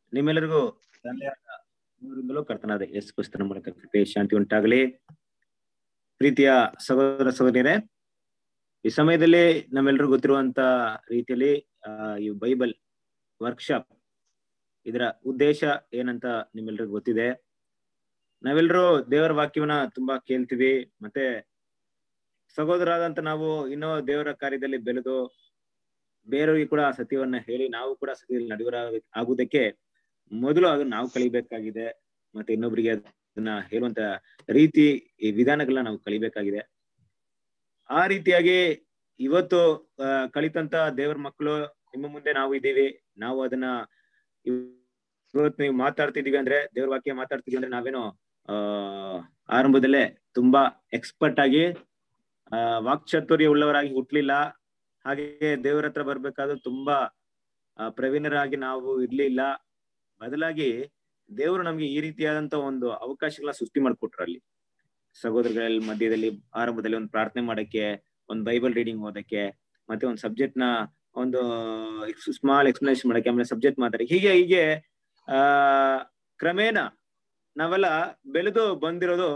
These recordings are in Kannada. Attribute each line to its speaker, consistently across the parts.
Speaker 1: ನಿಮ್ಮೆಲ್ಲರಿಗೂ ತಂದೆಯಾದ ದೇವರಿಂದಲೂ ಕರ್ತನಾದ ಯೇಸು ಕ್ರಿಸ್ತನ ಮೂಲಕ ಕೃಪೆ ಶಾಂತಿ ಉಂಟಾಗಲಿ ಪ್ರೀತಿಯ ಸಹೋದರ ಸಹೋದರಿಯರೇ ಈ ಸಮಯದಲ್ಲಿ ನಮ್ಮೆಲ್ಲರಿಗೂ ಗೊತ್ತಿರುವಂತ ರೀತಿಯಲ್ಲಿ ಆ ಈ ಬೈಬಲ್ ವರ್ಕ್ಶಾಪ್ ಇದರ ಉದ್ದೇಶ ಏನಂತ ನಿಮ್ಮೆಲ್ಲರಿಗೂ ಗೊತ್ತಿದೆ ನಾವೆಲ್ಲರೂ ದೇವರ ವಾಕ್ಯವನ್ನ ತುಂಬಾ ಕೇಳ್ತೀವಿ ಮತ್ತೆ ಸಹೋದರಾದಂತ ನಾವು ಇನ್ನೂ ದೇವರ ಕಾರ್ಯದಲ್ಲಿ ಬೆಳೆದು ಬೇರೆಯವರಿಗೆ ಕೂಡ ಸತ್ಯವನ್ನ ಹೇಳಿ ನಾವು ಕೂಡ ಸತ್ಯದಲ್ಲಿ ನಡೆಯುವ ಆಗುವುದಕ್ಕೆ ಮೊದಲು ಅದನ್ನ ನಾವು ಕಲಿಬೇಕಾಗಿದೆ ಮತ್ತೆ ಇನ್ನೊಬ್ಬರಿಗೆ ಅದನ್ನ ಹೇಳುವಂತ ರೀತಿ ಈ ವಿಧಾನಗಳನ್ನ ನಾವು ಕಲಿಬೇಕಾಗಿದೆ ಆ ರೀತಿಯಾಗಿ ಇವತ್ತು ಅಹ್ ಕಲಿತಂತ ದೇವರ ಮಕ್ಕಳು ನಿಮ್ಮ ಮುಂದೆ ನಾವು ಇದ್ದೀವಿ ನಾವು ಅದನ್ನ ಇವತ್ತು ನೀವು ಮಾತಾಡ್ತಿದೀವಿ ಅಂದ್ರೆ ದೇವ್ರ ವಾಕ್ಯ ಮಾತಾಡ್ತಿದೀವಿ ಅಂದ್ರೆ ನಾವೇನು ಆ ಆರಂಭದಲ್ಲೇ ತುಂಬಾ ಎಕ್ಸ್ಪರ್ಟ್ ಆಗಿ ಆ ವಾಕ್ಚಾತುರ್ಯ ಉಳ್ಳವರಾಗಿ ಹುಟ್ಲಿಲ್ಲ ಹಾಗೆ ದೇವರ ಹತ್ರ ಬರ್ಬೇಕಾದ್ರೆ ತುಂಬಾ ಪ್ರವೀಣರಾಗಿ ನಾವು ಇರ್ಲಿಲ್ಲ ಬದಲಾಗಿ ದೇವರು ನಮ್ಗೆ ಈ ರೀತಿಯಾದಂತ ಒಂದು ಅವಕಾಶಗಳ ಸೃಷ್ಟಿ ಮಾಡ್ಕೊಟ್ರು ಅಲ್ಲಿ ಸಹೋದರಗಳ ಮಧ್ಯದಲ್ಲಿ ಆರಂಭದಲ್ಲಿ ಒಂದು ಪ್ರಾರ್ಥನೆ ಮಾಡಕ್ಕೆ ಒಂದು ಬೈಬಲ್ ರೀಡಿಂಗ್ ಓದಕ್ಕೆ ಮತ್ತೆ ಒಂದು ಸಬ್ಜೆಕ್ಟ್ ನ ಒಂದು ಸ್ಮಾಲ್ ಎಕ್ಸ್ಪ್ಲನೇಷನ್ ಮಾಡಕ್ಕೆ ಆಮೇಲೆ ಸಬ್ಜೆಕ್ಟ್ ಮಾತಾಡಕ್ಕೆ ಹೀಗೆ ಹೀಗೆ ಆ ಕ್ರಮೇಣ ನಾವೆಲ್ಲ ಬೆಳೆದು ಬಂದಿರೋದು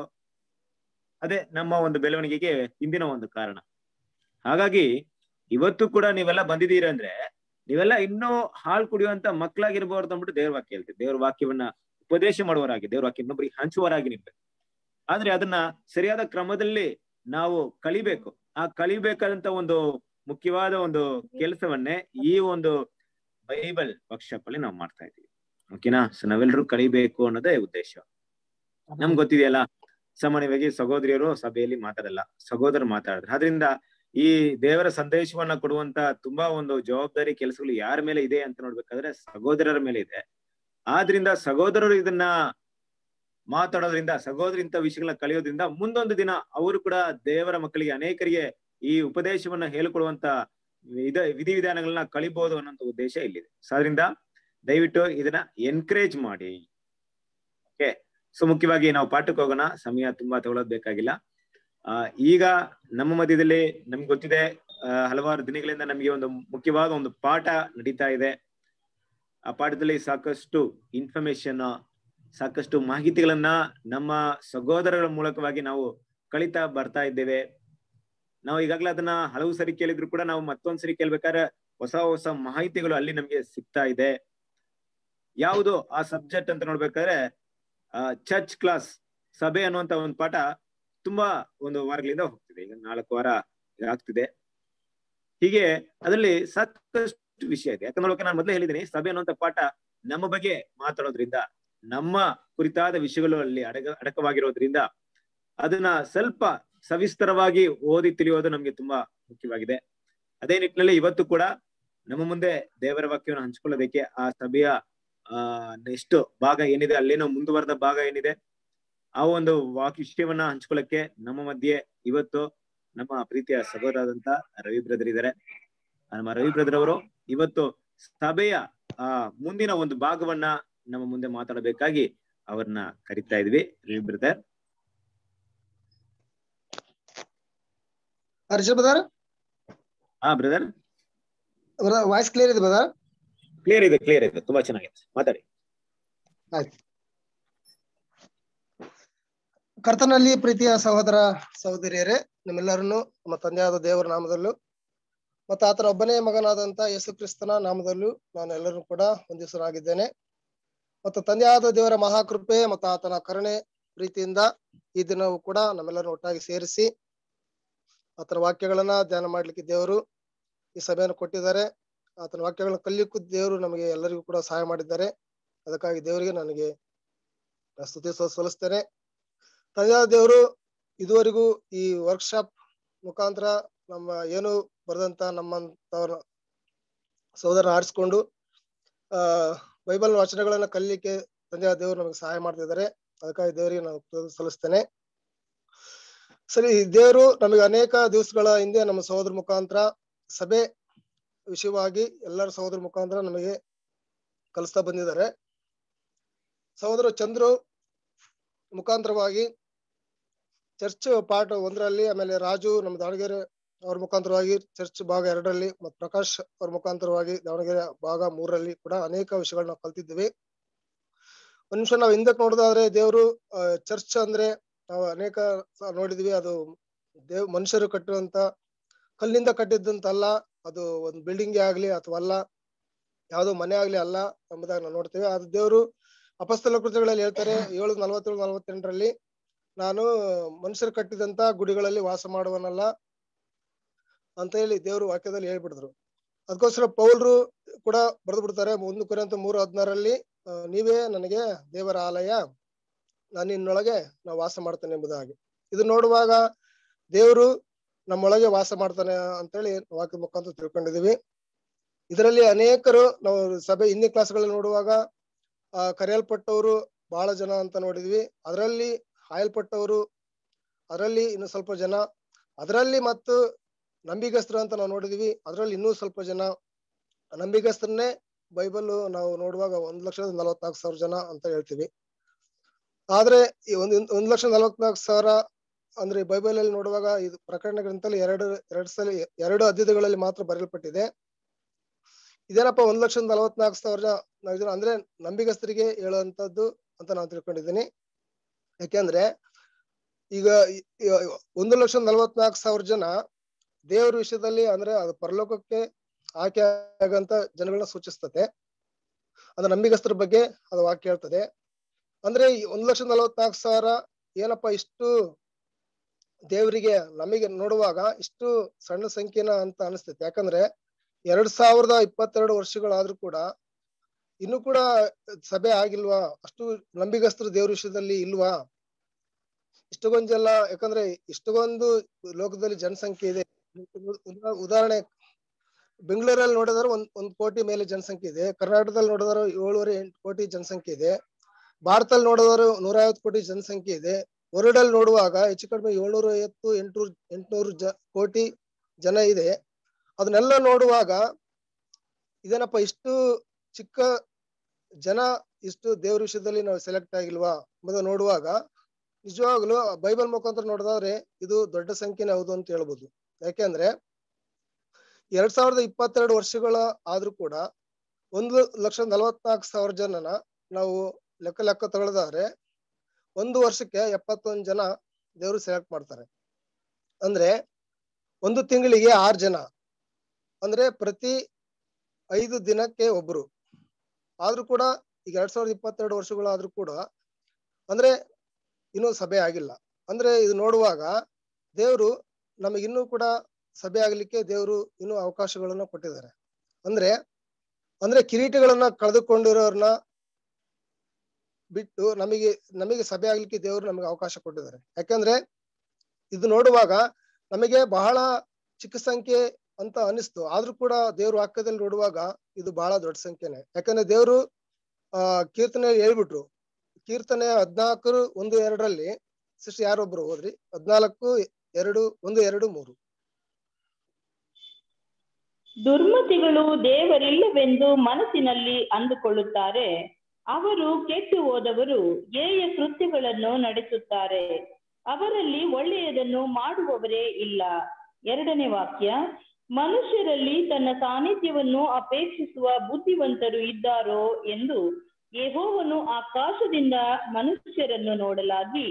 Speaker 1: ಅದೇ ನಮ್ಮ ಒಂದು ಬೆಳವಣಿಗೆಗೆ ಹಿಂದಿನ ಒಂದು ಕಾರಣ ಹಾಗಾಗಿ ಇವತ್ತು ಕೂಡ ನೀವೆಲ್ಲ ಬಂದಿದ್ದೀರ ಅಂದ್ರೆ ನೀವೆಲ್ಲ ಇನ್ನೂ ಹಾಲು ಕುಡಿಯುವಂತ ಮಕ್ಕಳಾಗಿರ್ಬಾರ್ದು ಅಂದ್ಬಿಟ್ಟು ದೇವ್ರ ವಾಕ್ಯ ಹೇಳ್ತೀವಿ ದೇವ್ರ ವಾಕ್ಯವನ್ನ ಉಪದೇಶ ಮಾಡುವವರಾಗಿ ದೇವ್ರ ವಾಕ್ಯ ಇನ್ನೊಬ್ಬರಿಗೆ ಹಂಚುವರಾಗಿ ನಿಮ್ಬೇಕು ಆದ್ರೆ ಅದನ್ನ ಸರಿಯಾದ ಕ್ರಮದಲ್ಲಿ ನಾವು ಕಲಿಬೇಕು ಆ ಕಲಿಬೇಕಾದಂತ ಒಂದು ಮುಖ್ಯವಾದ ಒಂದು ಕೆಲಸವನ್ನೇ ಈ ಒಂದು ಬೈಬಲ್ ವರ್ಕ್ಶಾಪ್ ಅಲ್ಲಿ ನಾವು ಮಾಡ್ತಾ ಇದ್ದೀವಿ ಓಕೆನಾ ಸೊ ನಾವೆಲ್ಲರೂ ಕಲಿಬೇಕು ಅನ್ನೋದೇ ಉದ್ದೇಶ ನಮ್ಗೆ ಗೊತ್ತಿದೆಯಲ್ಲ ಸಾಮಾನ್ಯವಾಗಿ ಸಹೋದರಿಯರು ಸಭೆಯಲ್ಲಿ ಮಾತಾಡಲ್ಲ ಸಹೋದರರು ಮಾತಾಡಿದ್ರೆ ಆದ್ರಿಂದ ಈ ದೇವರ ಸಂದೇಶವನ್ನ ಕೊಡುವಂತ ತುಂಬಾ ಒಂದು ಜವಾಬ್ದಾರಿ ಕೆಲಸಗಳು ಯಾರ ಮೇಲೆ ಇದೆ ಅಂತ ನೋಡ್ಬೇಕಾದ್ರೆ ಸಹೋದರರ ಮೇಲೆ ಇದೆ ಆದ್ರಿಂದ ಸಹೋದರರು ಇದನ್ನ ಮಾತಾಡೋದ್ರಿಂದ ಸಹೋದರ ಇಂಥ ವಿಷಯಗಳನ್ನ ಕಲಿಯೋದ್ರಿಂದ ಮುಂದೊಂದು ದಿನ ಅವರು ಕೂಡ ದೇವರ ಮಕ್ಕಳಿಗೆ ಅನೇಕರಿಗೆ ಈ ಉಪದೇಶವನ್ನ ಹೇಳಿಕೊಡುವಂತ ವಿಧ ವಿಧಿವಿಧಾನಗಳನ್ನ ಕಲಿಬಹುದು ಅನ್ನೋಂಥ ಉದ್ದೇಶ ಇಲ್ಲಿದೆ ಸೊ ಅದರಿಂದ ದಯವಿಟ್ಟು ಇದನ್ನ ಎನ್ಕರೇಜ್ ಮಾಡಿ ಓಕೆ ಸೊ ಮುಖ್ಯವಾಗಿ ನಾವು ಪಾಠಕ್ಕೆ ಹೋಗೋಣ ಸಮಯ ತುಂಬಾ ತಗೊಳ್ಳೋದ್ ಬೇಕಾಗಿಲ್ಲ ಆ ಈಗ ನಮ್ಮ ಮಧ್ಯದಲ್ಲಿ ನಮ್ಗೆ ಗೊತ್ತಿದೆ ಹಲವಾರು ದಿನಗಳಿಂದ ನಮಗೆ ಒಂದು ಮುಖ್ಯವಾದ ಒಂದು ಪಾಠ ನಡೀತಾ ಇದೆ ಆ ಪಾಠದಲ್ಲಿ ಸಾಕಷ್ಟು ಇನ್ಫಾರ್ಮೇಶನ್ ಸಾಕಷ್ಟು ಮಾಹಿತಿಗಳನ್ನ ನಮ್ಮ ಸಹೋದರಗಳ ಮೂಲಕವಾಗಿ ನಾವು ಕಲಿತಾ ಬರ್ತಾ ಇದ್ದೇವೆ ನಾವು ಈಗಾಗಲೇ ಅದನ್ನ ಹಲವು ಸರಿ ಕೇಳಿದ್ರು ಕೂಡ ನಾವು ಮತ್ತೊಂದ್ಸರಿ ಕೇಳ್ಬೇಕಾದ್ರೆ ಹೊಸ ಹೊಸ ಮಾಹಿತಿಗಳು ಅಲ್ಲಿ ನಮ್ಗೆ ಸಿಗ್ತಾ ಇದೆ ಯಾವುದು ಆ ಸಬ್ಜೆಕ್ಟ್ ಅಂತ ನೋಡ್ಬೇಕಾದ್ರೆ ಚರ್ಚ್ ಕ್ಲಾಸ್ ಸಭೆ ಅನ್ನುವಂತ ಒಂದು ಪಾಠ ತುಂಬಾ ಒಂದು ವಾರಗಳಿಂದ ಹೋಗ್ತಿದೆ ಈಗ ನಾಲ್ಕು ವಾರ ಆಗ್ತಿದೆ ಹೀಗೆ ಅದರಲ್ಲಿ ಸಾಕಷ್ಟು ವಿಷಯ ಇದೆ ಯಾಕಂದ್ರೆ ನಾನು ಮೊದಲೇ ಹೇಳಿದ್ದೀನಿ ಸಭೆ ಅನ್ನುವಂತ ಪಾಠ ನಮ್ಮ ಬಗ್ಗೆ ಮಾತಾಡೋದ್ರಿಂದ ನಮ್ಮ ಕುರಿತಾದ ವಿಷಯಗಳು ಅಲ್ಲಿ ಅಡಗ ಅಡಕವಾಗಿರೋದ್ರಿಂದ ಅದನ್ನ ಸ್ವಲ್ಪ ಸವಿಸ್ತರವಾಗಿ ಓದಿ ತಿಳಿಯೋದು ನಮ್ಗೆ ತುಂಬಾ ಮುಖ್ಯವಾಗಿದೆ ಅದೇ ನಿಟ್ಟಿನಲ್ಲಿ ಇವತ್ತು ಕೂಡ ನಮ್ಮ ಮುಂದೆ ದೇವರ ವಾಕ್ಯವನ್ನು ಹಂಚ್ಕೊಳ್ಳೋದಕ್ಕೆ ಆ ಸಭೆಯ ಆ ನೆಕ್ಸ್ಟ್ ಭಾಗ ಏನಿದೆ ಅಲ್ಲೇನೋ ಮುಂದುವರೆದ ಭಾಗ ಏನಿದೆ ಆ ಒಂದು ವಾಕ್ ವಿಷಯವನ್ನ ಹಂಚ್ಕೊಳ್ಳಕ್ಕೆ ನಮ್ಮ ಮಧ್ಯೆ ಇವತ್ತು ನಮ್ಮ ಪ್ರೀತಿಯ ಸಹೋದರಾದಂತ ರವಿ ಬ್ರದರ್ ಇದ್ದಾರೆ ನಮ್ಮ ರವಿ ಬ್ರದರ್ ಅವರು ಇವತ್ತು ಸಭೆಯ ಆ ಮುಂದಿನ ಒಂದು ಭಾಗವನ್ನ ನಮ್ಮ ಮುಂದೆ ಮಾತಾಡಬೇಕಾಗಿ ಅವ್ರನ್ನ ಕರಿತಾ ಇದ್ವಿ ರವಿ ಬ್ರದರ್
Speaker 2: ಹರ್ಷ ಬದಾರ್
Speaker 1: ಹಾ ಬ್ರದರ್
Speaker 2: ವಾಯ್ಸ್ ಕ್ಲಿಯರ್ ಇದೆ ಬದಾರ್
Speaker 1: ಕ್ಲಿಯರ್ ಇದೆ ಕ್ಲಿಯರ್ ಇದೆ ತುಂಬಾ ಚೆನ್ನಾಗಿದೆ ಮಾತಾಡಿ
Speaker 2: ಆಯ್ತು ಕರ್ತನಲ್ಲಿ ಪ್ರೀತಿಯ ಸಹೋದರ ಸಹೋದರಿಯರೇ ನಿಮ್ಮೆಲ್ಲರನ್ನು ನಮ್ಮ ತಂದೆಯಾದ ದೇವರ ನಾಮದಲ್ಲೂ ಮತ್ತು ಆತನ ಒಬ್ಬನೇ ಮಗನಾದಂತ ಯೇಸು ಕ್ರಿಸ್ತನ ನಾಮದಲ್ಲೂ ನಾನು ಎಲ್ಲರೂ ಕೂಡ ಹೊಂದಿಸಲಾಗಿದ್ದೇನೆ ಮತ್ತು ತಂದೆಯಾದ ದೇವರ ಮಹಾಕೃಪೆ ಮತ್ತು ಆತನ ಕರುಣೆ ಪ್ರೀತಿಯಿಂದ ಈ ದಿನವೂ ಕೂಡ ನಮ್ಮೆಲ್ಲರನ್ನು ಒಟ್ಟಾಗಿ ಸೇರಿಸಿ ಆತನ ವಾಕ್ಯಗಳನ್ನ ಧ್ಯಾನ ಮಾಡ್ಲಿಕ್ಕೆ ದೇವರು ಈ ಸಭೆಯನ್ನು ಕೊಟ್ಟಿದ್ದಾರೆ ಆತನ ವಾಕ್ಯಗಳನ್ನ ಕಲಿಯಕ್ಕೂ ದೇವರು ನಮಗೆ ಎಲ್ಲರಿಗೂ ಕೂಡ ಸಹಾಯ ಮಾಡಿದ್ದಾರೆ ಅದಕ್ಕಾಗಿ ದೇವರಿಗೆ ನನಗೆ ಸ್ತುತಿ ಸಲ್ಲಿಸ್ತೇನೆ ತಂದೆಯಾದ ದೇವರು ಇದುವರೆಗೂ ಈ ವರ್ಕ್ಶಾಪ್ ಮುಖಾಂತರ ನಮ್ಮ ಏನು ಬರೆದಂತ ನಮ್ಮಂತವ್ರ ಸಹೋದರ ಆರಿಸ್ಕೊಂಡು ಆ ಬೈಬಲ್ ವಚನಗಳನ್ನ ಕಲಿಲಿಕ್ಕೆ ತಂದೆಯ ದೇವರು ನಮಗೆ ಸಹಾಯ ಮಾಡ್ತಿದ್ದಾರೆ ಅದಕ್ಕಾಗಿ ದೇವರಿಗೆ ನಾನು ಸಲ್ಲಿಸ್ತೇನೆ ಸರಿ ದೇವರು ನಮಗೆ ಅನೇಕ ದಿವಸಗಳ ಹಿಂದೆ ನಮ್ಮ ಸಹೋದರ ಮುಖಾಂತರ ಸಭೆ ವಿಷಯವಾಗಿ ಎಲ್ಲರ ಸಹೋದರ ಮುಖಾಂತರ ನಮಗೆ ಕಲಿಸ್ತಾ ಬಂದಿದ್ದಾರೆ ಸಹೋದರ ಚಂದ್ರು ಮುಖಾಂತರವಾಗಿ ಚರ್ಚ್ ಪಾಠ ಒಂದರಲ್ಲಿ ಆಮೇಲೆ ರಾಜು ನಮ್ಮ ದಾವಣಗೆರೆ ಅವ್ರ ಮುಖಾಂತರವಾಗಿ ಚರ್ಚ್ ಭಾಗ ಎರಡರಲ್ಲಿ ಮತ್ತು ಪ್ರಕಾಶ್ ಅವ್ರ ಮುಖಾಂತರವಾಗಿ ದಾವಣಗೆರೆ ಭಾಗ ಮೂರರಲ್ಲಿ ಕೂಡ ಅನೇಕ ವಿಷಯಗಳನ್ನ ಕಲ್ತಿದ್ವಿ ಒಂದ್ ನಿಮಿಷ ನಾವು ಹಿಂದಕ್ಕೆ ನೋಡೋದಾದ್ರೆ ದೇವರು ಚರ್ಚ್ ಅಂದ್ರೆ ನಾವು ಅನೇಕ ಸ- ನೋಡಿದ್ವಿ ಅದು ದೇವ್ ಮನುಷ್ಯರು ಕಟ್ಟುವಂತ ಕಲ್ಲಿಂದ ಕಟ್ಟಿದ್ದಂತಲ್ಲ ಅದು ಒಂದು ಬಿಲ್ಡಿಂಗ್ ಆಗ್ಲಿ ಅಥವಾ ಅಲ್ಲ ಯಾವ್ದೋ ಮನೆ ಆಗ್ಲಿ ಅಲ್ಲ ಎಂಬುದಾಗಿ ನಾವು ನೋಡ್ತೇವೆ ಅದು ದೇವರು ಅಪಸ್ತಲ ಕೃತ್ಯಗಳಲ್ಲಿ ಹೇಳ್ತಾರೆ ಏಳು ನಲವತ್ತೇಳು ನಲವತ್ತೆಂಟರಲ್ಲಿ ನಾನು ಮನುಷ್ಯರು ಕಟ್ಟಿದಂತ ಗುಡಿಗಳಲ್ಲಿ ವಾಸ ಮಾಡುವನಲ್ಲ ಅಂತ ಹೇಳಿ ದೇವರು ವಾಕ್ಯದಲ್ಲಿ ಹೇಳ್ಬಿಡಿದ್ರು ಅದಕ್ಕೋಸ್ಕರ ಪೌಲ್ರು ಕೂಡ ಬರೆದು ಬಿಡ್ತಾರೆ ಒಂದು ಕುರಿಯಂತ ಮೂರು ಹದಿನಾರಲ್ಲಿ ಆ, ನೀವೇ ನನಗೆ ದೇವರ ಆಲಯ ನಾನು ನಿನ್ನೊಳಗೆ ನಾವು ವಾಸ ಮಾಡ್ತೇನೆ ಎಂಬುದಾಗಿ ಇದು ನೋಡುವಾಗ ದೇವರು ನಮ್ಮೊಳಗೆ ವಾಸ ಮಾಡ್ತಾನೆ ಅಂತೇಳಿ ವಾಕ್ಯದ ಮುಖಾಂತರ ತಿಳ್ಕೊಂಡಿದೀವಿ ಇದರಲ್ಲಿ ಅನೇಕರು ನಾವು ಸಭೆ ಹಿಂದಿನ ಕ್ಲಾಸ್ಗಳಲ್ಲಿ ನೋಡುವಾಗ ಆ ಕರೆಯಲ್ಪಟ್ಟವರು ಬಹಳ ಜನ ಅಂತ ನೋಡಿದ್ವಿ ಅದರಲ್ಲಿ ಆಯಲ್ಪಟ್ಟವರು ಅದರಲ್ಲಿ ಇನ್ನು ಸ್ವಲ್ಪ ಜನ ಅದರಲ್ಲಿ ಮತ್ತು ನಂಬಿಗಸ್ತರು ಅಂತ ನಾವು ನೋಡಿದ್ವಿ ಅದರಲ್ಲಿ ಇನ್ನೂ ಸ್ವಲ್ಪ ಜನ ನಂಬಿಗಸ್ತರನ್ನೇ ಬೈಬಲ್ ನಾವು ನೋಡುವಾಗ ಒಂದ್ ಲಕ್ಷದ ನಲವತ್ನಾಲ್ಕು ಸಾವಿರ ಜನ ಅಂತ ಹೇಳ್ತೀವಿ ಆದ್ರೆ ಈ ಒಂದ್ ಒಂದ್ ಲಕ್ಷ ನಲವತ್ನಾಲ್ಕು ಸಾವಿರ ಅಂದ್ರೆ ಬೈಬಲ್ ಅಲ್ಲಿ ನೋಡುವಾಗ ಇದು ಪ್ರಕರಣ ಗ್ರಂಥದಲ್ಲಿ ಎರಡು ಎರಡು ಸಲ ಎರಡು ಅಧ್ಯಾಯಗಳಲ್ಲಿ ಮಾತ್ರ ಬರೆಯಲ್ಪಟ್ಟಿದೆ ಇದೇನಪ್ಪ ಒಂದ್ ಲಕ್ಷದ ನಲವತ್ನಾಲ್ಕು ಸಾವಿರ ಜನ ನಾವು ಇದನ್ನ ಅಂದ್ರೆ ನಂಬಿಗಸ್ತರಿಗೆ ಹೇಳುವಂತದ್ದು ಅಂತ ನಾನು ತಿಳ್ಕೊಂಡಿದ್ದೀನಿ ಯಾಕೆಂದ್ರೆ ಈಗ ಈ- ಈ ಒಂದು ಲಕ್ಷ ನಲವತ್ನಾಲ್ಕು ಸಾವಿರ ಜನ ದೇವರ ವಿಷಯದಲ್ಲಿ ಅಂದ್ರೆ ಅದು ಪರಲೋಕಕ್ಕೆ ಆಯ್ಕೆ ಆಗಂತ ಜನಗಳನ್ನ ಸೂಚಿಸ್ತತೆ ಅಂದ್ರೆ ನಂಬಿಗಸ್ತರ ಬಗ್ಗೆ ಅದು ವಾಕ್ಯ ಹೇಳ್ತದೆ ಅಂದ್ರೆ ಈ ಒಂದ್ ಲಕ್ಷ ನಲವತ್ನಾಲ್ಕು ಸಾವಿರ ಏನಪ್ಪ ಇಷ್ಟು ದೇವರಿಗೆ ನಮಗೆ ನೋಡುವಾಗ ಇಷ್ಟು ಸಣ್ಣ ಸಂಖ್ಯೆನ ಅಂತ ಅನಿಸ್ತೈತೆ ಯಾಕಂದ್ರೆ ಎರಡ್ ಸಾವಿರದ ಇಪ್ಪತ್ತೆರಡು ವರ್ಷಗಳಾದ್ರೂ ಕೂಡ ಇನ್ನು ಕೂಡ ಸಭೆ ಆಗಿಲ್ವಾ ಅಷ್ಟು ನಂಬಿಗಸ್ತರು ದೇವ್ರ ವಿಷಯದಲ್ಲಿ ಇಲ್ವಾ ಇಷ್ಟೊಂದು ಜನ ಯಾಕಂದ್ರೆ ಇಷ್ಟೊಂದು ಲೋಕದಲ್ಲಿ ಜನಸಂಖ್ಯೆ ಇದೆ ಉದಾ- ಉದಾಹರಣೆ ಬೆಂಗಳೂರಲ್ಲಿ ನೋಡಿದ್ರೆ ಒಂದ್ ಒಂದ್ ಕೋಟಿ ಮೇಲೆ ಜನಸಂಖ್ಯೆ ಇದೆ ಕರ್ನಾಟಕದಲ್ಲಿ ನೋಡಿದ್ರೆ ಏಳುವರೆ ಎಂಟು ಕೋಟಿ ಜನಸಂಖ್ಯೆ ಇದೆ ಭಾರತದಲ್ಲಿ ನೋಡಿದ್ರೆ ನೂರ ಐವತ್ತು ಕೋಟಿ ಜನಸಂಖ್ಯೆ ಇದೆ ವರ್ಲ್ಡ್ ನೋಡುವಾಗ ಹೆಚ್ಚು ಕಡಿಮೆ ಏಳ್ನೂರ ಐವತ್ತು ಎಂಟುನೂರು ಎಂಟುನೂರು ಜ ಕೋಟಿ ಜನ ಇದೆ ಅದನ್ನೆಲ್ಲ ನೋಡುವಾಗ ಇದೇನಪ್ಪ ಇಷ್ಟು ಚಿಕ್ಕ ಜನ ಇಷ್ಟು ದೇವ್ರ ವಿಷಯದಲ್ಲಿ ನಾವು ಸೆಲೆಕ್ಟ್ ಆಗಿಲ್ವಾ ಎಂಬುದನ್ನ ನೋಡುವಾಗ ನಿಜವಾಗ್ಲೂ ಬೈಬಲ್ ಮುಖಾಂತರ ನೋಡಿದ್ರೆ ಇದು ದೊಡ್ಡ ಸಂಖ್ಯೆನೇ ಹೌದು ಅಂತ ಹೇಳ್ಬೋದು ಯಾಕೆಂದ್ರೆ ಎರಡ್ ಸಾವಿರದ ಇಪ್ಪತ್ತೆರಡು ವರ್ಷಗಳ ಆದ್ರೂ ಕೂಡ ಒಂದು ಲಕ್ಷ ನಲವತ್ನಾಲ್ಕು ಸಾವಿರ ಜನನ ನಾವು ಲೆಕ್ಕ ಲೆಕ್ಕ ತಗೊಳ್ಳದಾದ್ರೆ ಒಂದು ವರ್ಷಕ್ಕೆ ಎಪ್ಪತ್ತೊಂದು ಜನ ದೇವರು ಸೆಲೆಕ್ಟ್ ಮಾಡ್ತಾರೆ ಅಂದ್ರೆ ಒಂದು ತಿಂಗಳಿಗೆ ಆರು ಜನ ಅಂದ್ರೆ ಪ್ರತಿ ಐದು ದಿನಕ್ಕೆ ಒಬ್ರು ಆದ್ರೂ ಕೂಡ ಈಗ ಎರಡ್ ಸಾವಿರದ ಇಪ್ಪತ್ತೆರಡು ವರ್ಷಗಳಾದ್ರೂ ಕೂಡ ಅಂದ್ರೆ ಇನ್ನೂ ಸಭೆ ಆಗಿಲ್ಲ ಅಂದ್ರೆ ಇದು ನೋಡುವಾಗ ದೇವರು ನಮಗಿನ್ನೂ ಕೂಡ ಸಭೆ ಆಗ್ಲಿಕ್ಕೆ ದೇವರು ಇನ್ನೂ ಅವಕಾಶಗಳನ್ನ ಕೊಟ್ಟಿದ್ದಾರೆ ಅಂದ್ರೆ ಅಂದ್ರೆ ಕಿರೀಟಗಳನ್ನ ಕಳೆದುಕೊಂಡಿರೋರ್ನ ಬಿಟ್ಟು ನಮಗೆ ನಮಗೆ ಸಭೆ ಆಗ್ಲಿಕ್ಕೆ ದೇವರು ನಮಗೆ ಅವಕಾಶ ಕೊಟ್ಟಿದ್ದಾರೆ ಯಾಕಂದ್ರೆ ಇದು ನೋಡುವಾಗ ನಮಗೆ ಬಹಳ ಚಿಕ್ಕ ಸಂಖ್ಯೆ ಅಂತ ಅನಿಸ್ತು ಆದ್ರೂ ಕೂಡ ದೇವ್ರ ವಾಕ್ಯದಲ್ಲಿ ನೋಡುವಾಗ ಇದು ಬಹಳ ದೊಡ್ಡ ಸಂಖ್ಯೆನೆ ಯಾಕಂದ್ರೆ ದೇವರು ಆ ಕೀರ್ತನೆ ಹೇಳ್ಬಿಟ್ರು ಕೀರ್ತನೆ ಹದ್ನಾಲ್ಕು ಒಂದು ಎರಡರಲ್ಲಿ ಸಿಸ್ಟರ್ ಯಾರೊಬ್ರು ಹೋದ್ರಿ ಹದ್ನಾಲ್ಕು ಎರಡು ಒಂದು ಎರಡು ಮೂರು
Speaker 3: ದುರ್ಮತಿಗಳು ದೇವರಿಲ್ಲವೆಂದು ಮನಸ್ಸಿನಲ್ಲಿ ಅಂದುಕೊಳ್ಳುತ್ತಾರೆ ಅವರು ಕೆಟ್ಟು ಹೋದವರು ಏಯ ಕೃತ್ಯಗಳನ್ನು ನಡೆಸುತ್ತಾರೆ ಅವರಲ್ಲಿ ಒಳ್ಳೆಯದನ್ನು ಮಾಡುವವರೇ ಇಲ್ಲ ಎರಡನೇ ವಾಕ್ಯ ಮನುಷ್ಯರಲ್ಲಿ ತನ್ನ ಸಾನ್ನಿಧ್ಯವನ್ನು ಅಪೇಕ್ಷಿಸುವ ಬುದ್ಧಿವಂತರು ಇದ್ದಾರೋ ಎಂದು ಯೆಹೋವನು ಆಕಾಶದಿಂದ ಮನುಷ್ಯರನ್ನು ನೋಡಲಾಗಿ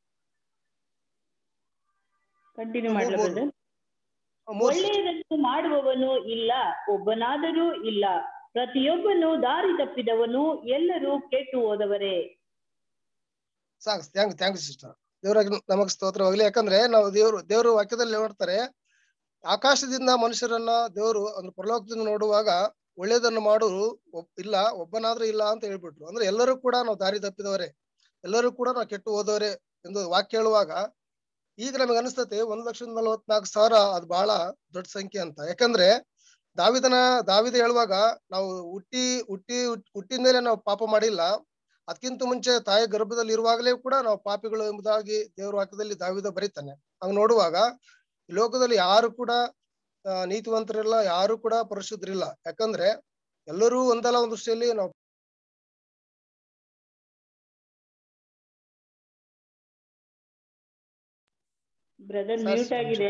Speaker 3: ಕಂಟಿನ್ಯೂ ಮಾಡಲ
Speaker 2: ಮೂರು-
Speaker 3: ಬ್ರದರ್
Speaker 2: ಮೂರು
Speaker 3: ಒಳ್ಳೆಯದನ್ನು ಮಾಡುವವನು ಇಲ್ಲ ಒಬ್ಬನಾದರೂ ಇಲ್ಲ ಪ್ರತಿಯೊಬ್ಬನು ದಾರಿ ತಪ್ಪಿದವನು ಎಲ್ಲರೂ ಕೆಟ್ಟು ಹೋದವರೇ
Speaker 2: ಸಾಕು ಥ್ಯಾಂಕ್ ಥ್ಯಾಂಕ್ ಯು ಸಿಸ್ಟರ್ ದೇವರಾಗಿ ನಮಗ್ ಸ್ತೋತ್ರವಾಗ್ಲಿ ಯಾಕಂದ್ರೆ ನಾವು ದೇವ್ರು ದೇವ್ರು ವಾಕ್ಯದಲ್ಲಿ ನೋಡ್ತಾರೆ ಆಕಾಶದಿಂದ ಮನುಷ್ಯರನ್ನ ದೇವರು ಅಂದ್ರೆ ಪರಲೋಕದಿಂದ ನೋಡುವಾಗ ಒಳ್ಳೇದನ್ನು ಮಾಡೋರು ಒಬ್- ಇಲ್ಲ ಒಬ್ಬನಾದ್ರೂ ಇಲ್ಲ ಅಂತ ಹೇಳ್ಬಿಟ್ರು ಅಂದ್ರೆ ಎಲ್ಲರೂ ಕೂಡ ನಾವು ದಾರಿ ತಪ್ಪಿದವರೇ ಎಲ್ಲರೂ ಕೂಡ ನಾವು ಕೆಟ್ಟು ಹೋದವರೇ ಎಂದು ವಾಕ್ಯ ಹೇಳುವಾಗ ಈಗ ನಮಗೆ ಅನಿಸ್ತತೆ ಒಂದ್ ಲಕ್ಷದ ನಲವತ್ನಾಲ್ಕು ಸಾವಿರ ಅದು ಬಹಳ ದೊಡ್ಡ ಸಂಖ್ಯೆ ಅಂತ ಯಾಕಂದ್ರೆ ದಾವಿದನ ದಾವಿದ ಹೇಳುವಾಗ ನಾವು ಹುಟ್ಟಿ ಹುಟ್ಟಿ ಹುಟ್ಟಿದ ಮೇಲೆ ನಾವು ಪಾಪ ಮಾಡಿಲ್ಲ ಅದಕ್ಕಿಂತ ಮುಂಚೆ ತಾಯಿ ಗರ್ಭದಲ್ಲಿ ಇರುವಾಗಲೇ ಕೂಡ ನಾವು ಪಾಪಿಗಳು ಎಂಬುದಾಗಿ ದೇವರ ವಾಕ್ಯದಲ್ಲಿ ದಾವಿದ ಬರೀತಾನೆ ಹಂಗ ನೋಡುವಾಗ ಈ ಲೋಕದಲ್ಲಿ ಯಾರು ಕೂಡ ಆ, ನೀತಿವಂತರಿಲ್ಲ ಯಾರು ಕೂಡ ಪರಿಶುದ್ಧರಿಲ್ಲ ಯಾಕಂದ್ರೆ ಎಲ್ಲರೂ ಒಂದಲ್ಲ ಒಂದು ದೃಷ್ಟಿಯಲ್ಲಿ ನಾವು
Speaker 3: ಬ್ರದರ್
Speaker 2: ಸರ್,
Speaker 3: ಮ್ಯೂಟ್ ಆಗಿದೆ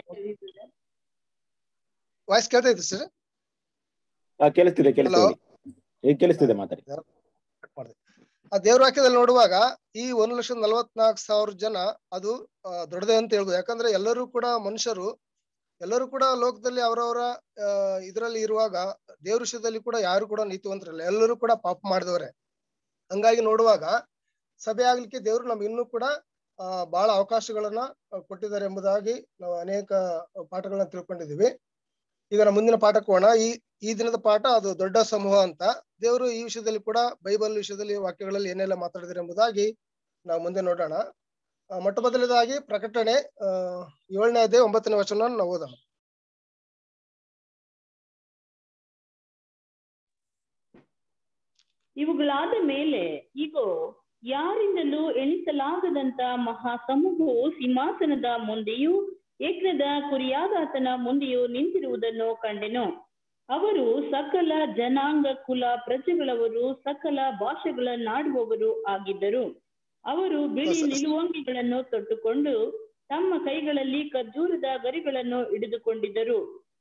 Speaker 2: ವಾಯ್ಸ್ ಕೇಳ್ತಾ ಇತ್ತು ಸರ್
Speaker 1: ಆ, ಕೇಳಿಸ್ತಿದೆ ಕೇಳಿಸ್ತಿದೆ ಈಗ ಕೇಳಿಸ್ತಿದೆ ಮಾತಾಡಿ
Speaker 2: ಮಾಡಿದೆ ಆ ದೇವ್ರ ವಾಕ್ಯದಲ್ಲಿ ನೋಡುವಾಗ ಈ ಒಂದು ಲಕ್ಷದ ನಲವತ್ನಾಲ್ಕು ಸಾವಿರ ಜನ ಅದು ಆ, ದೊಡ್ಡದೇ ಅಂತ ಹೇಳ್ಬೋದು ಯಾಕಂದ್ರೆ ಎಲ್ಲರೂ ಕೂಡ ಮನುಷ್ಯರು ಎಲ್ಲರೂ ಕೂಡ ಲೋಕದಲ್ಲಿ ಅವರವರ ಇದರಲ್ಲಿ ಇರುವಾಗ ದೇವ್ರ ವಿಷಯದಲ್ಲಿ ಕೂಡ ಯಾರು ಕೂಡ ನೀತಿವಂತರಲ್ಲ ಎಲ್ಲರೂ ಕೂಡ ಪಾಪ ಮಾಡಿದವರೆ ಹಂಗಾಗಿ ನೋಡುವಾಗ ಸಭೆ ಆಗ್ಲಿಕ್ಕೆ ದೇವರು ನಮ್ಗೆ ಇನ್ನೂ ಕೂಡ ಆ ಬಹಳ ಅವಕಾಶಗಳನ್ನ ಆ, ಕೊಟ್ಟಿದ್ದಾರೆ ಎಂಬುದಾಗಿ ನಾವು ಅನೇಕ ಪಾಠಗಳನ್ನ ತಿಳ್ಕೊಂಡಿದೀವಿ ಈಗ ನಮ್ಮ ಮುಂದಿನ ಪಾಠಕ್ಕೆ ಹೋಗೋಣ ಈ ಈ ದಿನದ ಪಾಠ ಅದು ದೊಡ್ಡ ಸಮೂಹ ಅಂತ ದೇವರು ಈ ವಿಷಯದಲ್ಲಿ ಕೂಡ ಬೈಬಲ್ ವಿಷಯದಲ್ಲಿ ವಾಕ್ಯಗಳಲ್ಲಿ ಏನೆಲ್ಲ ಮಾತಾಡಿದ್ರೆ ಎಂಬುದಾಗಿ ನಾವು ಮುಂದೆ ನೋಡೋಣ ಆ, ಮೊಟ್ಟ ಮೊದಲನೇದಾಗಿ ಪ್ರಕಟಣೆ ಆ ಏಳನೇ ಅದೇ ಒಂಬತ್ತನೇ ವಚನ ನಾವು ಓದೋಣ
Speaker 3: ಇವುಗಳಾದ ಮೇಲೆ ಇಗೋ ಯಾರಿಂದಲೂ ಎಣಿಸಲಾಗದಂತ ಮಹಾ ಸಮೂಹವು ಸಿಂಹಾಸನದ ಮುಂದೆಯೂ ಯಜ್ಞದ ಕುರಿಯಾದಾತನ ಮುಂದೆಯೂ ನಿಂತಿರುವುದನ್ನು ಕಂಡೆನು ಅವರು ಸಕಲ ಜನಾಂಗ ಕುಲ ಪ್ರಜೆಗಳವರು ಸಕಲ ಭಾಷೆಗಳನ್ನಾಡುವವರು ಆಗಿದ್ದರು ಅವರು ಬಿಳಿ
Speaker 2: ಸ- ಸ-
Speaker 3: ನಿಲುವಂಗಿಗಳನ್ನು ತೊಟ್ಟುಕೊಂಡು ತಮ್ಮ ಕೈಗಳಲ್ಲಿ ಖರ್ಜೂರದ ಗರಿಗಳನ್ನು ಹಿಡಿದುಕೊಂಡಿದ್ದರು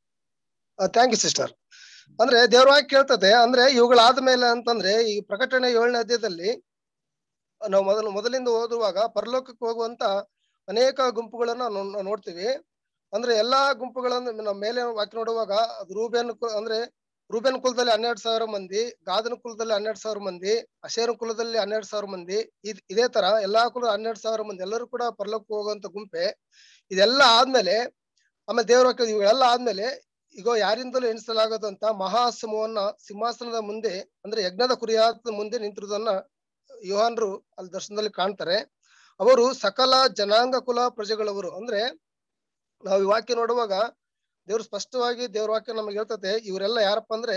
Speaker 2: ಥ್ಯಾಂಕ್ ಯು ಸಿಸ್ಟರ್ ಅಂದ್ರೆ ದೇವ್ರ ವಾಕ್ಯ ಕೇಳ್ತದೆ ಅಂದ್ರೆ ಇವುಗಳಾದ ಮೇಲೆ ಅಂತಂದ್ರೆ ಈ ಪ್ರಕಟಣೆ ಏಳನೇ ಅಧ್ಯಾಯದಲ್ಲಿ ನಾವು ಮೊದಲು ಮೊದಲಿಂದ ಓದುವಾಗ ಪರಲೋಕಕ್ಕೆ ಹೋಗುವಂತ ಅನೇಕ ಗುಂಪುಗಳನ್ನ ನೋ- ನಾವು ನೋಡ್ತೀವಿ ಅಂದ್ರೆ ಎಲ್ಲಾ ಗುಂಪುಗಳನ್ನು ನಮ್ಮ ಮೇಲೆ ವಾಕ್ಯ ನೋಡುವಾಗ ಅದು ರೂಬೇನ್ ಕು- ಅಂದ್ರೆ ರೂಬೇನ್ ಕುಲದಲ್ಲಿ ಹನ್ನೆರಡು ಸಾವಿರ ಮಂದಿ ಗಾದನ ಕುಲದಲ್ಲಿ ಹನ್ನೆರಡು ಸಾವಿರ ಮಂದಿ ಅಶೇರ ಕುಲದಲ್ಲಿ ಹನ್ನೆರಡು ಸಾವಿರ ಮಂದಿ ಇದ್ ಇದೇ ತರ ಎಲ್ಲಾ ಕುಲ ಹನ್ನೆರಡು ಸಾವಿರ ಮಂದಿ ಎಲ್ಲರೂ ಕೂಡ ಪರಲೋಕಕ್ಕೆ ಹೋಗುವಂತ ಗುಂಪೆ ಇದೆಲ್ಲ ಆದ್ಮೇಲೆ ಆಮೇಲೆ ದೇವ್ರ ವಾಕ್ಯ ಇವೆಲ್ಲ ಆದ್ಮೇಲೆ ಈಗ ಯಾರಿಂದಲೂ ಎಣಿಸಲಾಗದಂತ ಮಹಾಸಮೂಹವನ್ನ ಸಿಂಹಾಸನದ ಮುಂದೆ ಅಂದ್ರೆ ಯಜ್ಞದ ಕುರಿಯಾದ ಮುಂದೆ ನಿಂತಿರುವುದನ್ನ ಯೋಹಾನ್ರು ಅಲ್ಲಿ ದರ್ಶನದಲ್ಲಿ ಕಾಣ್ತಾರೆ ಅವರು ಸಕಲ ಜನಾಂಗ ಕುಲ ಪ್ರಜೆಗಳವರು ಅಂದ್ರೆ ನಾವು ಈ ವಾಕ್ಯ ನೋಡುವಾಗ ದೇವ್ರು ಸ್ಪಷ್ಟವಾಗಿ ದೇವ್ರ ವಾಕ್ಯ ನಮಗೆ ಹೇಳ್ತದೆ ಇವರೆಲ್ಲ ಯಾರಪ್ಪ ಅಂದ್ರೆ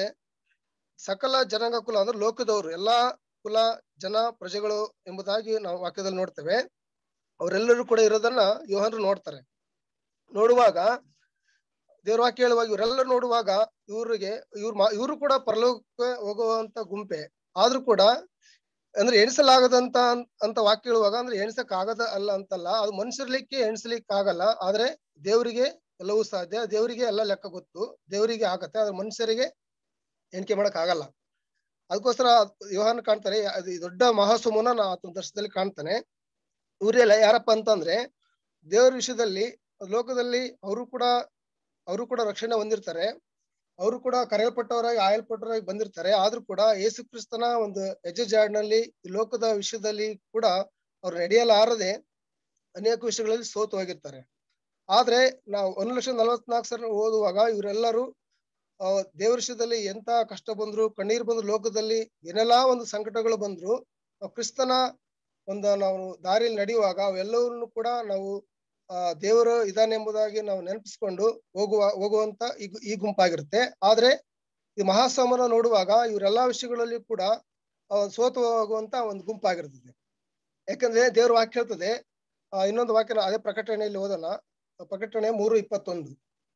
Speaker 2: ಸಕಲ ಜನಾಂಗ ಕುಲ ಅಂದ್ರೆ ಲೋಕದವರು ಎಲ್ಲಾ ಕುಲ ಜನ ಪ್ರಜೆಗಳು ಎಂಬುದಾಗಿ ನಾವು ವಾಕ್ಯದಲ್ಲಿ ನೋಡ್ತೇವೆ ಅವರೆಲ್ಲರೂ ಕೂಡ ಇರೋದನ್ನ ಯೋಹಾನ್ರು ನೋಡ್ತಾರೆ ನೋಡುವಾಗ ದೇವ್ರ ವಾಕ್ಯ ಹೇಳುವಾಗ ಇವರೆಲ್ಲರೂ ನೋಡುವಾಗ ಇವ್ರಿಗೆ ಇವ್ರ ಮಾ ಇವರು ಕೂಡ ಪರಲೋಕಕ್ಕೆ ಹೋಗುವಂತ ಗುಂಪೆ ಆದ್ರೂ ಕೂಡ ಅಂದ್ರೆ ಎಣಿಸಲಾಗದಂತ ಅನ್- ಅಂತ ವಾಕ್ಯ ಹೇಳುವಾಗ ಅಂದ್ರೆ ಎಣಿಸಕ್ ಆಗದ ಅಲ್ಲ ಅಂತಲ್ಲ ಅದು ಮನುಷ್ಯರ್ಲಿಕ್ಕೆ ಎಣಿಸ್ಲಿಕ್ಕೆ ಆಗಲ್ಲ ಆದ್ರೆ ದೇವರಿಗೆ ಎಲ್ಲವೂ ಸಾಧ್ಯ ದೇವರಿಗೆ ಎಲ್ಲ ಲೆಕ್ಕ ಗೊತ್ತು ದೇವರಿಗೆ ಆಗತ್ತೆ ಆದ್ರೆ ಮನುಷ್ಯರಿಗೆ ಎಣಿಕೆ ಮಾಡಕ್ ಆಗಲ್ಲ ಅದಕ್ಕೋಸ್ಕರ ಯೋಹಾನ್ ಕಾಣ್ತಾರೆ ಅದು ಈ ದೊಡ್ಡ ಮಹಾಸಮೂನ ನಾ ಆತನ ದರ್ಶನದಲ್ಲಿ ಕಾಣ್ತಾನೆ ಇವರೆಲ್ಲ ಯಾರಪ್ಪ ಅಂತಂದ್ರೆ ದೇವರ ವಿಷಯದಲ್ಲಿ ಲೋಕದಲ್ಲಿ ಅವರು ಕೂಡ ಅವರು ಕೂಡ ರಕ್ಷಣೆ ಹೊಂದಿರ್ತಾರೆ ಅವರು ಕೂಡ ಕರೆಯಲ್ಪಟ್ಟವರಾಗಿ ಆಯಲ್ಪಟ್ಟವರಾಗಿ ಬಂದಿರ್ತಾರೆ ಆದ್ರೂ ಕೂಡ ಯೇಸು ಕ್ರಿಸ್ತನ ಒಂದು ಹೆಜ್ಜೆಜಾಡಿನಲ್ಲಿ ಈ ಲೋಕದ ವಿಷಯದಲ್ಲಿ ಕೂಡ ಅವ್ರು ನಡೆಯಲಾರದೆ ಅನೇಕ ವಿಷಯಗಳಲ್ಲಿ ಸೋತು ಹೋಗಿರ್ತಾರೆ ಆದ್ರೆ ನಾವು ಒಂದು ಲಕ್ಷ ನಲವತ್ನಾಲ್ಕು ಸಾವಿರ ಓದುವಾಗ ಇವರೆಲ್ಲರೂ ಆ ದೇವ್ರ ವಿಷಯದಲ್ಲಿ ಎಂತ ಕಷ್ಟ ಬಂದ್ರು ಕಣ್ಣೀರು ಬಂದ್ರು ಲೋಕದಲ್ಲಿ ಏನೆಲ್ಲಾ ಒಂದು ಸಂಕಟಗಳು ಬಂದ್ರು ನಾವು ಕ್ರಿಸ್ತನ ಒಂದು ನಾವು ದಾರಿಯಲ್ಲಿ ನಡೆಯುವಾಗ ಅವೆಲ್ಲವನ್ನು ಕೂಡ ನಾವು ಆ ದೇವರು ಇದಾನೆ ಎಂಬುದಾಗಿ ನಾವು ನೆನಪಿಸ್ಕೊಂಡು ಹೋಗುವ ಹೋಗುವಂತ ಈ ಗು- ಈ ಗುಂಪಾಗಿರುತ್ತೆ ಆದ್ರೆ ಈ ಮಹಾಸಮನ ನೋಡುವಾಗ ಇವರೆಲ್ಲಾ ವಿಷಯಗಳಲ್ಲಿ ಕೂಡ ಆ, ಸೋತು ಹೋಗುವಂತ ಒಂದು ಗುಂಪಾಗಿರ್ತದೆ ಯಾಕಂದ್ರೆ ದೇವ್ರ ವಾಕ್ಯ ಹೇಳ್ತದೆ ಆ, ಇನ್ನೊಂದು ವಾಕ್ಯನ ಅದೇ ಪ್ರಕಟಣೆಯಲ್ಲಿ ಓದೋಣ ಪ್ರಕಟಣೆ ಮೂರು ಇಪ್ಪತ್ತೊಂದು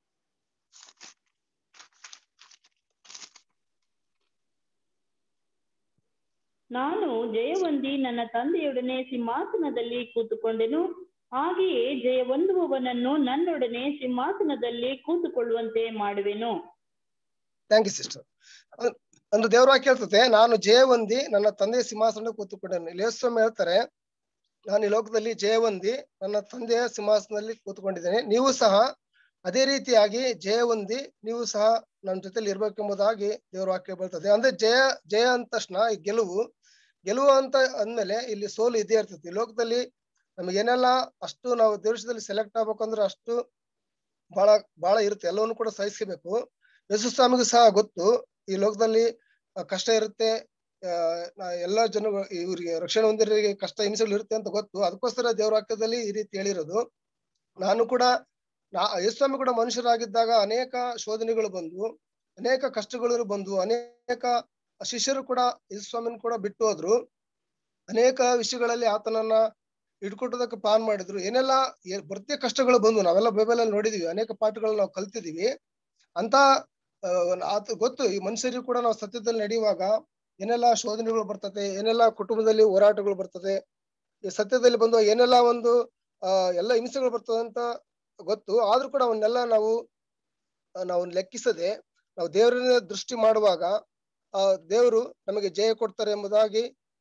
Speaker 3: ನಾನು ಜಯವೊಂದಿ ನನ್ನ ತಂದೆಯೊಡನೆ ಸಿಂಹಾಸನದಲ್ಲಿ ಕೂತುಕೊಂಡೆನು ಹಾಗೆಯೇ ಜಯ ಹೊಂದುವವನನ್ನು ನನ್ನೊಡನೆ ಸಿಂಹಾಸನದಲ್ಲಿ ಕೂತುಕೊಳ್ಳುವಂತೆ ಮಾಡುವೆನು
Speaker 2: ಥ್ಯಾಂಕ್ ಯು ಸಿಸ್ಟರ್ ಒಂದು ದೇವ್ರ ವಾಕ್ಯ ಹೇಳ್ತದೆ ನಾನು ಜಯ ಹೊಂದಿ ನನ್ನ ತಂದೆಯ ಸಿಂಹಾಸನ ಕೂತುಕೊಂಡೇನೆ ಇಲ್ಲಿ ಯೇಸು ಸ್ವಾಮಿ ಹೇಳ್ತಾರೆ ನಾನು ಈ ಲೋಕದಲ್ಲಿ ಜಯ ಹೊಂದಿ ನನ್ನ ತಂದೆಯ ಸಿಂಹಾಸನದಲ್ಲಿ ಕೂತ್ಕೊಂಡಿದ್ದೇನೆ ನೀವು ಸಹ ಅದೇ ರೀತಿಯಾಗಿ ಜಯ ಹೊಂದಿ ನೀವು ಸಹ ನನ್ನ ಜೊತೆಲಿ ಇರ್ಬೇಕೆಂಬುದಾಗಿ ದೇವ್ರ ವಾಕ್ಯ ಬರ್ತದೆ ಅಂದ್ರೆ ಜಯ ಜಯ ಅಂದ ತಕ್ಷಣ ಈ ಗೆಲುವು ಗೆಲುವು ಅಂತ ಅಂದ್ಮೇಲೆ ಇಲ್ಲಿ ಸೋಲು ಇದೇ ಇರ್ತದೆ ಈ ಲೋಕದಲ್ಲಿ ನಮಗೆ ಏನೆಲ್ಲ ಅಷ್ಟು ನಾವು ದೇಶದಲ್ಲಿ ಸೆಲೆಕ್ಟ್ ಆಗ್ಬೇಕಂದ್ರೆ ಅಷ್ಟು ಬಹಳ ಬಹಳ ಇರುತ್ತೆ ಎಲ್ಲವನ್ನು ಕೂಡ ಸಹಿಸ್ಕೋಬೇಕು ಯೇಸು ಸ್ವಾಮಿಗೂ ಸಹ ಗೊತ್ತು ಈ ಲೋಕದಲ್ಲಿ ಆ, ಕಷ್ಟ ಇರುತ್ತೆ ಆ, ನಾ ಎಲ್ಲಾ ಜನಗಳು ಇವ್ರಿಗೆ ರಕ್ಷಣೆ ಹೊಂದಿರೋರಿಗೆ ಕಷ್ಟ ಹಿಂಸೆಗಳು ಇರುತ್ತೆ ಅಂತ ಗೊತ್ತು ಅದಕ್ಕೋಸ್ಕರ ದೇವ್ರ ವಾಕ್ಯದಲ್ಲಿ ಈ ರೀತಿ ಹೇಳಿರೋದು ನಾನು ಕೂಡ ನಾ ಯೇಸು ಸ್ವಾಮಿ ಕೂಡ ಮನುಷ್ಯರಾಗಿದ್ದಾಗ ಅನೇಕ ಶೋಧನೆಗಳು ಬಂದು ಅನೇಕ ಕಷ್ಟಗಳು ಬಂದು ಅನೇಕ ಶಿಷ್ಯರು ಕೂಡ ಯೇಸು ಸ್ವಾಮಿನ ಕೂಡ ಬಿಟ್ಟು ಹೋದ್ರು ಅನೇಕ ವಿಷಯಗಳಲ್ಲಿ ಆತನನ್ನ ಹಿಡ್ಕೊಟ್ಟೋದಕ್ಕೆ ಪ್ಲಾನ್ ಮಾಡಿದ್ರು ಏನೆಲ್ಲ ಏ- ಬರ್ತಿ ಕಷ್ಟಗಳು ಬಂದು ನಾವೆಲ್ಲ ಬೈಬಲ್ ಅಲ್ಲಿ ನೋಡಿದೀವಿ ಅನೇಕ ಪಾಠಗಳು ನಾವು ಕಲ್ತಿದೀವಿ ಅಂತ ಆ, ಆತ ಗೊತ್ತು ಈ ಮನುಷ್ಯರಿಗೂ ಕೂಡ ನಾವು ಸತ್ಯದಲ್ಲಿ ನಡೆಯುವಾಗ ಏನೆಲ್ಲ ಶೋಧನೆಗಳು ಬರ್ತದೆ ಏನೆಲ್ಲ ಕುಟುಂಬದಲ್ಲಿ ಹೋರಾಟಗಳು ಬರ್ತದೆ ಈ ಸತ್ಯದಲ್ಲಿ ಬಂದು ಏನೆಲ್ಲ ಒಂದು ಆ ಎಲ್ಲ ಹಿಂಸೆಗಳು ಬರ್ತದೆ ಅಂತ ಗೊತ್ತು ಆದ್ರೂ ಕೂಡ ಅವನ್ನೆಲ್ಲ ನಾವು ಆ, ನಾವು ಲೆಕ್ಕಿಸದೆ ನಾವು ದೇವರನ್ನ ದೃಷ್ಟಿ ಮಾಡುವಾಗ ಆ ದೇವರು ನಮಗೆ ಜಯ ಕೊಡ್ತಾರೆ ಎಂಬುದಾಗಿ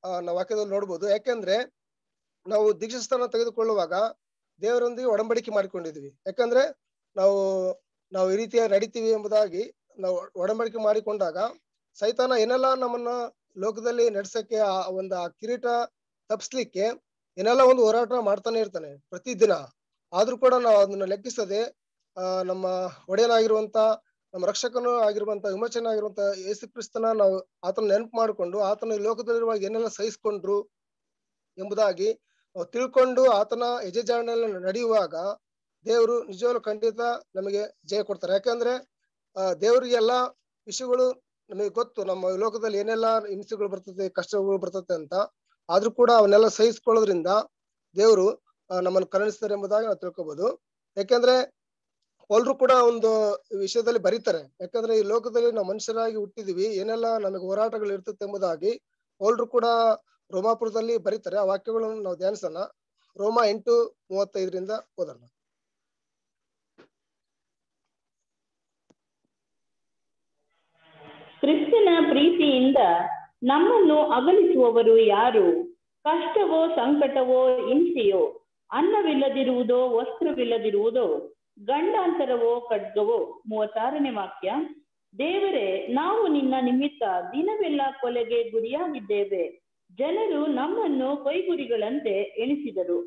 Speaker 2: ಆ, ನಾವು ವಾಕ್ಯದಲ್ಲಿ ನೋಡ್ಬೋದು ಯಾಕೆಂದ್ರೆ ನಾವು ದೀಕ್ಷಾಸ್ಥಾನ ತೆಗೆದುಕೊಳ್ಳುವಾಗ ದೇವರೊಂದಿಗೆ ಒಡಂಬಡಿಕೆ ಮಾಡಿಕೊಂಡಿದ್ವಿ ಯಾಕಂದ್ರೆ ನಾವು ನಾವು ಈ ರೀತಿಯ ನಡಿತೀವಿ ಎಂಬುದಾಗಿ ನಾವು ಒಡಂಬಡಿಕೆ ಮಾಡಿಕೊಂಡಾಗ ಸೈತಾನ ಏನೆಲ್ಲ ನಮ್ಮನ್ನ ಲೋಕದಲ್ಲಿ ನಡೆಸಕ್ಕೆ ಆ ಒಂದು ಆ ಕಿರೀಟ ತಪ್ಪಿಸ್ಲಿಕ್ಕೆ ಏನೆಲ್ಲ ಒಂದು ಹೋರಾಟ ಮಾಡ್ತಾನೆ ಇರ್ತಾನೆ ಪ್ರತಿದಿನ ಆದ್ರೂ ಕೂಡ ನಾವು ಅದನ್ನ ಲೆಕ್ಕಿಸದೆ ಆ ನಮ್ಮ ಒಡೆಯನಾಗಿರುವಂತ ನಮ್ಮ ರಕ್ಷಕನು ಆಗಿರುವಂತ ವಿಮೋಚನೆ ಆಗಿರುವಂತ ಯೇಸು ಕ್ರಿಸ್ತನ ನಾವು ಆತನ ನೆನಪು ಮಾಡಿಕೊಂಡು ಆತನ ಈ ಲೋಕದಲ್ಲಿರುವಾಗ ಏನೆಲ್ಲ ಸಹಿಸ್ಕೊಂಡ್ರು ಎಂಬುದಾಗಿ ನಾವು ತಿಳ್ಕೊಂಡು ಆತನ ಯಜಜಾಣೆಲ್ಲ ನಡೆಯುವಾಗ ದೇವರು ನಿಜವಾಗ್ಲೂ ಖಂಡಿತ ನಮಗೆ ಜಯ ಕೊಡ್ತಾರೆ ಯಾಕಂದ್ರೆ ಆ ದೇವರಿಗೆ ಎಲ್ಲಾ ವಿಷಯಗಳು ನಮಗೆ ಗೊತ್ತು ನಮ್ಮ ಈ ಲೋಕದಲ್ಲಿ ಏನೆಲ್ಲ ಹಿಂಸೆಗಳು ಬರ್ತದೆ ಕಷ್ಟಗಳು ಬರ್ತದೆ ಅಂತ ಆದ್ರೂ ಕೂಡ ಅವನ್ನೆಲ್ಲ ಸಹಿಸ್ಕೊಳ್ಳೋದ್ರಿಂದ ದೇವರು ನಮ್ಮನ್ನು ಕರುಣಿಸ್ತಾರೆ ಎಂಬುದಾಗಿ ನಾವು ತಿಳ್ಕೊಬಹುದು ಯಾಕಂದ್ರೆ ಎಲ್ರು ಕೂಡ ಒಂದು ವಿಷಯದಲ್ಲಿ ಬರೀತಾರೆ ಯಾಕಂದ್ರೆ ಈ ಲೋಕದಲ್ಲಿ ನಾವು ಮನುಷ್ಯರಾಗಿ ಹುಟ್ಟಿದೀವಿ ಏನೆಲ್ಲ ನಮಗೆ ಹೋರಾಟಗಳು ಇರ್ತದೆ ಎಂಬುದಾಗಿ ಎಲ್ರು ಕೂಡ ರೋಮಾಪುರದಲ್ಲಿ ಬರೀತಾರೆ ಆ ವಾಕ್ಯಗಳನ್ನು ನಾವು ಧ್ಯಾನಿಸೋಣ ರೋಮ ಎಂಟು ಮೂವತ್ತೈದರಿಂದ ಓದೋಣ
Speaker 3: ಕ್ರಿಸ್ತನ ಪ್ರೀತಿಯಿಂದ ನಮ್ಮನ್ನು ಅಗಲಿಸುವವರು ಯಾರು ಕಷ್ಟವೋ ಸಂಕಟವೋ ಹಿಂಸೆಯೋ ಅನ್ನವಿಲ್ಲದಿರುವುದೋ ವಸ್ತ್ರವಿಲ್ಲದಿರುವುದೋ ಗಂಡಾಂತರವೋ ಖಡ್ಗವೋ ಮೂವತ್ತಾರನೇ ವಾಕ್ಯ ದೇವರೇ ನಾವು ನಿನ್ನ ನಿಮಿತ್ತ ದಿನವೆಲ್ಲ ಕೊಲೆಗೆ ಗುರಿಯಾಗಿದ್ದೇವೆ ಜನರು ನಮ್ಮನ್ನು ಕೈಗುರಿಗಳಂತೆ ಎಣಿಸಿದರು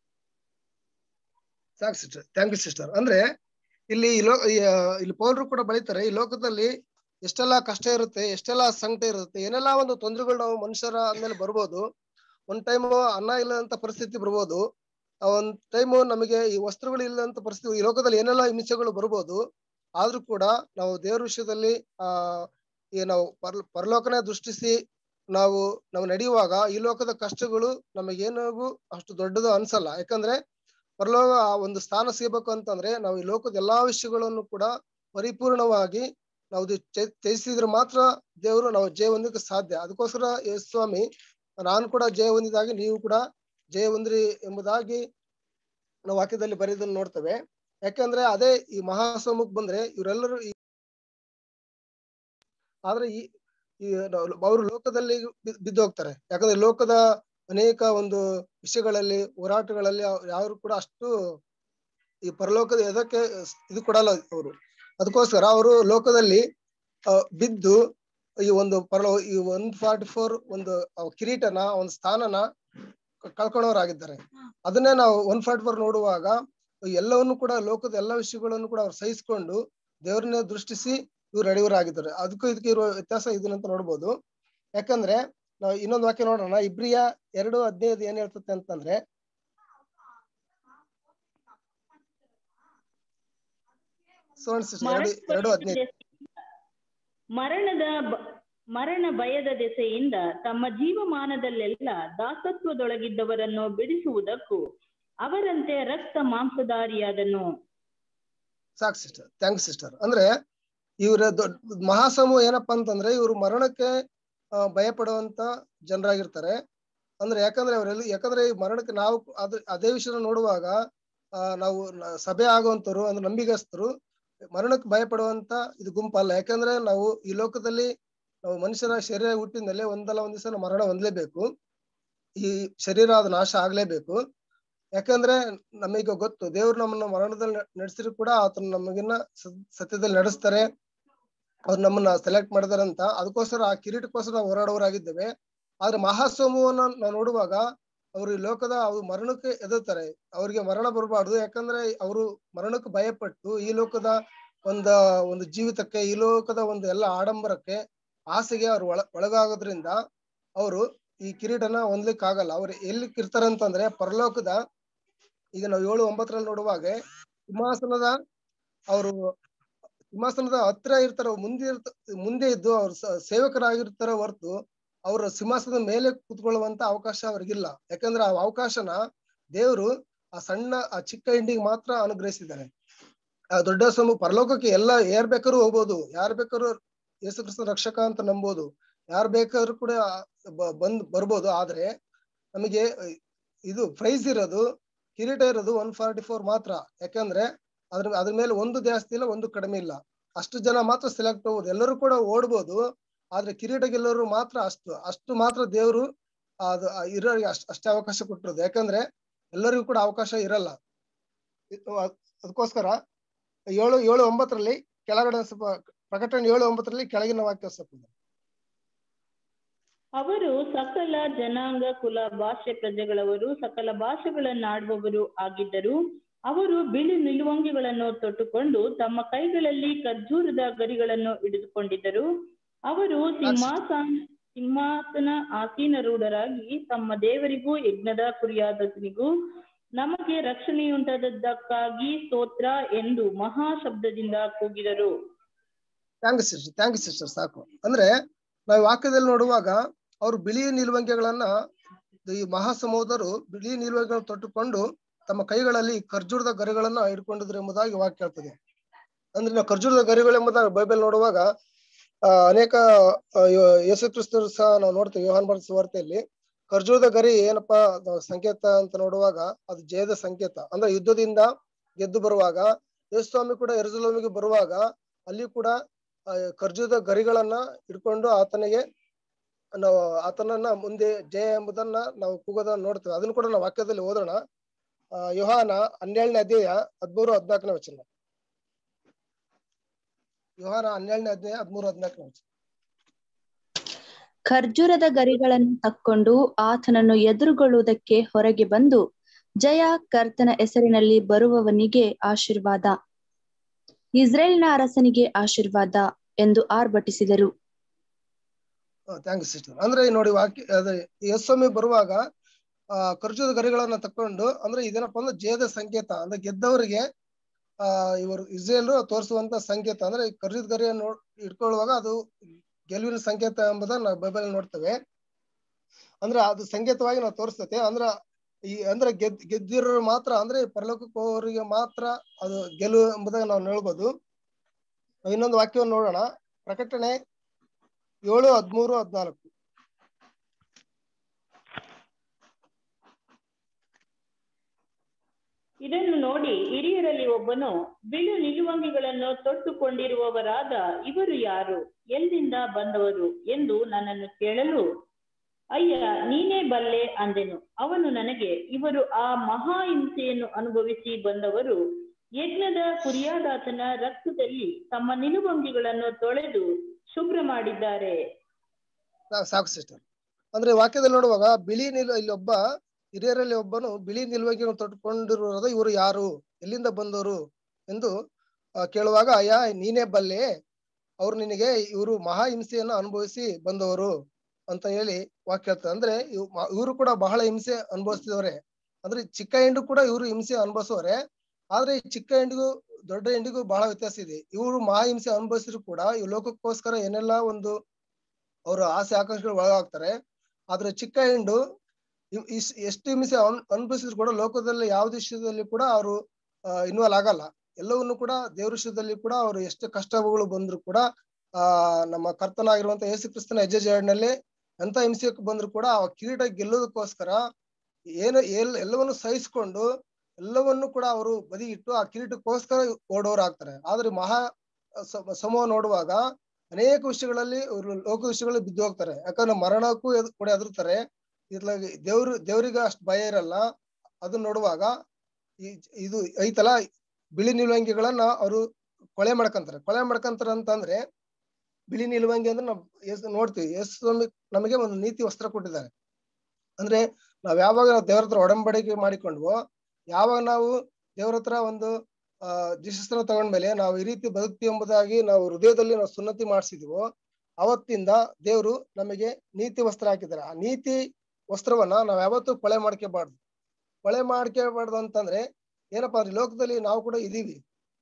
Speaker 2: ಸಾಕು ಸಿಸ್ಟರ್ ಥ್ಯಾಂಕ್ ಯು ಸಿಸ್ಟರ್ ಅಂದ್ರೆ ಇಲ್ಲಿ ಈ ಲೋ ಈ, ಆ, ಇಲ್ಲಿ ಪೌಲ್ರು ಕೂಡ ಬರೀತಾರೆ ಈ ಲೋಕದಲ್ಲಿ ಎಷ್ಟೆಲ್ಲ ಕಷ್ಟ ಇರುತ್ತೆ ಎಷ್ಟೆಲ್ಲ ಸಂಕಟ ಇರುತ್ತೆ ಏನೆಲ್ಲ ಒಂದು ತೊಂದರೆಗಳು ನಾವು ಮನುಷ್ಯರ ಆದ್ಮೇಲೆ ಬರ್ಬೋದು ಒಂದ್ ಟೈಮ್ ಅನ್ನ ಇಲ್ಲದಂತ ಪರಿಸ್ಥಿತಿ ಬರ್ಬೋದು ಆ ಒಂದ್ ಟೈಮ್ ನಮಗೆ ಈ ವಸ್ತ್ರಗಳು ಇಲ್ಲದಂತ ಪರಿಸ್ಥಿತಿ ಈ ಲೋಕದಲ್ಲಿ ಏನೆಲ್ಲ ಹಿಂಸೆಗಳು ಬರ್ಬೋದು ಆದ್ರೂ ಕೂಡ ನಾವು ದೇವ್ರ ವಿಷಯದಲ್ಲಿ ಆ ಈ ನಾವು ಪರ್ ಪರಲೋಕನ ದೃಷ್ಟಿಸಿ ನಾವು ನಾವು ನಡೆಯುವಾಗ ಈ ಲೋಕದ ಕಷ್ಟಗಳು ನಮಗೇನಾಗೂ ಅಷ್ಟು ದೊಡ್ಡದು ಅನ್ಸಲ್ಲ ಯಾಕಂದ್ರೆ ಪರಲೋಕ ಆ ಒಂದು ಸ್ಥಾನ ಸಿಗಬೇಕು ಅಂತಂದ್ರೆ ನಾವು ಈ ಲೋಕದ ಎಲ್ಲಾ ವಿಷಯಗಳನ್ನು ಕೂಡ ಪರಿಪೂರ್ಣವಾಗಿ ನಾವು ಇದು ಚೆ- ತ್ಯಜಿಸಿದ್ರೆ ಮಾತ್ರ ದೇವರು ನಾವು ಜಯ ಹೊಂದಕ್ಕೆ ಸಾಧ್ಯ ಅದಕ್ಕೋಸ್ಕರ ಯೇಸು ಸ್ವಾಮಿ ನಾನು ಕೂಡ ಜಯ ಹೊಂದಿದಾಗಿ ನೀವು ಕೂಡ ಜಯ ಹೊಂದ್ರಿ ಎಂಬುದಾಗಿ ನಾವು ವಾಕ್ಯದಲ್ಲಿ ಬರೆದನ್ನು ನೋಡ್ತೇವೆ ಯಾಕಂದ್ರೆ ಅದೇ ಈ ಮಹಾಸಮುಖ್ ಬಂದ್ರೆ ಇವರೆಲ್ಲರೂ ಈ- ಆದ್ರೆ ಈ ಈ ನಾವು- ಅವರು ಲೋಕದಲ್ಲಿ ಬಿ- ಬಿದ್ದು ಹೋಗ್ತಾರೆ ಯಾಕಂದ್ರೆ ಲೋಕದ ಅನೇಕ ಒಂದು ವಿಷಯಗಳಲ್ಲಿ ಹೋರಾಟಗಳಲ್ಲಿ ಅವ್- ಯಾರು ಕೂಡ ಅಷ್ಟು ಈ ಪರಲೋಕದ ಎದಕ್ಕೆ ಇದು ಕೊಡಲ್ಲ ಅವರು ಅದಕ್ಕೋಸ್ಕರ ಅವರು ಲೋಕದಲ್ಲಿ ಆ, ಬಿದ್ದು ಈ ಒಂದು ಪರಲೋ ಈ ಒನ್ ಫಾರ್ಟಿ ಫೋರ್ ಒಂದು ಆ ಕಿರೀಟನ ಒಂದು ಸ್ಥಾನನ ಕ- ಕಳ್ಕೊಂಡವರಾಗಿದ್ದಾರೆ ಅದನ್ನೇ ನಾವು ಒನ್ ಫಾರ್ಟಿ ಫೋರ್ ನೋಡುವಾಗ ಎಲ್ಲವನ್ನು ಕೂಡ ಲೋಕದ ಎಲ್ಲ ವಿಷಯಗಳನ್ನು ಕೂಡ ಅವ್ರು ಸಹಿಸ್ಕೊಂಡು ದೇವರನ್ನೇ ದೃಷ್ಟಿಸಿ ಇವ್ರು ನಡೆಯವರಾಗಿದ್ದಾರೆ ಅದಕ್ಕೂ ಇದಕ್ಕೆ ಇರುವ ವ್ಯತ್ಯಾಸ ಇದನ್ನಂತ ನೋಡ್ಬೋದು ಯಾಕಂದ್ರೆ ನಾವು ಇನ್ನೊಂದು ವಾಕ್ಯ ನೋಡೋಣ ಇಬ್ರಿಯ ಎರಡು ಹದಿನೈದು ಏನ್ ಹೇಳ್ತತೆ ಅಂತಂದ್ರೆ ಸೋನ್ ಸಿಸ್ಟರ್ ಎರಡು ಎರಡು ಹದಿನೈದು
Speaker 3: ಮರಣದ ಬ- ಮರಣ ಭಯದ ದೆಸೆಯಿಂದ ತಮ್ಮ ಜೀವಮಾನದಲ್ಲೆಲ್ಲ ದಾಸತ್ವದೊಳಗಿದ್ದವರನ್ನು ಬಿಡಿಸುವುದಕ್ಕೂ ಅವರಂತೆ ರಕ್ತ ಮಾಂಸಧಾರಿಯಾದನು
Speaker 2: ಸಾಕು ಸಿಸ್ಟರ್ ಥ್ಯಾಂಕ್ಸ್ ಸಿಸ್ಟರ್ ಅಂದ್ರೆ ಇವ್ರ ದೊಡ್ಡ ಮಹಾಸಮೂಹ ಏನಪ್ಪಾ ಅಂತಂದ್ರೆ ಇವರು ಮರಣಕ್ಕೆ ಆ, ಭಯ ಪಡುವಂತ ಜನರಾಗಿರ್ತಾರೆ ಅಂದ್ರೆ ಯಾಕಂದ್ರೆ ಅವರೆಲ್ಲ ಯಾಕಂದ್ರೆ ಈ ಮರಣಕ್ಕೆ ನಾವು ಅದ ಅದೇ ವಿಷಯ ನೋಡುವಾಗ ಆ, ನಾವು ನ- ಸಭೆ ಆಗುವಂತರು ಅಂದ್ರೆ ನಂಬಿಗಸ್ತರು ಮರಣಕ್ಕೆ ಭಯ ಪಡುವಂತ ಇದು ಗುಂಪಲ್ಲ ಯಾಕಂದ್ರೆ ನಾವು ಈ ಲೋಕದಲ್ಲಿ ನಾವು ಮನುಷ್ಯರ ಶರೀರ ಹುಟ್ಟಿದ್ಮೇಲೆ ಒಂದಲ್ಲ ಒಂದ್ ದಿವಸ ನಾವು ಮರಣ ಹೊಂದಲೇಬೇಕು ಈ ಶರೀರ ಅದು ನಾಶ ಆಗ್ಲೇಬೇಕು ಯಾಕಂದ್ರೆ ನಮಗೆ ಗೊತ್ತು ದೇವ್ರು ನಮ್ಮನ್ನ ಮರಣದಲ್ಲಿ ನಡೆಸಿದ್ರು ಕೂಡ ಆತನ ನಮಗಿನ್ನ ಸ- ಸತ್ಯದಲ್ಲಿ ನಡೆಸ್ತಾರೆ ಅವ್ರು ನಮ್ಮನ್ನ ಸೆಲೆಕ್ಟ್ ಮಾಡಿದಾರೆ ಅಂತ ಅದಕ್ಕೋಸ್ಕರ ಆ ಕಿರೀಟಕ್ಕೋಸ್ಕರ ನಾವು ಹೋರಾಡೋರಾಗಿದ್ದೇವೆ ಆದ್ರೆ ಮಹಾಸಮೂಹನ ನಾವು ನೋಡುವಾಗ ಅವರು ಈ ಲೋಕದ ಅವ್ರು ಮರಣಕ್ಕೆ ಎದುರ್ತಾರೆ ಅವ್ರಿಗೆ ಮರಣ ಬರಬಾರ್ದು ಯಾಕಂದ್ರೆ ಅವರು ಮರಣಕ್ಕೆ ಭಯಪಟ್ಟು ಈ ಲೋಕದ ಒಂದ ಒಂದು ಜೀವಿತಕ್ಕೆ ಈ ಲೋಕದ ಒಂದು ಎಲ್ಲ ಆಡಂಬರಕ್ಕೆ ಆಸೆಗೆ ಅವ್ರು ಒಳ ಒಳಗಾಗೋದ್ರಿಂದ ಅವರು ಈ ಕಿರೀಟನ ಹೊಂದ್ಲಿಕ್ಕೆ ಆಗಲ್ಲ ಅವ್ರು ಎಲ್ಲಿ ಇರ್ತಾರೆ ಅಂತಂದ್ರೆ ಪರಲೋಕದ ಈಗ ನಾವು ಏಳು ಒಂಬತ್ತರಲ್ಲಿ ನೋಡುವಾಗ ಸಿಂಹಾಸನದ ಅವರು ಸಿಂಹಾಸನದ ಹತ್ರ ಇರ್ತಾರ ಮುಂದೆ ಇರ್ತ ಮುಂದೆ ಇದ್ದು ಅವ್ರ ಸ- ಸೇವಕರಾಗಿರ್ತಾರ ಹೊರತು ಅವ್ರ ಸಿಂಹಾಸನದ ಮೇಲೆ ಕುತ್ಕೊಳ್ಳುವಂತ ಅವಕಾಶ ಅವ್ರಿಗಿಲ್ಲ ಯಾಕಂದ್ರೆ ಆ ಅವಕಾಶನ ದೇವರು ಆ ಸಣ್ಣ ಆ ಚಿಕ್ಕ ಹಿಂಡಿಗೆ ಮಾತ್ರ ಅನುಗ್ರಹಿಸಿದ್ದಾರೆ ಆ ದೊಡ್ಡ ಸಮೂಹ ಪರಲೋಕಕ್ಕೆ ಎಲ್ಲ ಯಾರ್ ಬೇಕಾದ್ರೂ ಹೋಗ್ಬೋದು ಯಾರ್ ಬೇಕಾದ್ರೂ ಯೇಸು ಕ್ರಿಸ್ತ ರಕ್ಷಕ ಅಂತ ನಂಬೋದು ಯಾರ್ ಬೇಕಾದ್ರೂ ಕೂಡ ಬ- ಬಂದ್ ಬರ್ಬೋದು ಆದ್ರೆ ನಮಗೆ ಇದು ಪ್ರೈಸ್ ಇರೋದು ಕಿರೀಟ ಇರೋದು ಒನ್ ಫಾರ್ಟಿ ಫೋರ್ ಮಾತ್ರ ಯಾಕಂದ್ರೆ ಅದ್ರ ಅದ್ರ ಮೇಲೆ ಒಂದು ಜಾಸ್ತಿ ಇಲ್ಲ ಒಂದು ಕಡಿಮೆ ಇಲ್ಲ ಅಷ್ಟು ಜನ ಮಾತ್ರ ಸೆಲೆಕ್ಟ್ ಹೋಗ್ಬೋದು ಎಲ್ಲರೂ ಕೂಡ ಓಡ್ಬೋದು ಆದ್ರೆ ಕಿರೀಟ ಗೆಲ್ಲೋರು ಮಾತ್ರ ಅಷ್ಟು ಅಷ್ಟು ಮಾತ್ರ ದೇವರು ಅದು ಇರೋರಿಗೆ ಅಷ್ಟ ಅಷ್ಟೇ ಅವಕಾಶ ಕೊಟ್ಟಿರೋದು ಯಾಕಂದ್ರೆ ಎಲ್ಲರಿಗೂ ಕೂಡ ಅವಕಾಶ ಇರಲ್ಲ ಇದು ಅದ್- ಅದಕ್ಕೋಸ್ಕರ ಏಳು ಏಳು ಒಂಬತ್ತರಲ್ಲಿ ಕೆಳಗಡೆ ಸ್ವಲ್ಪ ಪ್ರಕಟಣೆ ಏಳು ಒಂಬತ್ತರಲ್ಲಿ ಕೆಳಗಿನ ವಾಕ್ಯ ಸ್ವಲ್ಪ ಇದೆ.
Speaker 3: ಅವರು ಸಕಲ ಜನಾಂಗ ಕುಲ ಭಾಷೆ ಪ್ರಜೆಗಳವರು ಸಕಲ ಭಾಷೆಗಳನ್ನಾಡುವವರು ಆಗಿದ್ದರು ಅವರು ಬಿಳಿ ನಿಲುವಂಗಿಗಳನ್ನು ತೊಟ್ಟುಕೊಂಡು ತಮ್ಮ ಕೈಗಳಲ್ಲಿ ಖರ್ಜೂರದ ಗರಿಗಳನ್ನು ಹಿಡಿದುಕೊಂಡಿದ್ದರು ಅವರು ಸಿಂಹಾಸನ ಸಿಂಹಾಸನ ಆಸೀನರೂಢರಾಗಿ ತಮ್ಮ ದೇವರಿಗೂ ಯಜ್ಞದ ಕುರಿಯಾದನಿಗೂ ನಮಗೆ ರಕ್ಷಣೆಯುಂಟಾದದ್ದಕ್ಕಾಗಿ ಸ್ತೋತ್ರ ಎಂದು ಮಹಾ ಶಬ್ದದಿಂದ ಕೂಗಿದರು
Speaker 2: thank you sister thank you sister ಸಾಕು ಅಂದ್ರೆ ನಾವು ಈ ವಾಕ್ಯದಲ್ಲಿ ನೋಡುವಾಗ ಅವರು ಬಿಳಿ ನಿಲುವಂಗಿಗಳನ್ನ ಈ ಮಹಾಸಮೋದರು ಬಿಳಿ ನಿಲುವಂಗಿಗಳನ್ನು ತೊಟ್ಟುಕೊಂಡು ತಮ್ಮ ಕೈಗಳಲ್ಲಿ ಖರ್ಜೂರದ ಗರಿಗಳನ್ನ ಹಿಡ್ಕೊಂಡಿದ್ರು ಎಂಬುದಾಗಿ ವಾಕ್ಯ ಹೇಳ್ತದೆ ಅಂದ್ರೆ ನಾವು ಖರ್ಜೂರದ ಗರಿಗಳು ಎಂಬುದಾಗಿ ಬೈಬಲ್ ನೋಡುವಾಗ ಆ, ಅನೇಕ ಆ, ಯೋ- ಯೇಸು ಕ್ರಿಸ್ತರು ಸಹ ನಾವು ನೋಡ್ತೇವೆ ಯೋಹಾನ್ ಬರ್ತ ಸುವಾರ್ತೆಯಲ್ಲಿ ಖರ್ಜೂರದ ಗರಿ ಏನಪ್ಪಾ ನಾವು ಸಂಕೇತ ಅಂತ ನೋಡುವಾಗ ಅದು ಜಯದ ಸಂಕೇತ ಅಂದ್ರೆ ಯುದ್ಧದಿಂದ ಗೆದ್ದು ಬರುವಾಗ ಯೇಸು ಸ್ವಾಮಿ ಕೂಡ ಎರುಸಲೇಮಿಗೆ ಬರುವಾಗ ಅಲ್ಲಿ ಕೂಡ ಆ, ಖರ್ಜೂರದ ಗರಿಗಳನ್ನ ಹಿಡ್ಕೊಂಡು ಆತನಿಗೆ ನಾವು ಆತನನ್ನ ಮುಂದೆ ಜಯ ಎಂಬುದನ್ನ ನಾವು ಕೂಗೋದನ್ನ ನೋಡ್ತೇವೆ ಅದನ್ನು ಕೂಡ ನಾವು ವಾಕ್ಯದಲ್ಲಿ ಓದೋಣ ಆ, ಯೋಹಾನ ಹನ್ನೆರಡನೇ ಅಧ್ಯಾಯ ಹದ್ಮೂರು ಹದ್ನಾಲ್ಕನೇ ವಚನ ಯೋಹಾನ ಹನ್ನೆರಡನೇ ಅಧ್ಯಾಯ ಹದ್ಮೂರು ಹದ್ನಾಲ್ಕನೇ ವಚನ
Speaker 4: ಖರ್ಜೂರದ ಗರಿಗಳನ್ನು ತಕ್ಕೊಂಡು ಆತನನ್ನು ಎದುರುಗೊಳ್ಳುವುದಕ್ಕೆ ಹೊರಗೆ ಬಂದು ಜಯ ಕರ್ತನ ಹೆಸರಿನಲ್ಲಿ ಬರುವವನಿಗೆ ಆಶೀರ್ವಾದ ಇಸ್ರೇಲ್ನ ಅರಸನಿಗೆ ಆಶೀರ್ವಾದ ಎಂದು ಆರ್ಭಟಿಸಿದರು
Speaker 2: ಥ್ಯಾಂಕ್ ಯು ಸಿಸ್ಟರ್ ಅಂದ್ರೆ ನೋಡಿ ವಾಕ್ಯ ಅದೇ ಯಸ್ವಾಮಿ ಬರುವಾಗ ಆ ಖರ್ಜೂದ ಗರಿಗಳನ್ನ ತಕೊಂಡು ಅಂದ್ರೆ ಇದೇನಪ್ಪ ಅಂದ್ರೆ ಜಯದ ಸಂಕೇತ ಅಂದ್ರೆ ಗೆದ್ದವರಿಗೆ ಆ ಇವರು ಇಸ್ರೇಲ್ ತೋರಿಸುವಂತ ಸಂಕೇತ ಅಂದ್ರೆ ಈ ಖರ್ಜೂದ ಗರಿಯನ್ನು ನೋಡ್ ಇಟ್ಕೊಳ್ಳುವಾಗ ಅದು ಗೆಲುವಿನ ಸಂಕೇತ ಎಂಬುದನ್ನ ನಾವು ಬೈಬಲ್ ನೋಡ್ತೇವೆ ಅಂದ್ರೆ ಅದು ಸಂಕೇತವಾಗಿ ನಾವು ತೋರಿಸ್ತತೆ ಅಂದ್ರ ಈ ಅಂದ್ರೆ ಗೆದ್ ಗೆದ್ದಿರೋರು ಮಾತ್ರ ಅಂದ್ರೆ ಪರಲೋಕಕ್ಕೆ ಹೋಗೋರಿಗೆ ಮಾತ್ರ ಅದು ಗೆಲುವು ಎಂಬುದಾಗಿ ನಾವು ಹೇಳ್ಬೋದು ನಾವು ಇನ್ನೊಂದು ವಾಕ್ಯವನ್ನು ನೋಡೋಣ ಪ್ರಕಟಣೆ ಏಳು ಹದ್ಮೂರು ಹದ್ನಾಲ್ಕು
Speaker 3: ಇದನ್ನು ನೋಡಿ ಹಿರಿಯರಲ್ಲಿ ಒಬ್ಬನು ಬಿಳು ನಿಲುವಂಗಿಗಳನ್ನು ತೊಟ್ಟುಕೊಂಡಿರುವವರಾದ ಇವರು ಯಾರು ಎಲ್ಲಿಂದ ಬಂದವರು ಎಂದು ನನ್ನನ್ನು ಕೇಳಲು ಅಯ್ಯ ನೀನೇ ಬಲ್ಲೆ ಅಂದೆನು ಅವನು ನನಗೆ ಇವರು ಆ ಮಹಾ ಹಿಂಸೆಯನ್ನು ಅನುಭವಿಸಿ ಬಂದವರು ಯಜ್ಞದ ಕುರಿಯಾದಾತನ ರಕ್ತದಲ್ಲಿ ತಮ್ಮ ನಿಲುವಂಗಿಗಳನ್ನು ತೊಳೆದು ಶುಭ್ರ ಮಾಡಿದ್ದಾರೆ
Speaker 2: ಸಾ- ಸಾಕು ಸಿಸ್ಟರ್ ಅಂದ್ರೆ ವಾಕ್ಯದಲ್ಲಿ ನೋಡುವಾಗ ಬಿಳಿ ನಿಲ್ ಇಲ್ಲಿ ಒಬ್ಬ ಹಿರಿಯರಲ್ಲಿ ಒಬ್ಬನು ಬಿಳಿ ನಿಲುವಂಗಿಯನ್ನು ತೊಟ್ಟುಕೊಂಡಿರುವುದು ಇವರು ಯಾರು ಎಲ್ಲಿಂದ ಬಂದವರು ಎಂದು ಆ, ಕೇಳುವಾಗ ಅಯ್ಯ ನೀನೇ ಬಲ್ಲೆ ಅವ್ರು ನಿನಗೆ ಇವರು ಮಹಾ ಹಿಂಸೆಯನ್ನು ಅನುಭವಿಸಿ ಬಂದವರು ಅಂತ ಹೇಳಿ ವಾಕ್ಯ ಹೇಳ್ತದೆ ಅಂದ್ರೆ ಇವರು ಕೂಡ ಬಹಳ ಹಿಂಸೆ ಅನುಭವಿಸ್ತಿದವ್ರೆ ಅಂದ್ರೆ ಚಿಕ್ಕ ಹೆಂಡು ಕೂಡ ಇವರು ಹಿಂಸೆ ಅನುಭವಿಸೋರೆ ಆದ್ರೆ ಈ ಚಿಕ್ಕ ಹೆಂಡಿಗೂ ದೊಡ್ಡ ಹೆಂಡಿಗೂ ಬಹಳ ವ್ಯತ್ಯಾಸ ಇದೆ ಇವರು ಮಹಾ ಹಿಂಸೆ ಅನುಭವಿಸಿದ್ರು ಕೂಡ ಈ ಲೋಕಕ್ಕೋಸ್ಕರ ಏನೆಲ್ಲಾ ಒಂದು ಅವರು ಆಸೆ ಆಕಾಂಕ್ಷೆಗಳು ಒಳಗಾಗ್ತಾರೆ ಆದ್ರೆ ಚಿಕ್ಕ ಹೆಂಡು ಇವ್- ಇಸ್- ಎಷ್ಟು ಹಿಂಸೆ ಅನ್- ಅನುಭವಿಸಿದ್ರು ಕೂಡ ಲೋಕದಲ್ಲಿ ಯಾವುದೇ ವಿಷಯದಲ್ಲಿ ಕೂಡ ಅವರು ಇನ್ವಾಲ್ವ್ ಆಗಲ್ಲ ಎಲ್ಲವನ್ನು ಕೂಡ ದೇವ್ರ ವಿಷಯದಲ್ಲಿ ಕೂಡ ಅವರು ಎಷ್ಟು ಕಷ್ಟಗಳು ಬಂದ್ರು ಕೂಡ ಆ ನಮ್ಮ ಕರ್ತನಾಗಿರುವಂತ ಯೇಸು ಕ್ರಿಸ್ತನ ಹೆಜ್ಜೆ ಜಾಡಿನಲ್ಲಿ ಎಂತ ಹಿಂಸೆಗೆ ಬಂದ್ರು ಕೂಡ ಆ ಕಿರೀಟ ಗೆಲ್ಲೋದಕ್ಕೋಸ್ಕರ ಏನು ಎಲ್ ಎಲ್ಲವನ್ನು ಸಹಿಸ್ಕೊಂಡು ಎಲ್ಲವನ್ನು ಕೂಡ ಅವರು ಬದಿ ಇಟ್ಟು ಆ ಕಿರೀಟಕ್ಕೋಸ್ಕರ ಓಡೋರು ಆಗ್ತಾರೆ ಆದ್ರೆ ಮಹಾ ಸ- ಸಮೂಹ ನೋಡುವಾಗ ಅನೇಕ ವಿಷಯಗಳಲ್ಲಿ ಇವರು ಲೋಕ ವಿಷಯಗಳಲ್ಲಿ ಬಿದ್ದು ಹೋಗ್ತಾರೆ ಯಾಕಂದ್ರೆ ಮರಣಕ್ಕೂ ಎದ್- ಕೂಡ ಹೆದರ್ತಾರೆ ಇದ್ಲಾಗಿ ದೇವ್ರು ದೇವ್ರಿಗೆ ಅಷ್ಟು ಭಯ ಇರಲ್ಲ ಅದನ್ನ ನೋಡುವಾಗ ಈ ಇದು ಐತಲ್ಲ ಬಿಳಿ ನಿಲುವಂಗಿಗಳನ್ನ ಅವರು ಕೊಳೆ ಮಾಡ್ಕಂತಾರೆ ಕೊಳೆ ಮಾಡ್ಕಂತಾರ ಅಂತಂದ್ರೆ ಬಿಳಿ ನಿಲುವಂಗಿ ಅಂದ್ರೆ ನಾವು ಯೇಸು ನೋಡ್ತೀವಿ ಯೇಸು ಸ್ವಾಮಿ ನಮಗೆ ಒಂದು ನೀತಿ ವಸ್ತ್ರ ಕೊಟ್ಟಿದ್ದಾರೆ ಅಂದ್ರೆ ನಾವ್ ಯಾವಾಗ ನಾವು ದೇವ್ರ ಹತ್ರ ಒಡಂಬಡಿಕೆ ಮಾಡಿಕೊಂಡ್ವೋ ಯಾವಾಗ ನಾವು ದೇವ್ರ ಹತ್ರ ಒಂದು ಆ ದಿಶಸ್ತ್ರ ತಗೊಂಡ್ಮೇಲೆ ನಾವು ಈ ರೀತಿ ಬದುಕ್ತೀವಿ ಎಂಬುದಾಗಿ ನಾವು ಹೃದಯದಲ್ಲಿ ನಾವು ಸುನ್ನತಿ ಮಾಡಿಸಿದ್ವೋ ಅವತ್ತಿಂದ ದೇವ್ರು ನಮಗೆ ನೀತಿ ವಸ್ತ್ರ ಹಾಕಿದ್ದಾರೆ ಆ ನೀತಿ ವಸ್ತ್ರವನ್ನ ನಾವ್ ಯಾವತ್ತೂ ಕೊಳೆ ಮಾಡ್ಕೋಬಾರ್ದು ಕೊಳೆ ಮಾಡ್ಕೋಬಾರ್ದು ಅಂತಂದ್ರೆ ಏನಪ್ಪಾ ಅಂದ್ರೆ ಲೋಕದಲ್ಲಿ ನಾವು ಕೂಡ ಇದೀವಿ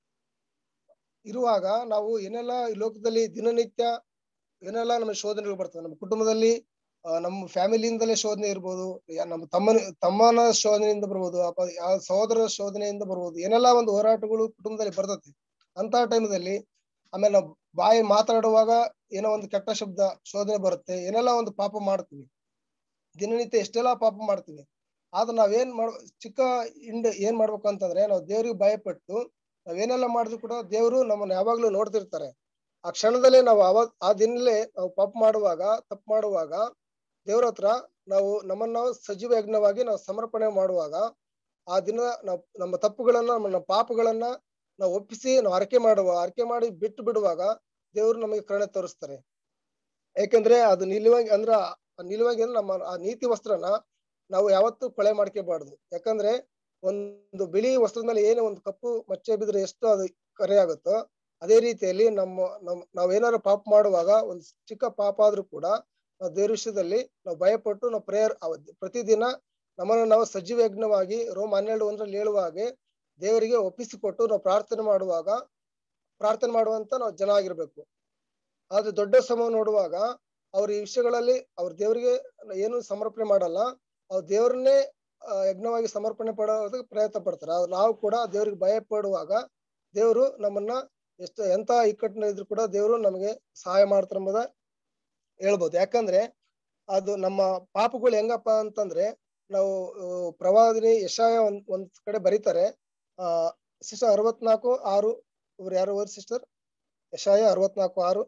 Speaker 2: ಇರುವಾಗ ನಾವು ಏನೆಲ್ಲ ಈ ಲೋಕದಲ್ಲಿ ದಿನನಿತ್ಯ ಏನೆಲ್ಲ ನಮ್ಮ ಶೋಧನೆಗಳು ಬರ್ತವೆ ನಮ್ಮ ಕುಟುಂಬದಲ್ಲಿ ಆ, ನಮ್ಮ ಫ್ಯಾಮಿಲಿಯಿಂದಲೇ ಶೋಧನೆ ಇರ್ಬೋದು ಯಾ- ನಮ್ಮ ತಮ್ಮನ ತಮ್ಮನ ಶೋಧನೆಯಿಂದ ಬರ್ಬೋದು ಅಪ್ಪ ಯಾವ ಸಹೋದರ ಶೋಧನೆಯಿಂದ ಬರ್ಬೋದು ಏನೆಲ್ಲ ಒಂದು ಹೋರಾಟಗಳು ಕುಟುಂಬದಲ್ಲಿ ಬರ್ತತಿ ಅಂತ ಟೈಮದಲ್ಲಿ ಆಮೇಲೆ ನಾವು ಬಾಯಿ ಮಾತಾಡುವಾಗ ಏನೋ ಒಂದು ಕೆಟ್ಟ ಶಬ್ದ ಶೋಧನೆ ಬರುತ್ತೆ ಏನೆಲ್ಲ ಒಂದು ಪಾಪ ಮಾಡ್ತೀವಿ ದಿನನಿತ್ಯ ಎಷ್ಟೆಲ್ಲ ಪಾಪ ಮಾಡ್ತೀವಿ ಆದ್ರೆ ನಾವೇನ್ ಮಾಡ್ ಚಿಕ್ಕ ಇಂಡ್ ಏನ್ ಮಾಡ್ಬೇಕು ಅಂತಂದ್ರೆ ನಾವು ದೇವ್ರಿಗೆ ಭಯಪಟ್ಟು ನಾವೇನೆಲ್ಲ ಮಾಡಿದ್ರು ಕೂಡ ದೇವ್ರು ನಮ್ಮನ್ನ ಯಾವಾಗ್ಲೂ ನೋಡ್ತಿರ್ತಾರೆ ಆ ಕ್ಷಣದಲ್ಲೇ ನಾವು ಅವಾಗ ಆ ದಿನಲೇ ನಾವು ಪಾಪ ಮಾಡುವಾಗ ತಪ್ಪು ಮಾಡುವಾಗ ದೇವ್ರ ಹತ್ರ ನಾವು ನಮ್ಮನ್ನ ನಾವು ಸಜೀವ ಯಜ್ಞವಾಗಿ ನಾವು ಸಮರ್ಪಣೆ ಮಾಡುವಾಗ ಆ ದಿನ ನಾವು ನಮ್ಮ ತಪ್ಪುಗಳನ್ನ ನಮ್ಮ ಪಾಪಗಳನ್ನ ನಾವು ಒಪ್ಪಿಸಿ ನಾವು ಅರಕೆ ಮಾಡುವ ಅರಕೆ ಮಾಡಿ ಬಿಟ್ಟು ಬಿಡುವಾಗ ದೇವರು ನಮಗೆ ಕರುಣೆ ತೋರಿಸ್ತಾರೆ ಯಾಕೆಂದ್ರೆ ಅದು ನಿಲುವಾಗಿ ಅಂದ್ರ ಆ ನಿಲುವಾಗಿ ಅಂದ್ರೆ ನಮ್ಮ ಆ ನೀತಿ ವಸ್ತ್ರನ ನಾವು ಯಾವತ್ತೂ ಕೊಳೆ ಮಾಡ್ಕೋಬಾರ್ದು ಯಾಕಂದ್ರೆ ಒಂದು ಬಿಳಿ ವಸ್ತ್ರದ ಮೇಲೆ ಏನೇ ಒಂದು ಕಪ್ಪು ಮಚ್ಚೆ ಬಿದ್ರೆ ಎಷ್ಟು ಅದು ಕರೆ ಆಗುತ್ತೋ ಅದೇ ರೀತಿಯಲ್ಲಿ ನಮ್ಮ ನಮ್ ನಾವೇನಾದ್ರು ಪಾಪ ಮಾಡುವಾಗ ಒಂದು ಚಿಕ್ಕ ಪಾಪ ಆದ್ರೂ ಕೂಡ ನಾವು ದೇವ್ರ ವಿಷಯದಲ್ಲಿ ನಾವು ಭಯಪಟ್ಟು ನಾವು ಪ್ರೇಯರ್ ಪ್ರತಿದಿನ ನಮ್ಮನ್ನು ನಾವು ಸಜೀವ ಯಜ್ಞವಾಗಿ ರೋಮ್ ಹನ್ನೆರಡು ಒಂದರಲ್ಲಿ ಹೇಳುವ ಹಾಗೆ ದೇವರಿಗೆ ಒಪ್ಪಿಸಿಕೊಟ್ಟು ನಾವು ಪ್ರಾರ್ಥನೆ ಮಾಡುವಾಗ ಪ್ರಾರ್ಥನೆ ಮಾಡುವಂತ ನಾವು ಜನ ಆಗಿರ್ಬೇಕು ಆದ್ರೆ ದೊಡ್ಡ ಸಮೂಹ ನೋಡುವಾಗ ಅವ್ರ ಈ ವಿಷಯಗಳಲ್ಲಿ ಅವ್ರ ದೇವರಿಗೆ ಏನು ಸಮರ್ಪಣೆ ಮಾಡಲ್ಲ ಅವ್ರ ದೇವ್ರನ್ನೇ ಆ, ಯಜ್ಞವಾಗಿ ಸಮರ್ಪಣೆ ಪಡೋದಕ್ಕೆ ಪ್ರಯತ್ನ ಪಡ್ತಾರೆ ಆದ್ರೆ ನಾವು ಕೂಡ ದೇವ್ರಿಗೆ ಭಯ ಪಡುವಾಗ ದೇವರು ನಮ್ಮನ್ನ ಎಷ್ಟು ಎಂತ ಇಕ್ಕಟ್ಟಿನ ಇದ್ರು ಕೂಡ ದೇವರು ನಮಗೆ ಸಹಾಯ ಮಾಡ್ತಾರೆ ಎಂಬುದ ಹೇಳ್ಬೋದು ಯಾಕಂದ್ರೆ ಅದು ನಮ್ಮ ಪಾಪಗಳು ಹೆಂಗಪ್ಪ ಅಂತಂದ್ರೆ ನಾವು ಆ, ಪ್ರವಾದಿನಿ ಯಶಾಯ ಒಂದ್ ಒಂದ್ ಕಡೆ ಬರೀತಾರೆ ಆ ಸಿಸ್ಟರ್ ಅರವತ್ನಾಲ್ಕು ಆರು ಇವ್ರು ಯಾರು ಓದಿ ಸಿಸ್ಟರ್ ಯಶಾಯ ಅರವತ್ನಾಲ್ಕು ಆರು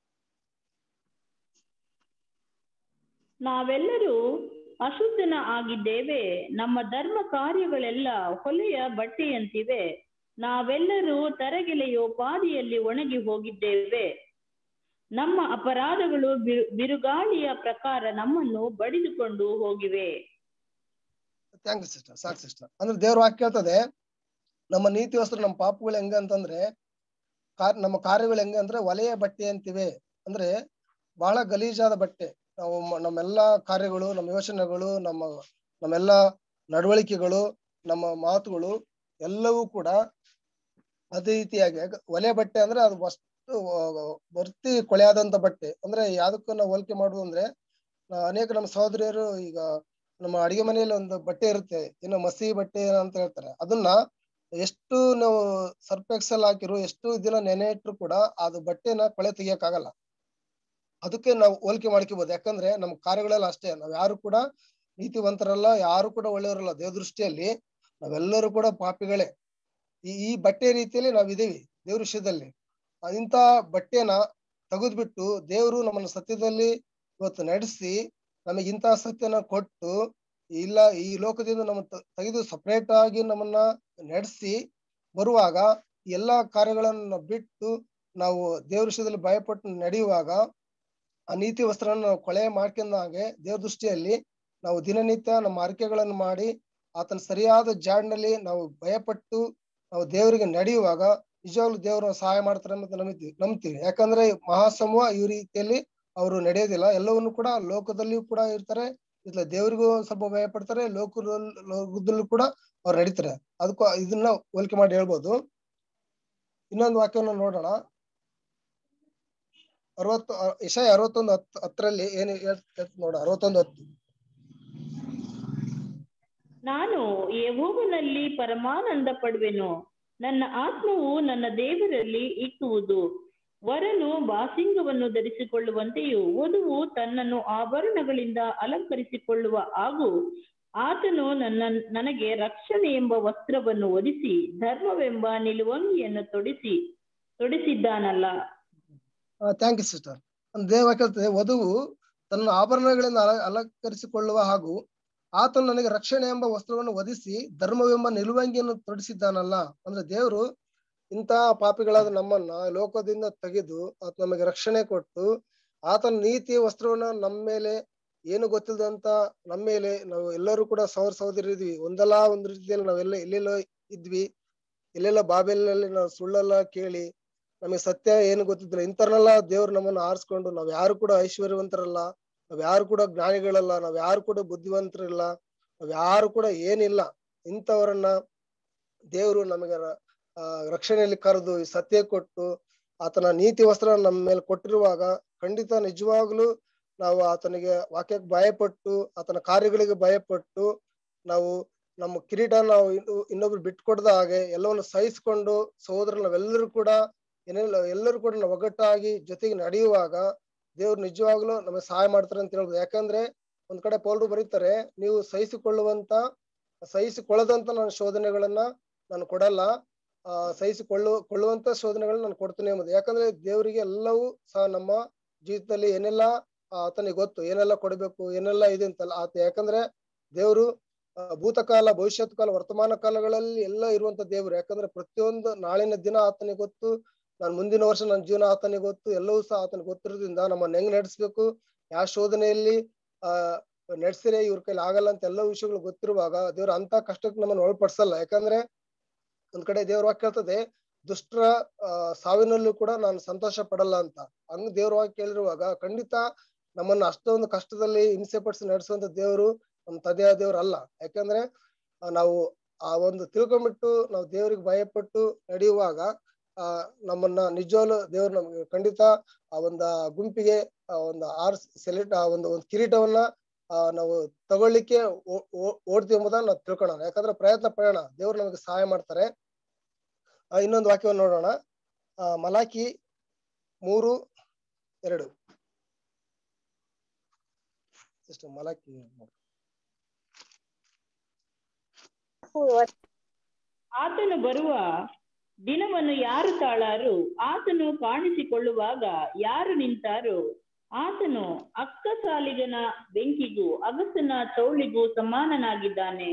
Speaker 3: ನಾವೆಲ್ಲರೂ ಅಶುದ್ಧನ ಆಗಿದ್ದೇವೆ ನಮ್ಮ ಧರ್ಮ ಕಾರ್ಯಗಳೆಲ್ಲ ಹೊಲೆಯ ಬಟ್ಟೆಯಂತಿವೆ ನಾವೆಲ್ಲರೂ ತರಗೆಲೆಯೋಪಾದಿಯಲ್ಲಿ ಒಣಗಿ ಹೋಗಿದ್ದೇವೆ ನಮ್ಮ ಅಪರಾಧಗಳು ಬಿರು- ಬಿರುಗಾಳಿಯ ಪ್ರಕಾರ ನಮ್ಮನ್ನು ಬಡಿದುಕೊಂಡು ಹೋಗಿವೆ
Speaker 2: ಥ್ಯಾಂಕ್ ಯು ಸಿಸ್ಟರ್ ಸಾಕು ಸಿಸ್ಟರ್ ಅಂದ್ರೆ ದೇವ್ರ ವಾಕ್ಯ ಹೇಳ್ತದೆ ನಮ್ಮ ನೀತಿ ವಸ್ತ್ರ ನಮ್ಮ ಪಾಪಗಳು ಹೆಂಗ ಅಂತಂದ್ರೆ ಕಾರ್ ನಮ್ಮ ಕಾರ್ಯಗಳು ಹೆಂಗ ಅಂದ್ರೆ ಒಲೆಯ ಬಟ್ಟೆ ಅಂತಿವೆ ಅಂದ್ರೆ ಬಹಳ ಗಲೀಜಾದ ಬಟ್ಟೆ ನಾವು ಮ- ನಮ್ಮೆಲ್ಲಾ ಕಾರ್ಯಗಳು ನಮ್ಮ ಯೋಚನೆಗಳು ನಮ್ಮ ನಮ್ಮೆಲ್ಲ ನಡವಳಿಕೆಗಳು ನಮ್ಮ ಮಾತುಗಳು ಎಲ್ಲವೂ ಕೂಡ ಅದೇ ರೀತಿಯಾಗಿ ಯಾಕ- ಒಲೆ ಬಟ್ಟೆ ಅಂದ್ರೆ ಅದು ಅಷ್ಟು ಬರ್ತಿ ಕೊಳೆಯಾದಂತ ಬಟ್ಟೆ ಅಂದ್ರೆ ಯಾವ್ದಕ್ಕೂ ನಾವು ಹೋಲಿಕೆ ಮಾಡುದು ಅಂದ್ರೆ ಆ, ಅನೇಕ ನಮ್ಮ ಸಹೋದರಿಯರು ಈಗ ನಮ್ಮ ಅಡಿಗೆ ಮನೆಯಲ್ಲಿ ಒಂದು ಬಟ್ಟೆ ಇರುತ್ತೆ ಏನೋ ಮಸಿ ಬಟ್ಟೆ ಅಂತ ಹೇಳ್ತಾರೆ ಅದನ್ನ ಎಷ್ಟು ನಾವು ಸರ್ಫ್ ಎಕ್ಸೆಲ್ ಹಾಕಿರು ಎಷ್ಟು ದಿನ ನೆನೆ ಇಟ್ರು ಕೂಡ ಅದು ಬಟ್ಟೆನ ಕೊಳೆ ತೆಗಿಯಕ್ಕಾಗಲ್ಲ ಅದಕ್ಕೆ ನಾವು ಹೋಲಿಕೆ ಮಾಡ್ಕೋಬಹುದು ಯಾಕಂದ್ರೆ ನಮ್ಮ ಕಾರ್ಯಗಳೆಲ್ಲ ಅಷ್ಟೇ ನಾವ್ ಯಾರು ಕೂಡ ನೀತಿವಂತರಲ್ಲ ಯಾರು ಕೂಡ ಒಳ್ಳೆಯವರಲ್ಲ ದೇವ ದೃಷ್ಟಿಯಲ್ಲಿ ನಾವೆಲ್ಲರೂ ಕೂಡ ಪಾಪಿಗಳೇ ಈ ಈ ಬಟ್ಟೆ ರೀತಿಯಲ್ಲಿ ನಾವ್ ಇದೀವಿ ದೇವ್ರ ವಿಷಯದಲ್ಲಿ ಆ, ಇಂಥ ಬಟ್ಟೆನ ತೆಗೆದ್ಬಿಟ್ಟು ದೇವರು ನಮ್ಮನ್ನ ಸತ್ಯದಲ್ಲಿ ಇವತ್ತು ನಡೆಸಿ ನಮಗೆ ಇಂತಹ ಸತ್ಯನ ಕೊಟ್ಟು ಇಲ್ಲ ಈ ಲೋಕದಿಂದ ನಮ್ಮ ತೆಗೆದು ಸಪರೇಟ್ ಆಗಿ ನಮ್ಮನ್ನ ನಡೆಸಿ ಬರುವಾಗ ಎಲ್ಲಾ ಕಾರ್ಯಗಳನ್ನ ನಾವು ಬಿಟ್ಟು ನಾವು ದೇವ್ರ ವಿಷಯದಲ್ಲಿ ಭಯಪಟ್ಟು ನಡೆಯುವಾಗ ಆ ನೀತಿ ವಸ್ತ್ರನ ನಾವು ಕೊಳೆ ಮಾಡ್ಕೊಂಡ ಹಾಗೆ ದೇವ್ರ ದೃಷ್ಟಿಯಲ್ಲಿ ನಾವು ದಿನನಿತ್ಯ ನಮ್ಮ ಅರಿಕೆಗಳನ್ನು ಮಾಡಿ ಆತನ ಸರಿಯಾದ ಜಾಡ್ನಲ್ಲಿ ನಾವು ಭಯಪಟ್ಟು ನಾವು ದೇವರಿಗೆ ನಡೆಯುವಾಗ ನಿಜವಾಗ್ಲೂ ದೇವರು ಸಹಾಯ ಮಾಡ್ತಾರೆ ಅಂತ ನಂಬ್ತೀವಿ ನಂಬ್ತೀವಿ ಯಾಕಂದ್ರೆ ಮಹಾಸಮೂಹ ಈ ರೀತಿಯಲ್ಲಿ ಅವರು ನಡೆಯೋದಿಲ್ಲ ಎಲ್ಲವನ್ನು ಕೂಡ ಲೋಕದಲ್ಲಿಯೂ ಕೂಡ ಇರ್ತಾರೆ ಇಲ್ಲ ದೇವರಿಗೂ ಒಂದ್ ಸ್ವಲ್ಪ ಭಯ ಪಡ್ತಾರೆ ಲೋಕದಲ್ಲಿ ಲೋಕದಲ್ಲೂ ಕೂಡ ಅವ್ರು ನಡೀತಾರೆ ಅದಕ್ಕೂ ಇದನ್ನ ಹೋಲಿಕೆ ಮಾಡಿ ಹೇಳ್ಬೋದು ಇನ್ನೊಂದು ವಾಕ್ಯವನ್ನು ನೋಡೋಣ ಅರವತ್ತು ಇಶಾಯ ಅರವತ್ತೊಂದು ಹತ್ತು ಹತ್ತರಲ್ಲಿ ಏನು ಹೇಳ್ತ ನೋಡ ಅರವತ್ತೊಂದು ಹತ್ತು
Speaker 3: ನಾನು ಯೆಹೋವನಲ್ಲಿ ಪರಮಾನಂದ ಪಡುವೆನು ನನ್ನ ಆತ್ಮವು ನನ್ನ ದೇವರಲ್ಲಿ ಇಕ್ಕುವುದು ವರನು ಬಾಸಿಂಗವನ್ನು ಧರಿಸಿಕೊಳ್ಳುವಂತೆಯೂ ವಧುವು ತನ್ನನ್ನು ಆಭರಣಗಳಿಂದ ಅಲಂಕರಿಸಿಕೊಳ್ಳುವ ಹಾಗೂ ಆತನು ನನ್ನ ನನಗೆ ರಕ್ಷಣೆ ಎಂಬ ವಸ್ತ್ರವನ್ನು ಒದಿಸಿ ಧರ್ಮವೆಂಬ ನಿಲುವಂಗಿಯನ್ನು ತೊಡಿಸಿ ತೊಡಿಸಿದ್ದಾನಲ್ಲ
Speaker 2: ಥ್ಯಾಂಕ್ ಯು ಸಿಸ್ಟರ್ ದೇವ ಕೇಳ್ತದೆ ವಧುವು ತನ್ನ ಆಭರಣಗಳಿಂದ ಅಲ ಅಲಂಕರಿಸಿಕೊಳ್ಳುವ ಹಾಗೂ ಆತನು ನನಗೆ ರಕ್ಷಣೆ ಎಂಬ ವಸ್ತ್ರವನ್ನು ಒದಿಸಿ ಧರ್ಮವೆಂಬ ನಿಲುವಂಗಿಯನ್ನು ತೊಡಿಸಿದ್ದಾನಲ್ಲ ಅಂದ್ರೆ ದೇವರು ಇಂತಹ ಪಾಪಿಗಳಾದ ನಮ್ಮನ್ನ ಲೋಕದಿಂದ ತೆಗೆದು ಆತ ನಮಗೆ ರಕ್ಷಣೆ ಕೊಟ್ಟು ಆತನ ನೀತಿ ವಸ್ತ್ರವನ್ನ ನಮ್ಮ ಮೇಲೆ ಏನು ಗೊತ್ತಿಲ್ಲದಂತ ನಮ್ಮ ಮೇಲೆ ನಾವು ಎಲ್ಲರೂ ಕೂಡ ಸಹೋದರ ಸಹೋದರಿ ಇದ್ವಿ ಒಂದಲ್ಲ ಒಂದು ರೀತಿಯಲ್ಲಿ ನಾವೆಲ್ಲ ಎಲ್ಲೆಲ್ಲೋ ಇದ್ವಿ ಎಲ್ಲೆಲ್ಲ ಬಾಬೆಲ್ನಲ್ಲಿ ನಾವು ಸುಳ್ಳೆಲ್ಲ ಕೇಳಿ ನಮಗೆ ಸತ್ಯ ಏನು ಗೊತ್ತಿದ್ರೆ ಇಂಥರ್ನೆಲ್ಲ ದೇವ್ರು ನಮ್ಮನ್ನ ಆರಿಸ್ಕೊಂಡು ನಾವ್ ಯಾರು ಕೂಡ ಐಶ್ವರ್ಯವಂತರಲ್ಲ ನಾವ್ ಯಾರು ಕೂಡ ಜ್ಞಾನಿಗಳಲ್ಲ ನಾವ್ ಯಾರು ಕೂಡ ಬುದ್ಧಿವಂತರಿಲ್ಲ ನಾವ್ ಯಾರು ಕೂಡ ಏನಿಲ್ಲ ಇಂಥವರನ್ನ ದೇವರು ನಮಗೆ ಆ ರಕ್ಷಣೆಯಲ್ಲಿ ಕರೆದು ಈ ಸತ್ಯ ಕೊಟ್ಟು ಆತನ ನೀತಿ ವಸ್ತ್ರ ನಮ್ಮ ಮೇಲೆ ಕೊಟ್ಟಿರುವಾಗ ಖಂಡಿತ ನಿಜವಾಗ್ಲೂ ನಾವು ಆತನಿಗೆ ವಾಕ್ಯಕ್ಕೆ ಭಯಪಟ್ಟು ಆತನ ಕಾರ್ಯಗಳಿಗೆ ಭಯಪಟ್ಟು ನಾವು ನಮ್ಮ ಕಿರೀಟ ನಾವು ಇನ್ನು ಇನ್ನೊಬ್ರು ಬಿಟ್ಕೊಡ್ದ ಹಾಗೆ ಎಲ್ಲವನ್ನು ಸಹಿಸ್ಕೊಂಡು ಸಹೋದರ ನಾವೆಲ್ಲರೂ ಕೂಡ ಏನೆಲ್ಲ ಎಲ್ಲರೂ ಕೂಡ ನಾವು ಒಗ್ಗಟ್ಟಾಗಿ ಜೊತೆಗೆ ನಡೆಯುವಾಗ ದೇವ್ರು ನಿಜವಾಗ್ಲೂ ನಮಗೆ ಸಹಾಯ ಮಾಡ್ತಾರೆ ಅಂತ ಹೇಳ್ಬೋದು ಯಾಕಂದ್ರೆ ಒಂದ್ ಕಡೆ ಪೌಲ್ರು ಬರೀತಾರೆ ನೀವು ಸಹಿಸಿಕೊಳ್ಳುವಂತ ಸಹಿಸಿಕೊಳ್ಳದಂತ ನನ್ನ ಶೋಧನೆಗಳನ್ನ ನಾನು ಕೊಡಲ್ಲ ಆ ಸಹಿಸಿಕೊಳ್ಳು ಕೊಳ್ಳುವಂತ ಶೋಧನೆಗಳನ್ನ ನಾನು ಕೊಡ್ತೀನಿ ಎಂಬುದು ಯಾಕಂದ್ರೆ ದೇವರಿಗೆ ಎಲ್ಲವೂ ಸಹ ನಮ್ಮ ಜೀವಿತದಲ್ಲಿ ಏನೆಲ್ಲ ಆತನಿಗೆ ಗೊತ್ತು ಏನೆಲ್ಲ ಕೊಡಬೇಕು ಏನೆಲ್ಲ ಇದೆ ಅಂತಲ್ಲ ಆತ ಯಾಕಂದ್ರೆ ದೇವರು ಆ, ಭೂತಕಾಲ ಭವಿಷ್ಯತ್ ಕಾಲ ವರ್ತಮಾನ ಕಾಲಗಳಲ್ಲಿ ಎಲ್ಲ ಇರುವಂತ ದೇವರು ಯಾಕಂದ್ರೆ ಪ್ರತಿಯೊಂದು ನಾಳಿನ ದಿನ ಆತನಿಗೆ ಗೊತ್ತು ನಾನು ಮುಂದಿನ ವರ್ಷ ನನ್ನ ಜೀವನ ಆತನಿಗೆ ಗೊತ್ತು ಎಲ್ಲವೂ ಸಹ ಆತನಿಗೆ ಗೊತ್ತಿರೋದ್ರಿಂದ ನಮ್ಮನ್ನ ಹೆಂಗ್ ನಡೆಸ್ಬೇಕು ಯಾವ ಶೋಧನೆಯಲ್ಲಿ ಆ ನಡೆಸಿರೆ ಇವ್ರ ಕೈಲಿ ಆಗಲ್ಲ ಅಂತ ಎಲ್ಲ ವಿಷಯಗಳು ಗೊತ್ತಿರುವಾಗ ದೇವ್ರ ಅಂತ ಕಷ್ಟಕ್ಕೆ ನಮ್ಮನ್ನ ಒಳಪಡಿಸಲ್ಲ ಯಾಕಂದ್ರೆ ಒಂದ್ ಕಡೆ ದೇವ್ರ ವಾಕ್ಯ ಹೇಳ್ತದೆ ದುಷ್ಟರ ಆ ಸಾವಿನಲ್ಲೂ ಕೂಡ ನಾನು ಸಂತೋಷ ಪಡಲ್ಲ ಅಂತ ಹಂಗ್ ದೇವ್ರ ವಾಕ್ಯ ಕೇಳಿರುವಾಗ ಖಂಡಿತ ನಮ್ಮನ್ನ ಅಷ್ಟೊಂದು ಕಷ್ಟದಲ್ಲಿ ಹಿಂಸೆ ಪಡಿಸಿ ನಡೆಸುವಂತ ದೇವರು ನಮ್ಮ ತಂದೆಯ ದೇವ್ರು ಅಲ್ಲ ಯಾಕಂದ್ರೆ ಆ, ನಾವು ಆ ಒಂದು ತಿಳ್ಕೊಂಡ್ಬಿಟ್ಟು ನಾವು ದೇವ್ರಿಗೆ ಭಯಪಟ್ಟು ನಡೆಯುವಾಗ ಆ ನಮ್ಮನ್ನ ನಿಜವಾಗ್ಲು ದೇವ್ರು ನಮ್ಗೆ ಖಂಡಿತ ಆ ಒಂದು ಗುಂಪಿಗೆ ಆ ಒಂದು ಆರ್ ಸೆಲೆಕ್ಟ್ ಆ ಒಂದು ಒಂದು ಕಿರೀಟವನ್ನ ಆ ನಾವು ತಗೊಳ್ಳಿಕ್ಕೆ ಓ- ಓ- ಓಡ್ತೀವಿ ಎಂಬುದನ್ನ ನಾವು ತಿಳ್ಕೊಳ್ಳೋಣ ಯಾಕಂದ್ರೆ ಪ್ರಯತ್ನ ಪಡೋಣ ದೇವ್ರು ನಮಗೆ ಸಹಾಯ ಮಾಡ್ತಾರೆ ಆ, ಇನ್ನೊಂದು ವಾಕ್ಯವನ್ನು ನೋಡೋಣ ಆ ಮಲಾಕಿ ಮೂರು ಎರಡು ಎಷ್ಟು ಮಲಾಕಿ
Speaker 3: ಆತನು ಬರುವ ದಿನವನ್ನು ಯಾರು ತಾಳಾರು ಆತನು ಕಾಣಿಸಿಕೊಳ್ಳುವಾಗ ಯಾರು ನಿಂತಾರು ಆತನು ಅಕ್ಕಸಾಲಿಗನ ಬೆಂಕಿಗೂ ಅಗಸನ ಚೌಳಿಗೂ ಸಮಾನನಾಗಿದ್ದಾನೆ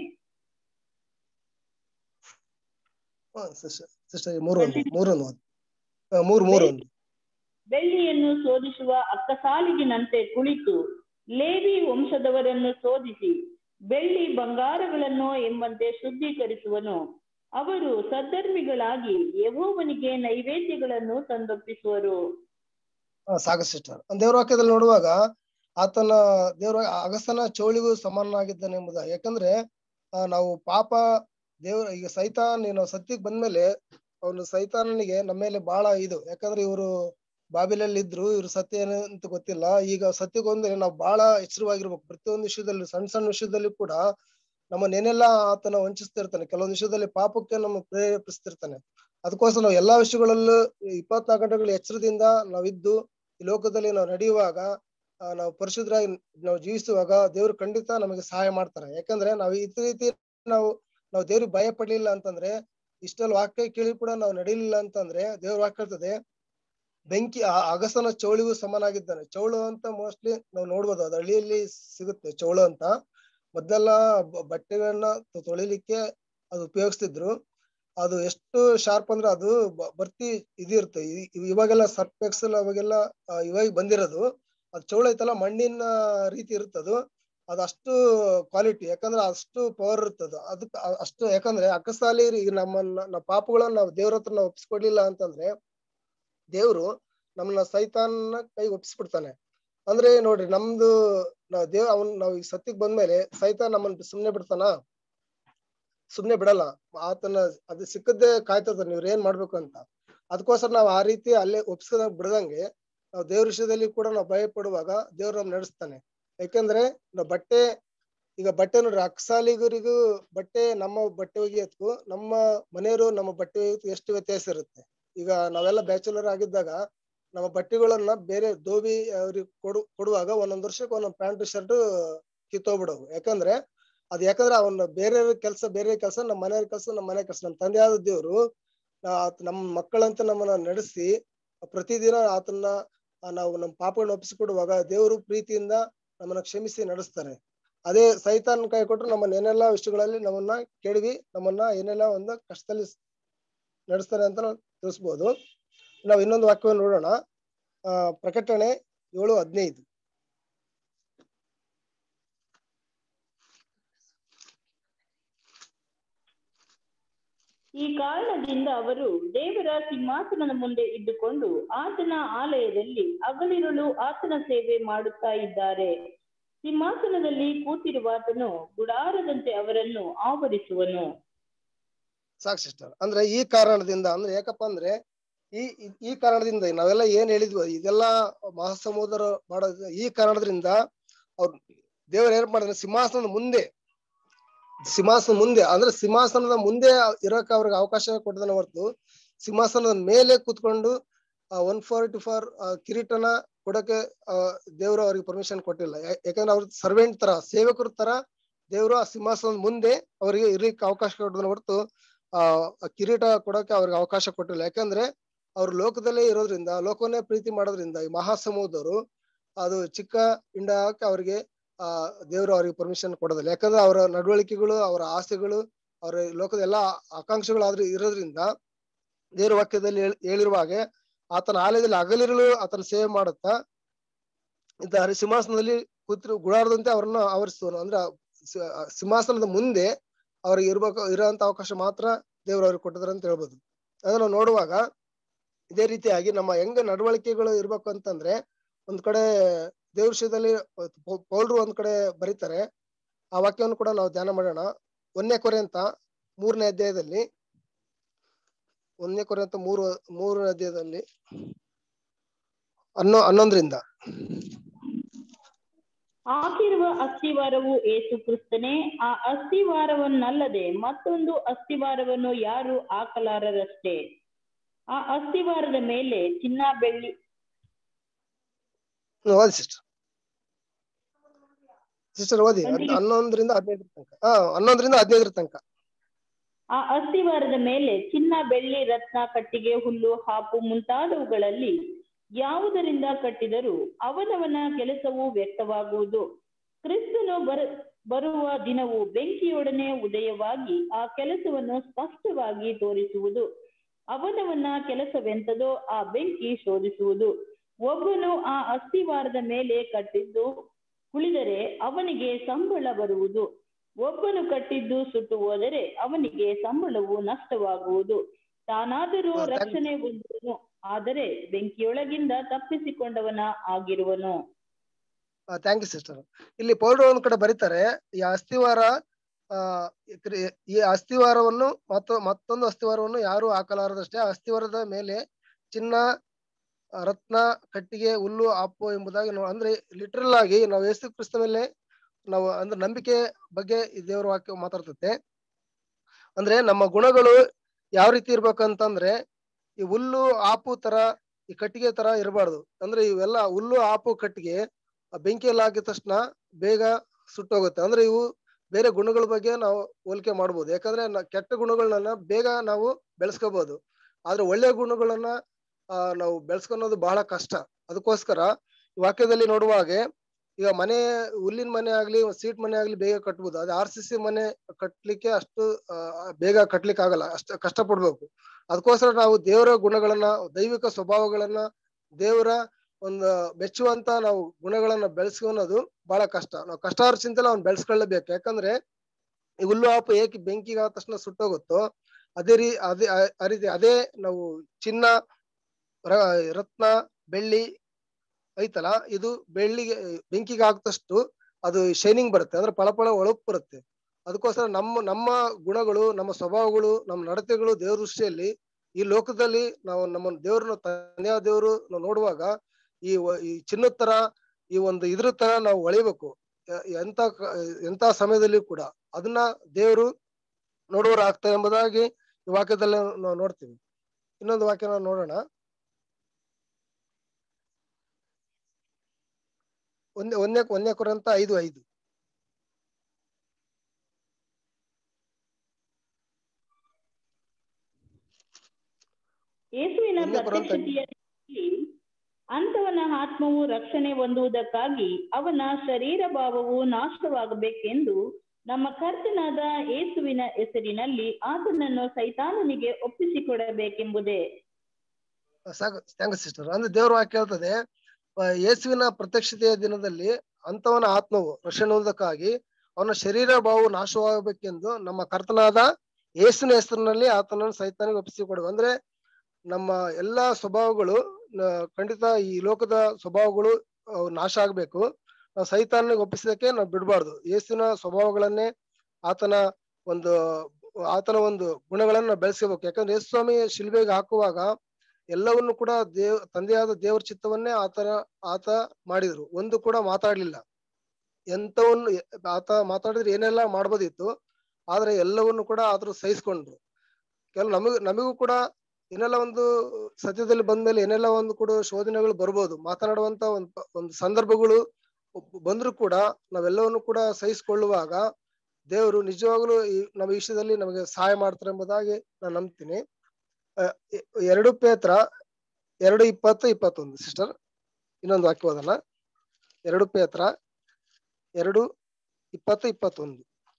Speaker 2: ಸಿಸ್ಟರ್ ಮೂರು ಒಂದು ಮೂರೊಂದು ಓದಿ. ಆ, ಮೂರು ಮೂರು ಒಂದು
Speaker 3: ಬೆಳ್ಳಿಯನ್ನು ಶೋಧಿಸುವ ಅಕ್ಕಸಾಲಿಗಿನಂತೆ ಕುಳಿತು ಲೇವಿ ವಂಶದವರನ್ನು ಶೋಧಿಸಿ ಬೆಳ್ಳಿ ಬಂಗಾರಗಳನ್ನು ಎಂಬಂತೆ ಶುದ್ಧೀಕರಿಸುವನು ಅವರು ಸದ್ಧರ್ಮಿಗಳಾಗಿ ಯಹೋವನಿಗೆ ನೈವೇದ್ಯಗಳನ್ನು ತಂದೊಪ್ಪಿಸುವರು
Speaker 2: ಆ, ಸಾಕು ಸಿಸ್ಟರ್ ದೇವ್ರ ವಾಕ್ಯದಲ್ಲಿ ನೋಡುವಾಗ ಆತನ ದೇವ್ರ ಅಗಸನ ಚೌಳಿಗೂ ಸಮಾನನಾಗಿದ್ದಾನೆ ಎಂಬುದ ಯಾಕಂದ್ರೆ ಆ, ನಾವು ಪಾಪ ದೇವ್ರ ಈಗ ಸೈತಾನ್ ಏನು ಸತ್ಯಕ್ಕೆ ಬಂದ್ಮೇಲೆ ಅವನು ಸೈತಾನನಿಗೆ ನಮ್ಮ ಮೇಲೆ ಬಹಳ ಇದು ಯಾಕಂದ್ರೆ ಇವರು ಬಾಬಿಲಲ್ಲಿ ಇದ್ರು ಇವ್ರ ಸತ್ಯ ಏನು ಅಂತ ಗೊತ್ತಿಲ್ಲ ಈಗ ಸತ್ಯಕ್ಕೆ ಬಂದ್ರೆ ನಾವು ಬಹಳ ಎಚ್ಚರವಾಗಿರ್ಬೇಕು ಪ್ರತಿಯೊಂದು ವಿಷಯದಲ್ಲಿ ಸಣ್ಣ ಸಣ್ಣ ವಿಷಯದಲ್ಲಿ ಕೂಡ ನಮ್ಮನ್ನೇನೆಲ್ಲ ಆತನ ವಂಚಿಸ್ತಿರ್ತಾನೆ ಕೆಲವೊಂದು ವಿಷಯದಲ್ಲಿ ಪಾಪಕ್ಕೆ ನಮ್ಮ ಪ್ರೇರೇಪಿಸ್ತಿರ್ತಾನೆ ಅದಕ್ಕೋಸ್ಕರ ನಾವು ಎಲ್ಲಾ ವಿಷಯಗಳಲ್ಲೂ ಇಪ್ಪತ್ನಾಲ್ಕು ಗಂಟೆಗಳು ಎಚ್ಚರದಿಂದ ನಾವಿದ್ದು ಈ ಲೋಕದಲ್ಲಿ ನಾವು ನಡೆಯುವಾಗ ಆ, ನಾವು ಪರಿಶುದ್ಧರಾಗಿ ನಾವು ಜೀವಿಸುವಾಗ ದೇವ್ರು ಖಂಡಿತ ನಮಗೆ ಸಹಾಯ ಮಾಡ್ತಾರೆ ಯಾಕಂದ್ರೆ ನಾವು ಈ ರೀತಿ ನಾವು ನಾವು ದೇವ್ರಿಗೆ ಭಯ ಪಡ್ಲಿಲ್ಲ ಅಂತಂದ್ರೆ ಇಷ್ಟೆಲ್ಲ ವಾಕ್ಯ ಕೇಳಿ ಕೂಡ ನಾವು ನಡೀಲಿಲ್ಲ ಅಂತಂದ್ರೆ ದೇವ್ರ ವಾಕ್ಯ ಹೇಳ್ತದೆ ಬೆಂಕಿ ಆ ಅಗಸನ ಚೌಳಿಗೂ ಸಮನಾಗಿದ್ದಾನೆ ಚೌಳು ಅಂತ ಮೋಸ್ಟ್ಲಿ ನಾವು ನೋಡ್ಬೋದು ಅದು ಹಳ್ಳಿಯಲ್ಲಿ ಸಿಗುತ್ತೆ ಚೌಳು ಅಂತ ಮೊದಲೆಲ್ಲ ಬ- ಬಟ್ಟೆಗಳನ್ನ ತೊ- ತೊಳಿಲಿಕ್ಕೆ ಅದು ಉಪಯೋಗಿಸ್ತಿದ್ರು ಅದು ಎಷ್ಟು ಶಾರ್ಪ್ ಅಂದ್ರೆ ಅದು ಬ- ಬರ್ತಿ ಇದಿರುತ್ತೆ ಇ- ಇ- ಇವಾಗೆಲ್ಲ ಸರ್ಪ್ ಎಕ್ಸೆಲ್ ಅವಾಗೆಲ್ಲ ಆ, ಇವಾಗ ಬಂದಿರೋದು ಅದು ಚೌಳ ಐತಲ್ಲ ಮಣ್ಣಿನ ರೀತಿ ಇರುತ್ತದು ಅದು ಅಷ್ಟು ಕ್ವಾಲಿಟಿ ಯಾಕಂದ್ರೆ ಅಷ್ಟು ಪವರ್ ಇರ್ತದ ಅದಕ್ಕೆ ಅ- ಅಷ್ಟು ಯಾಕಂದ್ರೆ ಅಕಸ್ಮಾಲಿ ಈಗ ನಮ್ಮನ್ನ ನಾವು ಪಾಪಗಳನ್ನ ನಾವು ದೇವ್ರ ಹತ್ರ ನಾವು ಒಪ್ಪಿಸ್ಕೊಡ್ಲಿಲ್ಲ ಅಂತಂದ್ರೆ ದೇವ್ರು ನಮ್ಮನ್ನ ಸೈತಾನ್ನ ಕೈ ಒಪ್ಪಿಸ್ಬಿಡ್ತಾನೆ ಅಂದ್ರೆ ನೋಡ್ರಿ ನಮ್ದು ನಾವ್ ದೇವ್ ಅವನ್ ನಾವ್ ಈ ಸತ್ಯಕ್ ಬಂದ್ಮೇಲೆ ಸೈತಾನ್ ನಮ್ಮನ್ನ ಸುಮ್ನೆ ಬಿಡ್ತಾನ ಸುಮ್ನೆ ಬಿಡಲ್ಲ ಆತನ ಅದು ಸಿಕ್ಕದ್ದೇ ಕಾಯ್ತದ ನೀವ್ರ ಏನ್ ಮಾಡ್ಬೇಕು ಅಂತ ಅದಕ್ಕೋಸ್ಕರ ನಾವ್ ಆ ರೀತಿ ಅಲ್ಲೇ ಒಪ್ಸ್ಕೊಂಡ್ ಬಿಡದಂಗೆ ನಾವು ದೇವ್ರ ವಿಷಯದಲ್ಲಿ ಕೂಡ ನಾವು ಭಯ ಪಡುವಾಗ ದೇವ್ರು ನಮ್ ನಡೆಸ್ತಾನೆ ಯಾಕಂದ್ರೆ ನಾವು ಬಟ್ಟೆ ಈಗ ಬಟ್ಟೆ ನೋಡ್ರಿ ಅಕ್ಸಾಲಿಗರಿಗೂ ಬಟ್ಟೆ ನಮ್ಮ ಬಟ್ಟೆ ಒಗೆಯೋದಕ್ಕೂ ನಮ್ಮ ಮನೆಯವರು ನಮ್ಮ ಬಟ್ಟೆ ಒಗೆಯೋದಕ್ಕೂ ಎಷ್ಟು ವ್ಯತ್ಯಾಸ ಇರುತ್ತೆ ಈಗ ನಾವೆಲ್ಲ ಬ್ಯಾಚುಲರ್ ಆಗಿದ್ದಾಗ ನಮ್ಮ ಬಟ್ಟೆಗಳನ್ನ ಬೇರೆ ದೋಬಿ ಅವ್ರಿಗೆ ಕೊಡು ಕೊಡುವಾಗ ಒಂದೊಂದ್ ವರ್ಷಕ್ಕೆ ಒಂದೊಂದ್ ಪ್ಯಾಂಟ್ ಶರ್ಟ್ ಕಿತ್ತೋಗ್ಬಿಡವು ಯಾಕಂದ್ರೆ ಅದ್ ಯಾಕಂದ್ರೆ ಅವನ ಬೇರೆ ಕೆಲಸ ಬೇರೆ ಕೆಲಸ ನಮ್ಮ ಮನೆಯವ್ರ ಕೆಲಸ ನಮ್ಮ ಮನೆ ಕೆಲಸ ನಮ್ಮ ತಂದೆಯಾದ ದೇವ್ರು ಆ, ನಮ್ಮ ಮಕ್ಕಳಂತ ನಮ್ಮನ್ನ ನಡೆಸಿ ಪ್ರತಿದಿನ ಆತನ್ನ ಆ, ನಾವು ನಮ್ಮ ಪಾಪಗಳನ್ನ ಒಪ್ಪಿಸಿಕೊಡುವಾಗ ದೇವರು ಪ್ರೀತಿಯಿಂದ ನಮ್ಮನ್ನ ಕ್ಷಮಿಸಿ ನಡೆಸ್ತಾರೆ ಅದೇ ಸೈತಾನ್ ಕೈ ಕೊಟ್ಟರು ನಮ್ಮನ್ನ ಏನೆಲ್ಲಾ ವಿಷಯಗಳಲ್ಲಿ ನಮ್ಮನ್ನ ಕೆಡವಿ ನಮ್ಮನ್ನ ಏನೆಲ್ಲ ಒಂದು ಕಷ್ಟದಲ್ಲಿ ಸ್- ನಡೆಸ್ತಾರೆ ಅಂತ ನಾವು ತಿಳಿಸ್ಬೋದು ನಾವು ಇನ್ನೊಂದು ವಾಕ್ಯವನ್ನು ನೋಡೋಣ ಆ ಪ್ರಕಟಣೆ ಏಳು ಹದಿನೈದು
Speaker 3: ಈ ಕಾರಣದಿಂದ ಅವರು ದೇವರ ಸಿಂಹಾಸನದ ಮುಂದೆ ಇದ್ದುಕೊಂಡು ಆತನ ಆಲಯದಲ್ಲಿ ಹಗಲಿರುಳು ಆತನ ಸೇವೆ ಮಾಡುತ್ತಾ ಇದ್ದಾರೆ ಸಿಂಹಾಸನದಲ್ಲಿ ಕೂತಿರುವಾತನು ಗುಡಾರದಂತೆ ಅವರನ್ನು ಆವರಿಸುವನು
Speaker 2: ಸಾಕು ಸಿಸ್ಟರ್ ಅಂದ್ರೆ ಈ ಕಾರಣದಿಂದ ಅಂದ್ರೆ ಯಾಕಪ್ಪ ಅಂದ್ರೆ ಈ ಈ- ಈ ಕಾರಣದಿಂದ ನಾವೆಲ್ಲ ಏನ್ ಹೇಳಿದ್ವಿ ಇದೆಲ್ಲ ಮಹಾಸಮುದ್ರ ಮಾಡೋದು ಈ ಕಾರಣದಿಂದ ಅವ್ರು ದೇವರು ಏನ್ ಮಾಡಿದ್ರೆ ಸಿಂಹಾಸನದ ಮುಂದೆ ಸಿಂಹಾಸನ ಮುಂದೆ ಅಂದ್ರೆ ಸಿಂಹಾಸನದ ಮುಂದೆ ಇರೋಕೆ ಅವ್ರಿಗೆ ಅವಕಾಶ ಕೊಟ್ಟದನ್ನ ಹೊರತು ಸಿಂಹಾಸನದ ಮೇಲೆ ಕೂತ್ಕೊಂಡು ಒನ್ ಫಾರ್ಟಿ ಫೋರ್ ಕಿರೀಟನ ಕೊಡಕ್ಕೆ ಆ, ದೇವರು ಅವ್ರಿಗೆ ಪರ್ಮಿಷನ್ ಕೊಟ್ಟಿಲ್ಲ ಯಾ- ಯಾಕಂದ್ರೆ ಅವ್ರ ಸರ್ವೆಂಟ್ ತರ ಸೇವಕರ ತರ ದೇವರು ಆ ಸಿಂಹಾಸನದ ಮುಂದೆ ಅವರಿಗೆ ಇರ್ಲಿಕ್ಕೆ ಅವಕಾಶ ಕೊಟ್ಟದನ್ನ ಹೊರತು ಆ ಆ ಕಿರೀಟ ಕೊಡಕ್ಕೆ ಅವ್ರಿಗೆ ಅವಕಾಶ ಕೊಟ್ಟಿಲ್ಲ ಯಾಕಂದ್ರೆ ಅವ್ರು ಲೋಕದಲ್ಲೇ ಇರೋದ್ರಿಂದ ಲೋಕವನ್ನೇ ಪ್ರೀತಿ ಮಾಡೋದ್ರಿಂದ ಈ ಮಹಾಸಮೂಹದವರು ಅದು ಚಿಕ್ಕ ಇಂಡ ಹಾಕಿ ಅವ್ರಿಗೆ ಆ ದೇವರು ಅವರಿಗೆ ಪರ್ಮಿಷನ್ ಕೊಡೋದಿಲ್ಲ ಯಾಕಂದ್ರೆ ಅವರ ನಡವಳಿಕೆಗಳು ಅವರ ಆಸೆಗಳು ಅವರ ಲೋಕದ ಎಲ್ಲಾ ಆಕಾಂಕ್ಷೆಗಳು ಆದ್ರೂ ಇರೋದ್ರಿಂದ ದೇವರ ವಾಕ್ಯದಲ್ಲಿ ಹೇಳ್- ಹೇಳಿರುವ ಹಾಗೆ ಆತನ ಆಲಯದಲ್ಲಿ ಹಗಲಿರಲು ಆತನ ಸೇವೆ ಮಾಡುತ್ತಾ ಇಂತ ಹರಿ ಸಿಂಹಾಸನದಲ್ಲಿ ಕೂತಿರು ಗುಡಾರದಂತೆ ಅವರನ್ನ ಆವರಿಸುವನು ಅಂದ್ರೆ ಸಿ- ಸಿಂಹಾಸನದ ಮುಂದೆ ಅವ್ರಿಗೆ ಇರ್ಬೇಕು ಇರೋಂತ ಅವಕಾಶ ಮಾತ್ರ ದೇವರು ಅವ್ರಿಗೆ ಕೊಟ್ಟಿದ್ದಾರೆ ಅಂತ ಹೇಳ್ಬೋದು ಅದನ್ನ ನಾವು ನೋಡುವಾಗ ಇದೇ ರೀತಿಯಾಗಿ ನಮ್ಮ ಹೆಂಗ ನಡವಳಿಕೆಗಳು ಇರ್ಬೇಕು ಅಂತಂದ್ರೆ ಒಂದ್ ಕಡೆ ದೇವ್ರ ವಿಷಯದಲ್ಲಿ ಪೌ- ಪೌಲ್ರು ಒಂದ್ ಕಡೆ ಬರೀತಾರೆ ಆ ವಾಕ್ಯವನ್ನು ಕೂಡ ನಾವು ಧ್ಯಾನ ಮಾಡೋಣ ಒಂದನೇ ಕೊರೆ ಅಂತ ಮೂರನೇ ಅಧ್ಯಾಯದಲ್ಲಿ ಒಂದನೇ ಕೊರೆ ಅಂತ ಮೂರು ಮೂರನೇ ಅಧ್ಯಾಯದಲ್ಲಿ ಹನ್ನೊ ಹನ್ನೊಂದರಿಂದ
Speaker 3: ಹಾಕಿರುವ ಅಸ್ಥಿವಾರವು ಏಸು ಕ್ರಿಸ್ತನೇ ಆ ಅಸ್ಥಿವಾರವನ್ನಲ್ಲದೆ ಮತ್ತೊಂದು ಅಸ್ಥಿವಾರವನ್ನು ಯಾರು ಹಾಕಲಾರರಷ್ಟೇ ಆ ಅಸ್ಥಿವಾರದ ಮೇಲೆ ಚಿನ್ನ ಬೆಳ್ಳಿ
Speaker 2: ಹ್ಮ್, ಓದಿ ಸಿಸ್ಟರ್ ಸಿಸ್ಟರ್ ಓದಿ ಹದ್-
Speaker 3: Continue.
Speaker 2: ಹನ್ನೊಂದರಿಂದ ಹದಿನೈದರ ತನಕ ಹಾ ಹನ್ನೊಂದರಿಂದ ಹದಿನೈದರ ತನಕ
Speaker 3: ಆ ಅಸ್ಥಿವಾರದ ಮೇಲೆ ಚಿನ್ನ ಬೆಳ್ಳಿ ರತ್ನ ಕಟ್ಟಿಗೆ ಹುಲ್ಲು ಹಾಪು ಮುಂತಾದವುಗಳಲ್ಲಿ ಯಾವುದರಿಂದ ಕಟ್ಟಿದರೂ ಅವನವನ ಕೆಲಸವು ವ್ಯಕ್ತವಾಗುವುದು ಕ್ರಿಸ್ತನು ಬರ ಬರುವ ದಿನವು ಬೆಂಕಿಯೊಡನೆ ಉದಯವಾಗಿ ಆ ಕೆಲಸವನ್ನು ಸ್ಪಷ್ಟವಾಗಿ ತೋರಿಸುವುದು ಅವನವನ ಕೆಲಸವೆಂತದೋ ಆ ಬೆಂಕಿ ಶೋಧಿಸುವುದು ಒಬ್ಬನು ಆ ಅಸ್ಥಿವಾರದ ಮೇಲೆ ಕಟ್ಟಿದ್ದು ಉಳಿದರೆ ಅವನಿಗೆ ಸಂಬಳ ಬರುವುದು ಒಬ್ಬನು ಕಟ್ಟಿದ್ದು ಸುಟ್ಟು ಹೋದರೆ ಅವನಿಗೆ ಸಂಬಳವು ನಷ್ಟವಾಗುವುದು ತಾನಾದರೂ
Speaker 2: ಹಾ, thank you.
Speaker 3: ರಕ್ಷಣೆ ಹೊಂದುವನು ಆದರೆ ಬೆಂಕಿಯೊಳಗಿಂದ ತಪ್ಪಿಸಿಕೊಂಡವನ ಆಗಿರುವನು
Speaker 2: ಥ್ಯಾಂಕ್ ಯು ಸಿಸ್ಟರ್ ಇಲ್ಲಿ ಪೌಲ್ರು ಒಂದ್ ಕಡೆ ಬರೀತಾರೆ ಈ ಅಸ್ಥಿವಾರ ಆ ಕ್ರಿ- ಈ ಅಸ್ಥಿವಾರವನ್ನು ಮತ್ತು ಮತ್ತೊಂದು ಅಸ್ಥಿವಾರವನ್ನು ಯಾರು ಹಾಕಲಾರದಷ್ಟೇ ಆ ಅಸ್ಥಿವಾರದ ಮೇಲೆ ಚಿನ್ನ ಆ, ರತ್ನ ಕಟ್ಟಿಗೆ ಹುಲ್ಲು ಆಪು ಎಂಬುದಾಗಿ ನಾವು ಅಂದ್ರೆ ಲಿಟ್ರಲ್ ಆಗಿ ನಾವು ಯೇಸು ಕ್ರಿಸ್ತ ಮೇಲೆ ನಾವು ಅಂದ್ರೆ ನಂಬಿಕೆ ಬಗ್ಗೆ ಈ ದೇವರ ವಾಕ್ಯ ಮಾತಾಡ್ತತೆ ಅಂದ್ರೆ ನಮ್ಮ ಗುಣಗಳು ಯಾವ ರೀತಿ ಇರ್ಬೇಕಂತಂದ್ರೆ ಈ ಹುಲ್ಲು ಆಪು ತರ ಈ ಕಟ್ಟಿಗೆ ತರ ಇರಬಾರ್ದು ಅಂದ್ರೆ ಇವೆಲ್ಲ ಹುಲ್ಲು ಆಪು ಕಟ್ಟಿಗೆ ಆ ಬೆಂಕಿಯಲ್ಲಿ ಹಾಕಿದ ತಕ್ಷಣ ಬೇಗ ಸುಟ್ಟೋಗುತ್ತೆ ಅಂದ್ರೆ ಇವು ಬೇರೆ ಗುಣಗಳ ಬಗ್ಗೆ ನಾವು ಹೋಲಿಕೆ ಮಾಡ್ಬೋದು ಯಾಕಂದ್ರೆ ನ- ಕೆಟ್ಟ ಗುಣಗಳನ್ನ ಬೇಗ ನಾವು ಬೆಳೆಸ್ಕೋಬಹುದು ಆದ್ರೆ ಒಳ್ಳೆ ಗುಣಗಳನ್ನ ಆ ನಾವು ಬೆಳೆಸ್ಕೊಳೋದು ಬಹಳ ಕಷ್ಟ ಅದಕ್ಕೋಸ್ಕರ ಈ ವಾಕ್ಯದಲ್ಲಿ ನೋಡುವ ಹಾಗೆ ಈಗ ಮನೆ ಹುಲ್ಲಿನ ಮನೆ ಆಗ್ಲಿ ಸೀಟ್ ಮನೆ ಆಗ್ಲಿ ಬೇಗ ಕಟ್ಬೋದು ಅದೇ ಆರ್ ಸಿ ಸಿ ಮನೆ ಕಟ್ಲಿಕ್ಕೆ ಅಷ್ಟು ಆ, ಬೇಗ ಕಟ್ಲಿಕ್ಕೆ ಆಗಲ್ಲ ಅಷ್ಟು ಕಷ್ಟ ಪಡ್ಬೇಕು ಅದಕ್ಕೋಸ್ಕರ ನಾವು ದೇವರ ಗುಣಗಳನ್ನ ದೈವಿಕ ಸ್ವಭಾವಗಳನ್ನ ದೇವರ ಒಂದು ಮೆಚ್ಚುವಂತ ನಾವು ಗುಣಗಳನ್ನ ಬೆಳೆಸ್ಕೊಳೋದು ಬಹಳ ಕಷ್ಟ ನಾವು ಕಷ್ಟಾರ ಚಿಂತೆಲ್ಲ ಅವ್ನು ಬೆಳೆಸ್ಕೊಳ್ಳೇಬೇಕು ಯಾಕಂದ್ರೆ ಈ ಹುಲ್ಲು ಆಪು ಏಕೆ ಬೆಂಕಿಗೆ ಆದ ತಕ್ಷಣ ಸುಟ್ಟೋಗುತ್ತೋ ಅದೇ ರೀ ಅದೇ ಆ- ಆ ರೀತಿ ಅದೇ ನಾವು ಚಿನ್ನ ರ- ರತ್ನ ಬೆಳ್ಳಿ ಐತಲ್ಲ ಇದು ಬೆಳ್ಳಿಗೆ ಬೆಂಕಿಗೆ ಹಾಕಿದಷ್ಟು ಅದು ಶೈನಿಂಗ್ ಬರುತ್ತೆ ಅಂದ್ರೆ ಫಳಫಳ ಹೊಳಪು ಬರುತ್ತೆ ಅದಕ್ಕೋಸ್ಕರ ನಮ್ಮ ನಮ್ಮ ಗುಣಗಳು ನಮ್ಮ ಸ್ವಭಾವಗಳು ನಮ್ಮ ನಡತೆಗಳು ದೇವ್ರ ದೃಷ್ಟಿಯಲ್ಲಿ ಈ ಲೋಕದಲ್ಲಿ ನಾವು ನಮ್ಮ ದೇವ್ರನ್ನ ತಂದೆಯ ದೇವರು ನಾವು ನೋಡುವಾಗ ಈ ವ- ಈ ಚಿನ್ನದ ತರ ಈ ಒಂದು ಇದ್ರ ತರ ನಾವು ಹೊಳಿಬೇಕು ಎ- ಎಂತ ಕ- ಎಂತ ಸಮಯದಲ್ಲಿ ಕೂಡ ಅದನ್ನ ದೇವರು ನೋಡುವವರು ಆಗ್ತಾರೆ ಎಂಬುದಾಗಿ ಈ ವಾಕ್ಯದಲ್ಲಿ ನಾವು ನೋಡ್ತೀವಿ ಇನ್ನೊಂದು ವಾಕ್ಯ ನಾವು ನೋಡೋಣ ಒಂದೇ ಒಂದೇ ಒಂದೇ ಕೊರಂತ ಐದು ಐದು
Speaker 3: ಯೇಸುವಿನ
Speaker 2: ಒಂದೇ ಕೊರಂತ
Speaker 3: ಪ್ರತ್ಯಕ್ಷತೆಯಲ್ಲಿ ಅಂತವನ ಆತ್ಮವು ರಕ್ಷಣೆ ಹೊಂದುವುದಕ್ಕಾಗಿ ಅವನ ಶರೀರ ಭಾವವು ನಾಶವಾಗಬೇಕೆಂದು ನಮ್ಮ ಕರ್ತನಾದ ಯೇಸುವಿನ ಹೆಸರಿನಲ್ಲಿ ಆತನನ್ನು ಸೈತಾನನಿಗೆ ಒಪ್ಪಿಸಿಕೊಡಬೇಕೆಂಬುದೇ
Speaker 2: ಸಾಕು ಥ್ಯಾಂಕ್ ಸಿಸ್ಟರ್ ಅಂದ್ರೆ ದೇವ್ರ ವಾಕ್ಯ ಹೇಳ್ತದೆ ಆ, ಯೇಸುವಿನ ಪ್ರತ್ಯಕ್ಷತೆಯ ದಿನದಲ್ಲಿ ಅಂತವನ ಆತ್ಮವು ರಕ್ಷಣೆ ಹೊಂದಕ್ಕಾಗಿ ಅವನ ಶರೀರ ಭಾವವು ನಾಶವಾಗಬೇಕೆಂದು ನಮ್ಮ ಕರ್ತನಾದ ಯೇಸುವಿನ ಹೆಸರಿನಲ್ಲಿ ಆತನನ್ನು ಸೈತಾನಿಗೆ ಒಪ್ಪಿಸಿಕೊಡುವ ಅಂದ್ರೆ ನಮ್ಮ ಎಲ್ಲಾ ಸ್ವಭಾವಗಳು ನ- ಖಂಡಿತ ಈ ಲೋಕದ ಸ್ವಭಾವಗಳು ಅವು ನಾಶ ಆಗ್ಬೇಕು ನಾವು ಸೈತಾನಿಗೆ ಒಪ್ಪಿಸೋದಕ್ಕೆ ನಾವು ಬಿಡಬಾರ್ದು ಯೇಸುವಿನ ಸ್ವಭಾವಗಳನ್ನೇ ಆತನ ಒಂದು ಆತನ ಒಂದು ಗುಣಗಳನ್ನ ನಾವು ಬೆಳೆಸ್ಕೋಬೇಕು ಯಾಕಂದ್ರೆ ಯೇಸು ಸ್ವಾಮಿ ಶಿಲ್ಬೆಗೆ ಹಾಕುವಾಗ ಎಲ್ಲವನ್ನು ಕೂಡ ದೇವ್ ತಂದೆಯಾದ ದೇವರ ಚಿತ್ತವನ್ನೇ ಆತರ ಆತ ಮಾಡಿದ್ರು ಒಂದು ಕೂಡ ಮಾತಾಡ್ಲಿಲ್ಲ ಎಂತವನ್ನು ಎ- ಆತ ಮಾತಾಡಿದ್ರೆ ಏನೆಲ್ಲ ಮಾಡ್ಬೋದಿತ್ತು ಆದ್ರೆ ಎಲ್ಲವನ್ನು ಕೂಡ ಆತರು ಸಹಿಸ್ಕೊಂಡ್ರು ಕೆಲವು ನಮಗ್ ನಮಗೂ ಕೂಡ ಏನೆಲ್ಲ ಒಂದು ಸತ್ಯದಲ್ಲಿ ಬಂದ್ಮೇಲೆ ಏನೆಲ್ಲ ಒಂದು ಕೂಡ ಶೋಧನೆಗಳು ಬರ್ಬೋದು ಮಾತನಾಡುವಂತ ಒಂದು ಒಂದು ಸಂದರ್ಭಗಳು ಬಂದ್ರು ಕೂಡ ನಾವೆಲ್ಲವನ್ನು ಕೂಡ ಸಹಿಸಿಕೊಳ್ಳುವಾಗ ದೇವರು ನಿಜವಾಗ್ಲೂ ಈ ನಮ್ಮ ವಿಷಯದಲ್ಲಿ ನಮಗೆ ಸಹಾಯ ಮಾಡ್ತಾರೆ ಎಂಬುದಾಗಿ ನಾನು ನಂಬ್ತೀನಿ ಆ, ಎ- ಎರಡು ಪೇತ್ರ ಎರಡು ಇಪ್ಪತ್ತು ಇಪ್ಪತ್ತೊಂದು ಸಿಸ್ಟರ್ ಇನ್ನೊಂದು ವಾಕ್ಯ ಓದೋಣ ಎರಡು ಪೇತ್ರ ಎರಡು ಇಪ್ಪತ್ತು ಇಪ್ಪತ್ತೊಂದು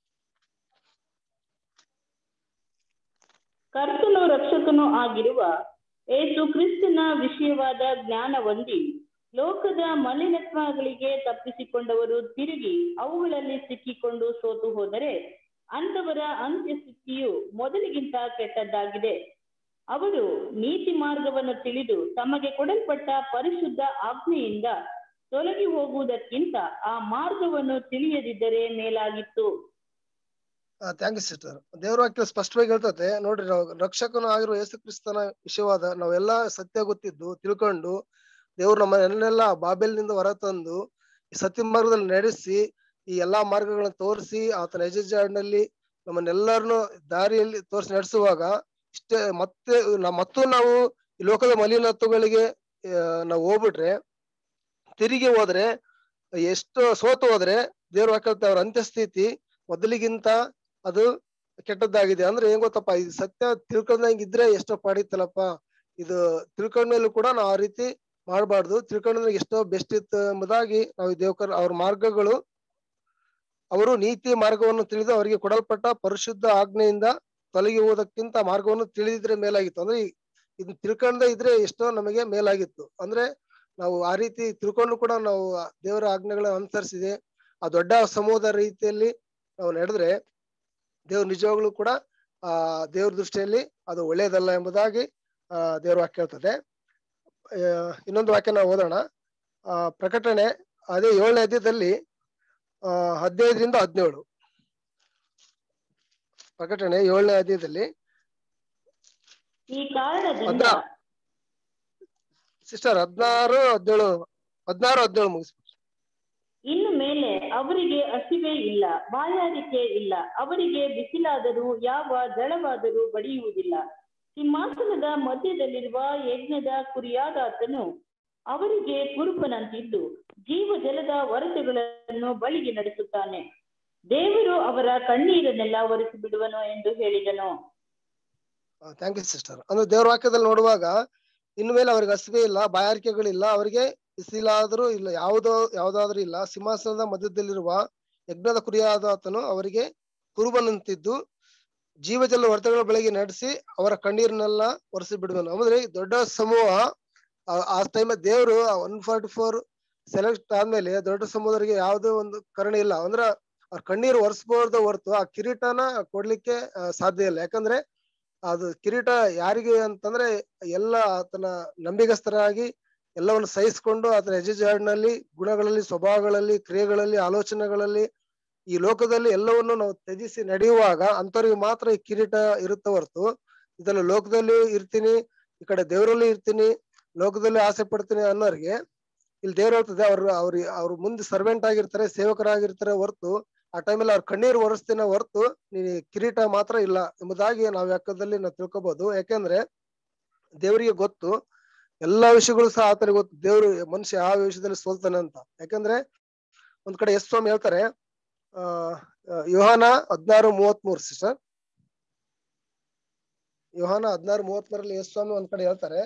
Speaker 3: ಕರ್ತನು ರಕ್ಷಕನು ಆಗಿರುವ ಏಸು ಕ್ರಿಸ್ತನ ವಿಷಯವಾದ ಜ್ಞಾನ ಹೊಂದಿ ಲೋಕದ ಮಲಿನತ್ವಗಳಿಗೆ ತಪ್ಪಿಸಿಕೊಂಡವರು ತಿರುಗಿ ಅವುಗಳಲ್ಲಿ ಸಿಕ್ಕಿಕೊಂಡು ಸೋತು ಹೋದರೆ ಅಂತವರ ಅಂತ್ಯಸ್ಥಿತಿಯು ಮೊದಲಿಗಿಂತ ಕೆಟ್ಟದ್ದಾಗಿದೆ ಅವರು ನೀತಿ ಮಾರ್ಗವನ್ನು ತಿಳಿದು ತಮಗೆ ಕೊಡಲ್ಪಟ್ಟ ಪರಿಶುದ್ಧ ಆಜ್ಞೆಯಿಂದ ತೊಲಗಿ ಹೋಗುವುದಕ್ಕಿಂತ ಆ ಮಾರ್ಗವನ್ನು ತಿಳಿಯದಿದ್ದರೆ ಮೇಲಾಗಿತ್ತು
Speaker 2: ಥ್ಯಾಂಕ್ ಯು ಸಿಸ್ಟರ್ ದೇವರ ವಾಕ್ಯ ಸ್ಪಷ್ಟವಾಗಿ ಹೇಳ್ತತೆ ನೋಡ್ರಿ ನಾವು ರಕ್ಷಕನು ಆಗಿರುವ ಯೇಸು ಕ್ರಿಸ್ತನ ವಿಷಯವಾದ ನಾವೆಲ್ಲಾ ಸತ್ಯ ಗೊತ್ತಿದ್ದು ತಿಳ್ಕೊಂಡು ದೇವ್ರು ನಮ್ಮನ್ನೆಲ್ಲ ಬಾಬೆಲ್ನಿಂದ ಹೊರತಂದು ಈ ಸತ್ಯ ಮಾರ್ಗದಲ್ಲಿ ನಡೆಸಿ ಈ ಎಲ್ಲಾ ಮಾರ್ಗಗಳನ್ನ ತೋರಿಸಿ ಆತನ ಯಜಮಾನಲ್ಲಿ ನಮ್ಮನ್ನೆಲ್ಲರನ್ನು ದಾರಿಯಲ್ಲಿ ತೋರಿಸಿ ನಡೆಸುವಾಗ ಇಷ್ಟೇ ಮತ್ತೆ ನ- ಮತ್ತು ನಾವು ಈ ಲೋಕದ ಮಲಿನತ್ವಗಳಿಗೆ ಆ, ನಾವು ಹೋಗ್ಬಿಟ್ರೆ ತಿರುಗಿ ಹೋದ್ರೆ ಎಷ್ಟು ಸೋತು ಹೋದ್ರೆ ದೇವ್ರ ವಾಕ್ಯ ಹೇಳ್ತಾ ಅವ್ರ ಅಂತ್ಯಸ್ಥಿತಿ ಮೊದಲಿಗಿಂತ ಅದು ಕೆಟ್ಟದ್ದಾಗಿದೆ ಅಂದ್ರೆ ಏನ್ ಗೊತ್ತಪ್ಪ ಇದು ಸತ್ಯ ತಿಳ್ಕೊಂಡಂಗಿದ್ರೆ ಎಷ್ಟೋ ಪಾಡಿತ್ತಲ್ಲಪ್ಪ ಇದು ತಿಳ್ಕೊಂಡ್ಮೇಲೂ ಕೂಡ ನಾವು ಆ ರೀತಿ ಮಾಡಬಾರ್ದು ತಿಳ್ಕೊಂಡ್ರೆ ಎಷ್ಟೋ ಬೆಸ್ಟ್ ಇತ್ತು ಎಂಬುದಾಗಿ ನಾವು ಈ ದೇವಕರ್ ಅವ್ರ ಮಾರ್ಗಗಳು ಅವರು ನೀತಿ ಮಾರ್ಗವನ್ನು ತಿಳಿದು ಅವರಿಗೆ ಕೊಡಲ್ಪಟ್ಟ ಪರಿಶುದ್ಧ ಆಜ್ಞೆಯಿಂದ ತೊಲಗಿ ಹೋಗೋದಕ್ಕಿಂತ ಮಾರ್ಗವನ್ನು ತಿಳಿದಿದ್ರೆ ಮೇಲಾಗಿತ್ತು ಅಂದ್ರೆ ಈ- ಇದನ್ನ ತಿಳ್ಕೊಂಡೇ ಇದ್ರೆ ಎಷ್ಟೋ ನಮಗೆ ಮೇಲಾಗಿತ್ತು ಅಂದ್ರೆ ನಾವು ಆ ರೀತಿ ತಿಳ್ಕೊಂಡು ಕೂಡ ನಾವು ಆ ದೇವರ ಆಜ್ಞೆಗಳನ್ನ ಅನುಸರಿಸಿದೆ ಆ ದೊಡ್ಡ ಸಮೂಹದ ರೀತಿಯಲ್ಲಿ ನಾವು ನಡೆದ್ರೆ ದೇವ್ರ ನಿಜವಾಗ್ಲೂ ಕೂಡ ಆ ದೇವ್ರ ದೃಷ್ಟಿಯಲ್ಲಿ ಅದು ಒಳ್ಳೆಯದಲ್ಲ ಎಂಬುದಾಗಿ ಆ ದೇವ್ರ ವಾಕ್ಯ ಹೇಳ್ತದೆ ಆ, ಇನ್ನೊಂದು ವಾಕ್ಯ ನಾವು ಓದೋಣ ಆ ಪ್ರಕಟಣೆ ಅದೇ ಏಳನೇ ಅಧ್ಯಾಯದಲ್ಲಿ ಆ ಹದಿನೈದರಿಂದ ಹದಿನೇಳು ಪ್ರಕಟಣೆ ಏಳನೇ ಅಧ್ಯಾಯದಲ್ಲಿ
Speaker 3: ಈ ಕಾರಣದಿಂದ
Speaker 2: ಅದ ಸಿಸ್ಟರ್ ಹದಿನಾರು ಹದಿನೇಳು ಹದಿನಾರು ಹದಿನೇಳು ಮುಗಿಸ್
Speaker 3: ಇನ್ನು ಮೇಲೆ ಅವರಿಗೆ ಹಸಿವೆ ಇಲ್ಲ ಬಾಯಾರಿಕೆ ಇಲ್ಲ ಅವರಿಗೆ ಬಿಸಿಲಾದರೂ ಯಾವ ಜಳವಾದರೂ ಬಡಿಯುವುದಿಲ್ಲ ಸಿಂಹಾಸನದ ಮಧ್ಯದಲ್ಲಿರುವ ಯಜ್ಞದ ಕುರಿಯಾದಾತನು ಅವರಿಗೆ ಕುರುಬನಂತಿದ್ದು ಜೀವ ಜಲದ ಹೊರತೆಗಳನ್ನು ಬಳಿಗೆ ನಡೆಸುತ್ತಾನೆ ದೇವರು ಅವರ ಕಣ್ಣೀರನ್ನೆಲ್ಲ ಒರೆಸಿ ಬಿಡುವನು ಎಂದು ಹೇಳಿದನು
Speaker 2: ಥ್ಯಾಂಕ್ ಯು ಸಿಸ್ಟರ್ ಅಂದ್ರೆ ದೇವ್ರ ವಾಕ್ಯದಲ್ಲಿ ನೋಡುವಾಗ ಇನ್ನು ಮೇಲೆ ಅವ್ರಿಗೆ ಹಸಿವೆ ಇಲ್ಲ ಬಾಯಾರಿಕೆಗಳಿಲ್ಲ ಅವರಿಗೆ ಬಿಸಿಲಾದರೂ ಇಲ್ಲ ಯಾವುದೋ ಯಾವ್ದಾದ್ರೂ ಇಲ್ಲ ಸಿಂಹಾಸನದ ಮಧ್ಯದಲ್ಲಿರುವ ಯಜ್ಞದ ಕುರಿಯಾದ ಆತನು ಅವರಿಗೆ ಕುರುಬನಂತಿದ್ದು ಜೀವಜಲ ವರ್ತಗಳ ಬಳಿಗೆ ನಡೆಸಿ ಅವರ ಕಣ್ಣೀರನ್ನೆಲ್ಲ ಒರೆಸಿ ಬಿಡುವನು ಅಂದ್ರೆ ಈ ದೊಡ್ಡ ಸಮೂಹ ಆ- ಆ ಟೈಮ್ ದೇವರು ಒನ್ ಫಾರ್ಟಿ ಫೋರ್ ಸೆಲೆಕ್ಟ್ ಆದ್ಮೇಲೆ ದೊಡ್ಡ ಸಮೂಹದವರಿಗೆ ಯಾವುದೇ ಒಂದು ಕರುಣೆ ಇಲ್ಲ ಅಂದ್ರ ಅವ್ರ ಕಣ್ಣೀರು ಒರೆಸ್ಬೋದ ಹೊರತು ಆ ಕಿರೀಟನ ಕೊಡ್ಲಿಕ್ಕೆ ಆ, ಸಾಧ್ಯ ಇಲ್ಲ ಯಾಕಂದ್ರೆ ಅದು ಕಿರೀಟ ಯಾರಿಗೆ ಅಂತಂದ್ರೆ ಎಲ್ಲ ಆತನ ನಂಬಿಗಸ್ತರಾಗಿ ಎಲ್ಲವನ್ನು ಸಹಿಸಿಕೊಂಡು ಆತನ ಯಜಮಾನಲ್ಲಿ ಗುಣಗಳಲ್ಲಿ ಸ್ವಭಾವಗಳಲ್ಲಿ ಕ್ರಿಯೆಗಳಲ್ಲಿ ಆಲೋಚನೆಗಳಲ್ಲಿ ಈ ಲೋಕದಲ್ಲಿ ಎಲ್ಲವನ್ನು ನಾವು ತ್ಯಜಿಸಿ ನಡೆಯುವಾಗ ಅಂತವ್ರಿಗೆ ಮಾತ್ರ ಈ ಕಿರೀಟ ಇರುತ್ತೆ ಹೊರತು ಇದೆಲ್ಲ ಲೋಕದಲ್ಲಿ ಇರ್ತೀನಿ ಈ ಕಡೆ ದೇವರಲ್ಲಿ ಇರ್ತೀನಿ ಲೋಕದಲ್ಲಿ ಆಸೆ ಪಡ್ತೀನಿ ಅನ್ನೋರಿಗೆ ಇಲ್ಲಿ ದೇವ್ರು ಹೇಳ್ತದೆ ಅವ್ರು ಅವ್ರ ಅವ್ರ ಮುಂದೆ ಸರ್ವೆಂಟ್ ಆಗಿರ್ತಾರೆ ಸೇವಕರಾಗಿರ್ತಾರೆ ಹೊರತು ಆ ಟೈಮಲ್ಲಿ ಅವ್ರ ಕಣ್ಣೀರು ಒರೆಸ್ತೀನ ಹೊರತು ನೀನ್ ಕಿರೀಟ ಮಾತ್ರ ಇಲ್ಲ ಎಂಬುದಾಗಿ ನಾವು ಯಾಕದಲ್ಲಿ ನಾವು ತಿಳ್ಕೊಬಹುದು ಯಾಕೆಂದ್ರೆ ದೇವರಿಗೆ ಗೊತ್ತು ಎಲ್ಲಾ ವಿಷಯಗಳು ಸಹ ಆತನಿಗೆ ಗೊತ್ತು ದೇವ್ರು ಮನುಷ್ಯ ಯಾವ ವಿಷಯದಲ್ಲಿ ಸೋಲ್ತಾನೆ ಅಂತ ಯಾಕಂದ್ರೆ ಒಂದ್ ಕಡೆ ಎಸ್ ಸ್ವಾಮಿ ಹೇಳ್ತಾರೆ ಆ ಯೋಹಾನ ಹದಿನಾರು ಮೂವತ್ತ್ ಮೂರು ಸಿಸ್ಟರ್ ಯೋಹಾನ ಹದಿನಾರು ಮೂವತ್ತ್ ಮೂರಲ್ಲಿ ಎಸ್ ಸ್ವಾಮಿ ಒಂದ್ ಕಡೆ ಹೇಳ್ತಾರೆ